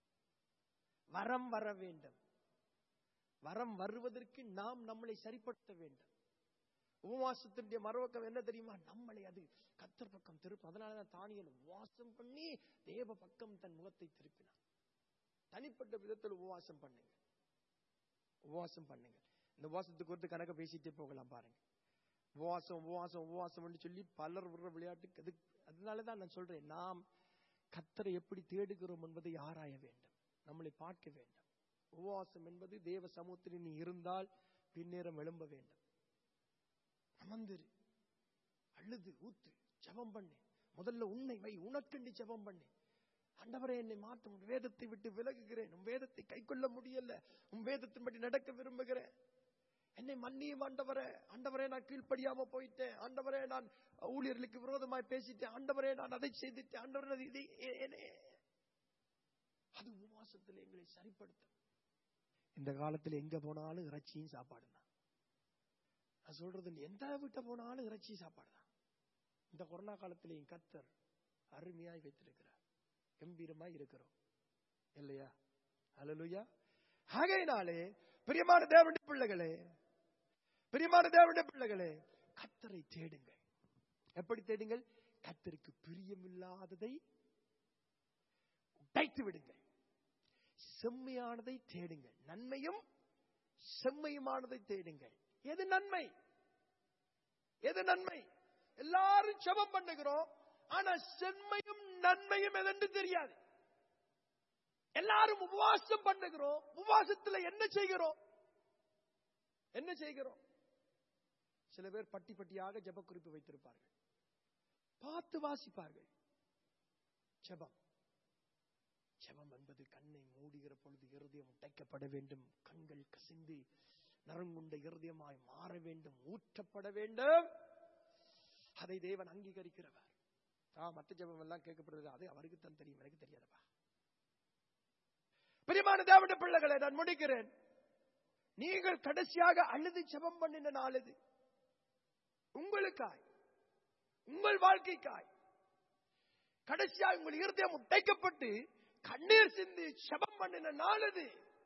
வரம் வர வேண்டும் வரம் வருவதற்கு நாம் நம்மளை சரிப்படுத்த வேண்டும் உபவாசத்தினுடைய மறுபக்கம் என்ன தெரியுமா நம்மளை அது கத்தர் பக்கம் திருப்ப அதனாலதான் தானியல் உபவாசம் பண்ணி தேவ பக்கம் தன் முகத்தை திருப்பினான் தனிப்பட்ட விதத்தில் உபவாசம் பண்ணுங்க உபவாசம் பண்ணுங்க இந்த உபவாசத்துக்கு ஒருத்தர் கணக்க பேசிட்டே போகலாம் பாருங்க உபவாசம் உபவாசம் உபவாசம் சொல்லி பலர் விடுற விளையாட்டு அது அதனாலதான் நான் சொல்றேன் நாம் கத்தரை எப்படி தேடுகிறோம் என்பதை ஆராய வேண்டும் நம்மளை பார்க்க வேண்டும் உபவாசம் என்பது தேவ சமூகத்தில் நீ இருந்தால் பின்னேறம் எழும்ப வேண்டும் அமர்ந்திரு அழுது ஊத்து ஜெபம் பண்ணு முதல்ல உன்னை வை உனக்கண்டி ஜெபம் பண்ணு ஆண்டவரே என்னை மாற்றும் உன் வேதத்தை விட்டு விலகுகிறேன் உன் வேதத்தை கை கொள்ள முடியல உன் வேதத்தின்படி நடக்க விரும்புகிறேன் என்னை மன்னியும் ஆண்டவரே ஆண்டவரே நான் கீழ்ப்படியாம போயிட்டேன் ஆண்டவரே நான் ஊழியர்களுக்கு விரோதமாய் பேசிட்டேன் ஆண்டவரே நான் அதை செய்துட்டேன் ஆண்டவரே அது இதை எ- என்னை- அது உபவாசத்தில் எங்களை சரிப்படுத்தும் இந்த காலத்துல எங்க போனாலும் இறைச்சியும் சாப்பாடு தான் நான் சொல்றது இல்ல, எந்த வீட்டை போனாலும் இறைச்சி சாப்பாடு தான் இந்த கொரோனா காலத்திலேயும் கத்தர் அருமையாய் வைத்திருக்கிறார் கம்பீரமாய் இருக்கிறோம் இல்லையா அல்லலுயா ஆகையினாலே பிரியமான தேவனுடைய பிள்ளைகளே பிரியமான தேவனுடைய பிள்ளைகளே கத்தரை தேடுங்கள் எப்படி தேடுங்கள் கத்தருக்கு பிரியமில்லாததை உடைத்து விடுங்கள் செம்மையானதை தேடுங்கள் நன்மையும் செம்மையுமானதை தேடுங்கள் எது நன்மை எது நன்மை எல்லாரும் ஜெபம் பண்ணுகிறோம் ஆனா சென்மையும் நன்மையும் எதென்று தெரியாது எல்லாரும் உபவாசம் பண்ணுகிறோம் உபவாசத்துல என்ன செய்கிறோம் என்ன செய்கிறோம் சில பேர் பட்டி பட்டியாக ஜெப குறிப்பு வைத்திருப்பார்கள் பார்த்து வாசிப்பார்கள் ஜெபம் ஜெபம் என்பது கண்ணை மூடுகிற பொழுது இருதயம் உடைக்கப்பட வேண்டும் கண்கள் கசிந்து நரங்குண்ட இருதயமாய் மாற வேண்டும் ஊற்றப்பட வேண்டும் அதை தேவன் அங்கீகரிக்கிறவர் ஆ மத்த ஜெபம் எல்லாம் கேட்கப்படுறது அது அவருக்கு தான் தெரியும் எனக்கு தெரியாதப்பா பிரியமான தேவனுடைய பிள்ளைகளை நான் முடிக்கிறேன் நீங்கள் கடைசியாக அழுது ஜெபம் பண்ணின நாள் இது உங்களுக்காய் உங்கள் வாழ்க்கைக்காய் கடைசியாக உங்கள் இருதயம் உடைக்கப்பட்டு கண்ணீர் சிந்தி ஜெபம் பண்ணின நாள் இது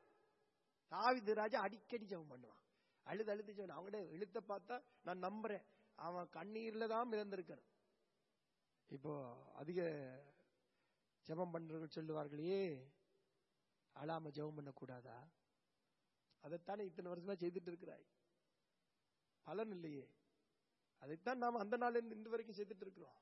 தாவிது ராஜா அடிக்கடி ஜெபம் பண்ணுவான் அழுது அழுது ஜெபம் அவங்கட எழுத்த பார்த்தா நான் நம்புறேன் அவன் கண்ணீர்ல தான் மிதந்திருக்கணும் இப்போ அதிக ஜெபம் பண்றவர்கள் சொல்லுவார்களே அழாம ஜெபம் பண்ணக்கூடாதா அதைத்தானே இத்தனை வருஷமா செய்துட்டு இருக்கிறாய் பலன் இல்லையே அதைத்தான் நாம் அந்த நாள் இன்று வரைக்கும் செய்துட்டு இருக்கிறோம்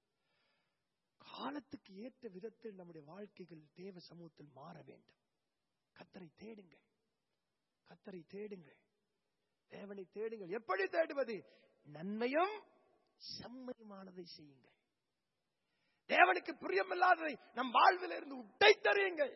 காலத்துக்கு ஏற்ற விதத்தில் நம்முடைய வாழ்க்கைகள் தேவ சமூகத்தில் மாற வேண்டும் கத்தரை தேடுங்கள் கத்தரை தேடுங்கள் தேவனை தேடுங்கள் எப்படி தேடுவது நன்மையும் செம்மையுமானதை செய்யுங்கள் தேவனுக்கு பிரியமில்லாததை நம் வாழ்வில் இருந்து உடைத்தறியுங்கள்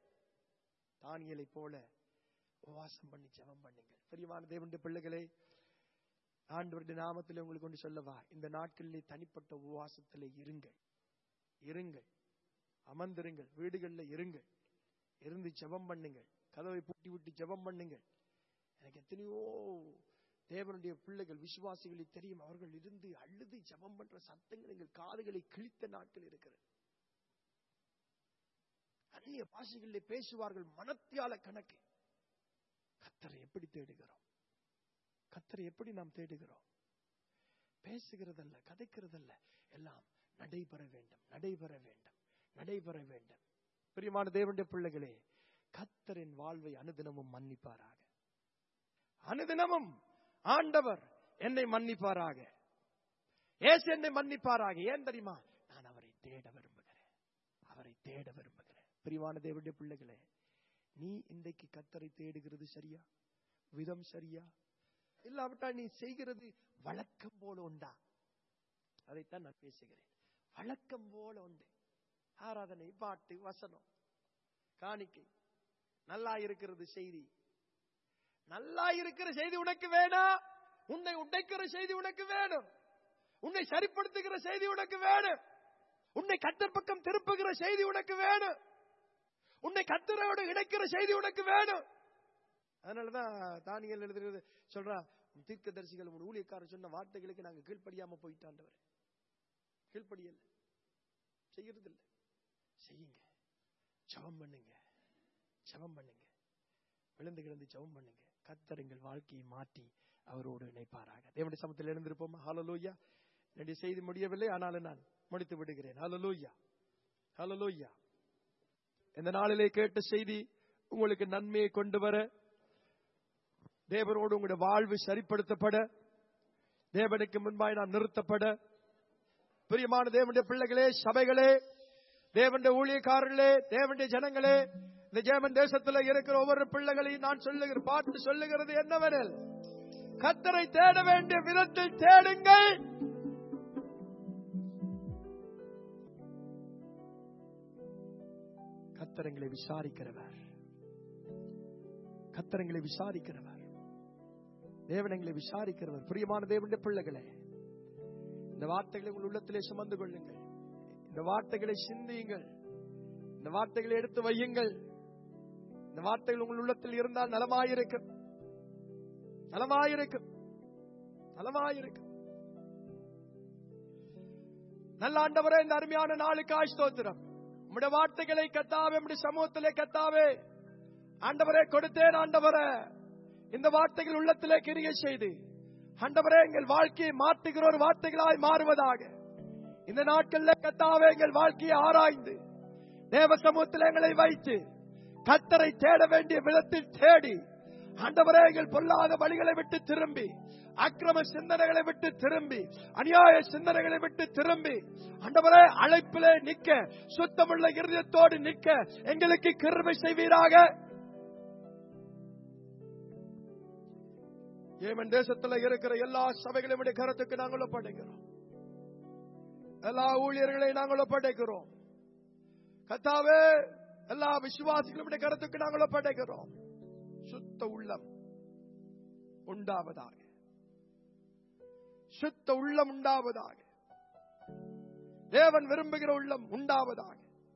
தானியலை போல உபவாசம் பண்ணி ஜெபம் பண்ணுங்கள் பிரியமான தேவனுடைய பிள்ளைகளே ஆண்டவருடைய நாமத்தில் உங்களுக்கு கொண்டு சொல்லவா இந்த நாட்களிலே தனிப்பட்ட உபவாசத்திலே இருங்கள் இருங்கள் அமர்ந்திருங்கள் வீடுகளில் இருங்கள் இருந்து ஜெபம் பண்ணுங்கள் கதவை பூட்டி விட்டு ஜெபம் பண்ணுங்கள் எனக்கு எத்தனையோ தேவனுடைய பிள்ளைகள் விசுவாசிகளை தெரியும் அவர்கள் இருந்து அழுது ஜெபம் பண்ற சத்தங்கள் எங்கள் காதுகளை கிழித்த நாட்கள் இருக்கிறது அந்நிய பாஷைகளிலே பேசுவார்கள் மனத்தியால கணக்கு கத்தரை எப்படி தேடுகிறோம் கத்தரை எப்படி நாம் தேடுகிறோம் பேசுகிறதல்ல கதைக்கிறதல்ல எல்லாம் நடைபெற வேண்டும் நடைபெற வேண்டும் நடைபெற வேண்டும் பிரியமான தேவனுடைய பிள்ளைகளே கத்தரின் வாழ்வை அனுதினமும் மன்னிப்பாராக அனுதினமும் ஆண்டவர் என்னை மன்னிப்பாராக ஏசு என்னை மன்னிப்பாராக ஏன் தெரியுமா நான் அவரை தேட விரும்புகிறேன் அவரை தேட விரும்புகிறேன் பிரிவான தேவனுடைய பிள்ளைகளே நீ இன்றைக்கு கத்தரை தேடுகிறது சரியா விதம் சரியா இல்லாவிட்டால் நீ செய்கிறது வழக்கம் போல உண்டா அதைத்தான் நான் பேசுகிறேன் வழக்கம் போல உண்டு ஆராதனை பாட்டு வசனம் காணிக்கை நல்லா இருக்கிறது செய்தி நல்லா இருக்கிற செய்தி உனக்கு வேணாம் உன்னை உடைக்கிற செய்தி உனக்கு வேணும் உன்னை சரிப்படுத்துகிற செய்தி உனக்கு வேணும் உன்னை கத்தர் பக்கம் திருப்புகிற செய்தி உனக்கு வேணும் உன்னை கத்தரோடு இணைக்கிற செய்தி உனக்கு வேணும் அதனாலதான் தானியல் எழுதுகிறது சொல்றா தீர்க்க தரிசிகள் உன் ஊழியக்காரர் சொன்ன வார்த்தைகளுக்கு நாங்க கீழ்ப்படியாம போயிட்டாண்டவர் கீழ்ப்படியல செய்யறது இல்ல செய்யுங்க ஜபம் பண்ணுங்க ஜபம் பண்ணுங்க விழுந்து கிடந்து ஜபம் பண்ணுங்க கத்தர் எங்கள் வாழ்க்கையை மாற்றி அவரோடு இணைப்பாராக தேவனுடைய சமத்தில் எழுந்திருப்போமா ஹalleluya என்னுடைய செய்தி முடியவில்லை ஆனாலும் நான் முடித்து விடுகிறேன் ஹalleluya ஹalleluya இந்த நாளிலே கேட்ட செய்தி உங்களுக்கு நன்மையை கொண்டு வர தேவனோடு உங்களுடைய வாழ்வு சரிப்படுத்தப்பட தேவனுக்கு முன்பாய் நாம் நிறுத்தப்பட பிரியமான தேவனுடைய பிள்ளைகளே சபைகளே தேவனுடைய ஊழியக்காரர்களே தேவனுடைய ஜனங்களே இந்த ஜேமன் தேசத்துல இருக்கிற ஒவ்வொரு பிள்ளைகளையும் நான் சொல்லுகிற பார்த்து சொல்லுகிறது என்னவெனில் கத்தரை தேட வேண்டிய விதத்தில் தேடுங்கள் கத்தரங்களை விசாரிக்கிறவர் கத்தரங்களை விசாரிக்கிறவர் தேவனங்களை விசாரிக்கிறவர் பிரியமான தேவனுடைய பிள்ளைகளே இந்த வார்த்தைகளை உங்கள் உள்ளத்திலே சுமந்து கொள்ளுங்கள் இந்த வார்த்தைகளை சிந்தியுங்கள் இந்த வார்த்தைகளை எடுத்து வையுங்கள் இந்த வார்த்தைகள் உங்கள் உள்ளத்தில் இருந்தால் நலமாயிருக்கும் நலமாயிருக்கும் நலமாயிருக்கும் நல்ல ஆண்டவரே இந்த அருமையான நாளுக்கு ஸ்தோத்திரம் உம்முடைய வார்த்தைகளை கத்தாவே உம்முடைய சமூகத்திலே கத்தாவே ஆண்டவரே கொடுத்தேன் ஆண்டவரே இந்த வார்த்தைகள் உள்ளத்திலே கிரியை செய்து ஆண்டவரே எங்கள் வாழ்க்கையை மாற்றுகிற ஒரு வார்த்தைகளாய் மாறுவதாக இந்த நாட்களில் கத்தாவே எங்கள் வாழ்க்கையை ஆராய்ந்து தேவ சமூகத்தில் எங்களை வைத்து கத்தரை தேட வேண்டிய விதத்தில் தேடி ஆண்டவரே எங்கள் பொல்லாத வழிகளை விட்டு திரும்பி அக்கிரம சிந்தனைகளை விட்டு திரும்பி அநியாய சிந்தனைகளை விட்டு திரும்பி ஆண்டவரே அழைப்பிலே நிக்க சுத்தமுள்ள இருதயத்தோடு நிக்க எங்களுக்கு கிருபை செய்வீராக ஏமன் தேசத்துல இருக்கிற எல்லா சபைகளையும் விட கருத்துக்கு நாங்கள் ஒப்படைக்கிறோம் எல்லா ஊழியர்களையும் நாங்கள் ஒப்படைக்கிறோம் கத்தாவே எல்லா விசுவாசிகளும் விட கருத்துக்கு நாங்கள் ஒப்படைக்கிறோம் சுத்த உள்ளம் உண்டாவதாக சுத்த உள்ளம் உண்டாவதாக தேவன் விரும்புகிற உள்ளம் உண்டாவதாக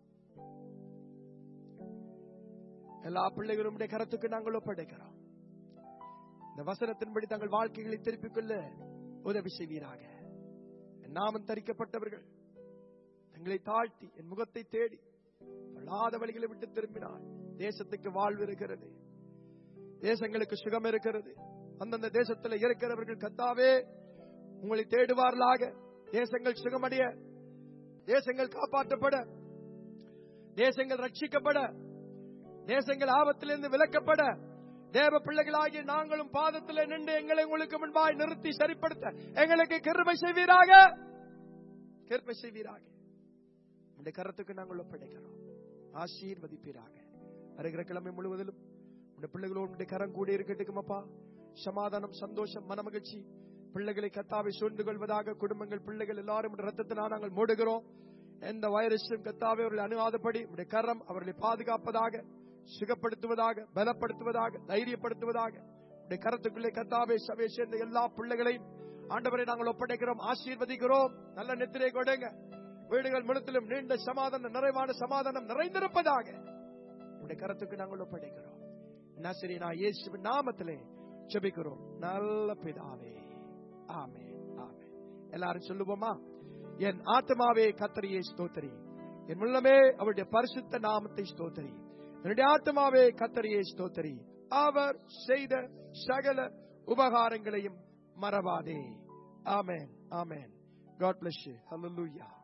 எல்லா பிள்ளைகளும் உடைய கருத்துக்கு நாங்கள் ஒப்படைக்கிறோம் இந்த வசனத்தின்படி தங்கள் வாழ்க்கைகளை திருப்பிக் கொள்ள உதவி செய்வீராக என் நாமம் தரிக்கப்பட்டவர்கள் தங்களை தாழ்த்தி என் முகத்தை தேடி பொல்லாத வழிகளை விட்டு திரும்பினார் தேசத்துக்கு வாழ்வு இருக்கிறது தேசங்களுக்கு சுகம் இருக்கிறது அந்தந்த தேசத்தில் இருக்கிறவர்கள் கத்தாவே உங்களை தேடுவார்களாக தேசங்கள் சுகமடைய தேசங்கள் காப்பாற்றப்பட தேசங்கள் ரட்சிக்கப்பட தேசங்கள் ஆபத்திலிருந்து விலக்கப்பட தேவ பிள்ளைகளாகிய நாங்களும் பாதத்தில் நின்று எங்களை உங்களுக்கு முன்பாய் நிறுத்தி சரிப்படுத்த எங்களுக்கு கிருபை செய்வீராக கிருபை செய்வீராக உடைய கரத்துக்கு நாங்கள் ஒப்படைக்கிறோம் ஆசீர்வதிப்பீராக வருகிற கிழமை முழுவதிலும் உடைய பிள்ளைகளோடு உடைய கரம் கூடி இருக்கட்டும் அப்பா சமாதானம் சந்தோஷம் மனமகிழ்ச்சி பிள்ளைகளை கத்தாவை சூழ்ந்து கொள்வதாக குடும்பங்கள் பிள்ளைகள் எல்லாரும் உடைய ரத்தத்தினால் நாங்கள் மூடுகிறோம் எந்த வைரஸும் கத்தாவை அவர்களை அணுகாதபடி உடைய கரம் அவர்களை பாதுகாப்பதாக சுகப்படுத்துவதாக பலப்படுத்துவதாக தைரியப்படுத்துவதாக உடைய கரத்துக்குள்ளே கத்தாவை சபை சேர்ந்த எல்லா பிள்ளைகளையும் ஆண்டவரை நாங்கள் ஒப்படைக்கிறோம் ஆசீர்வதிக்கிறோம் நல்ல நித்திரை கொடுங்க வீடுகள் முழுத்திலும் நீண்ட சமாதானம் நிறைவான சமாதானம் நிறைந்திருப்பதாக உடைய கரத்துக்கு நாங்கள் ஒப்படைக்கிறோம் நசரி நான் இயேசுவின் நாமத்திலே ஜெபிக்கிறோம் நல்ல பிதாவே ஆமே ஆமே எல்லாரும் சொல்லுவோமா என் ஆத்மாவே கத்தரியை ஸ்தோத்தரி என் உள்ளமே அவருடைய பரிசுத்த நாமத்தை ஸ்தோத்தரி என்னுடைய ஆத்மாவே கத்தரியை ஸ்தோத்தரி அவர் செய்த சகல உபகாரங்களையும் மறவாதே ஆமேன் ஆமேன் காட் பிளஸ் யூ ஹalleluya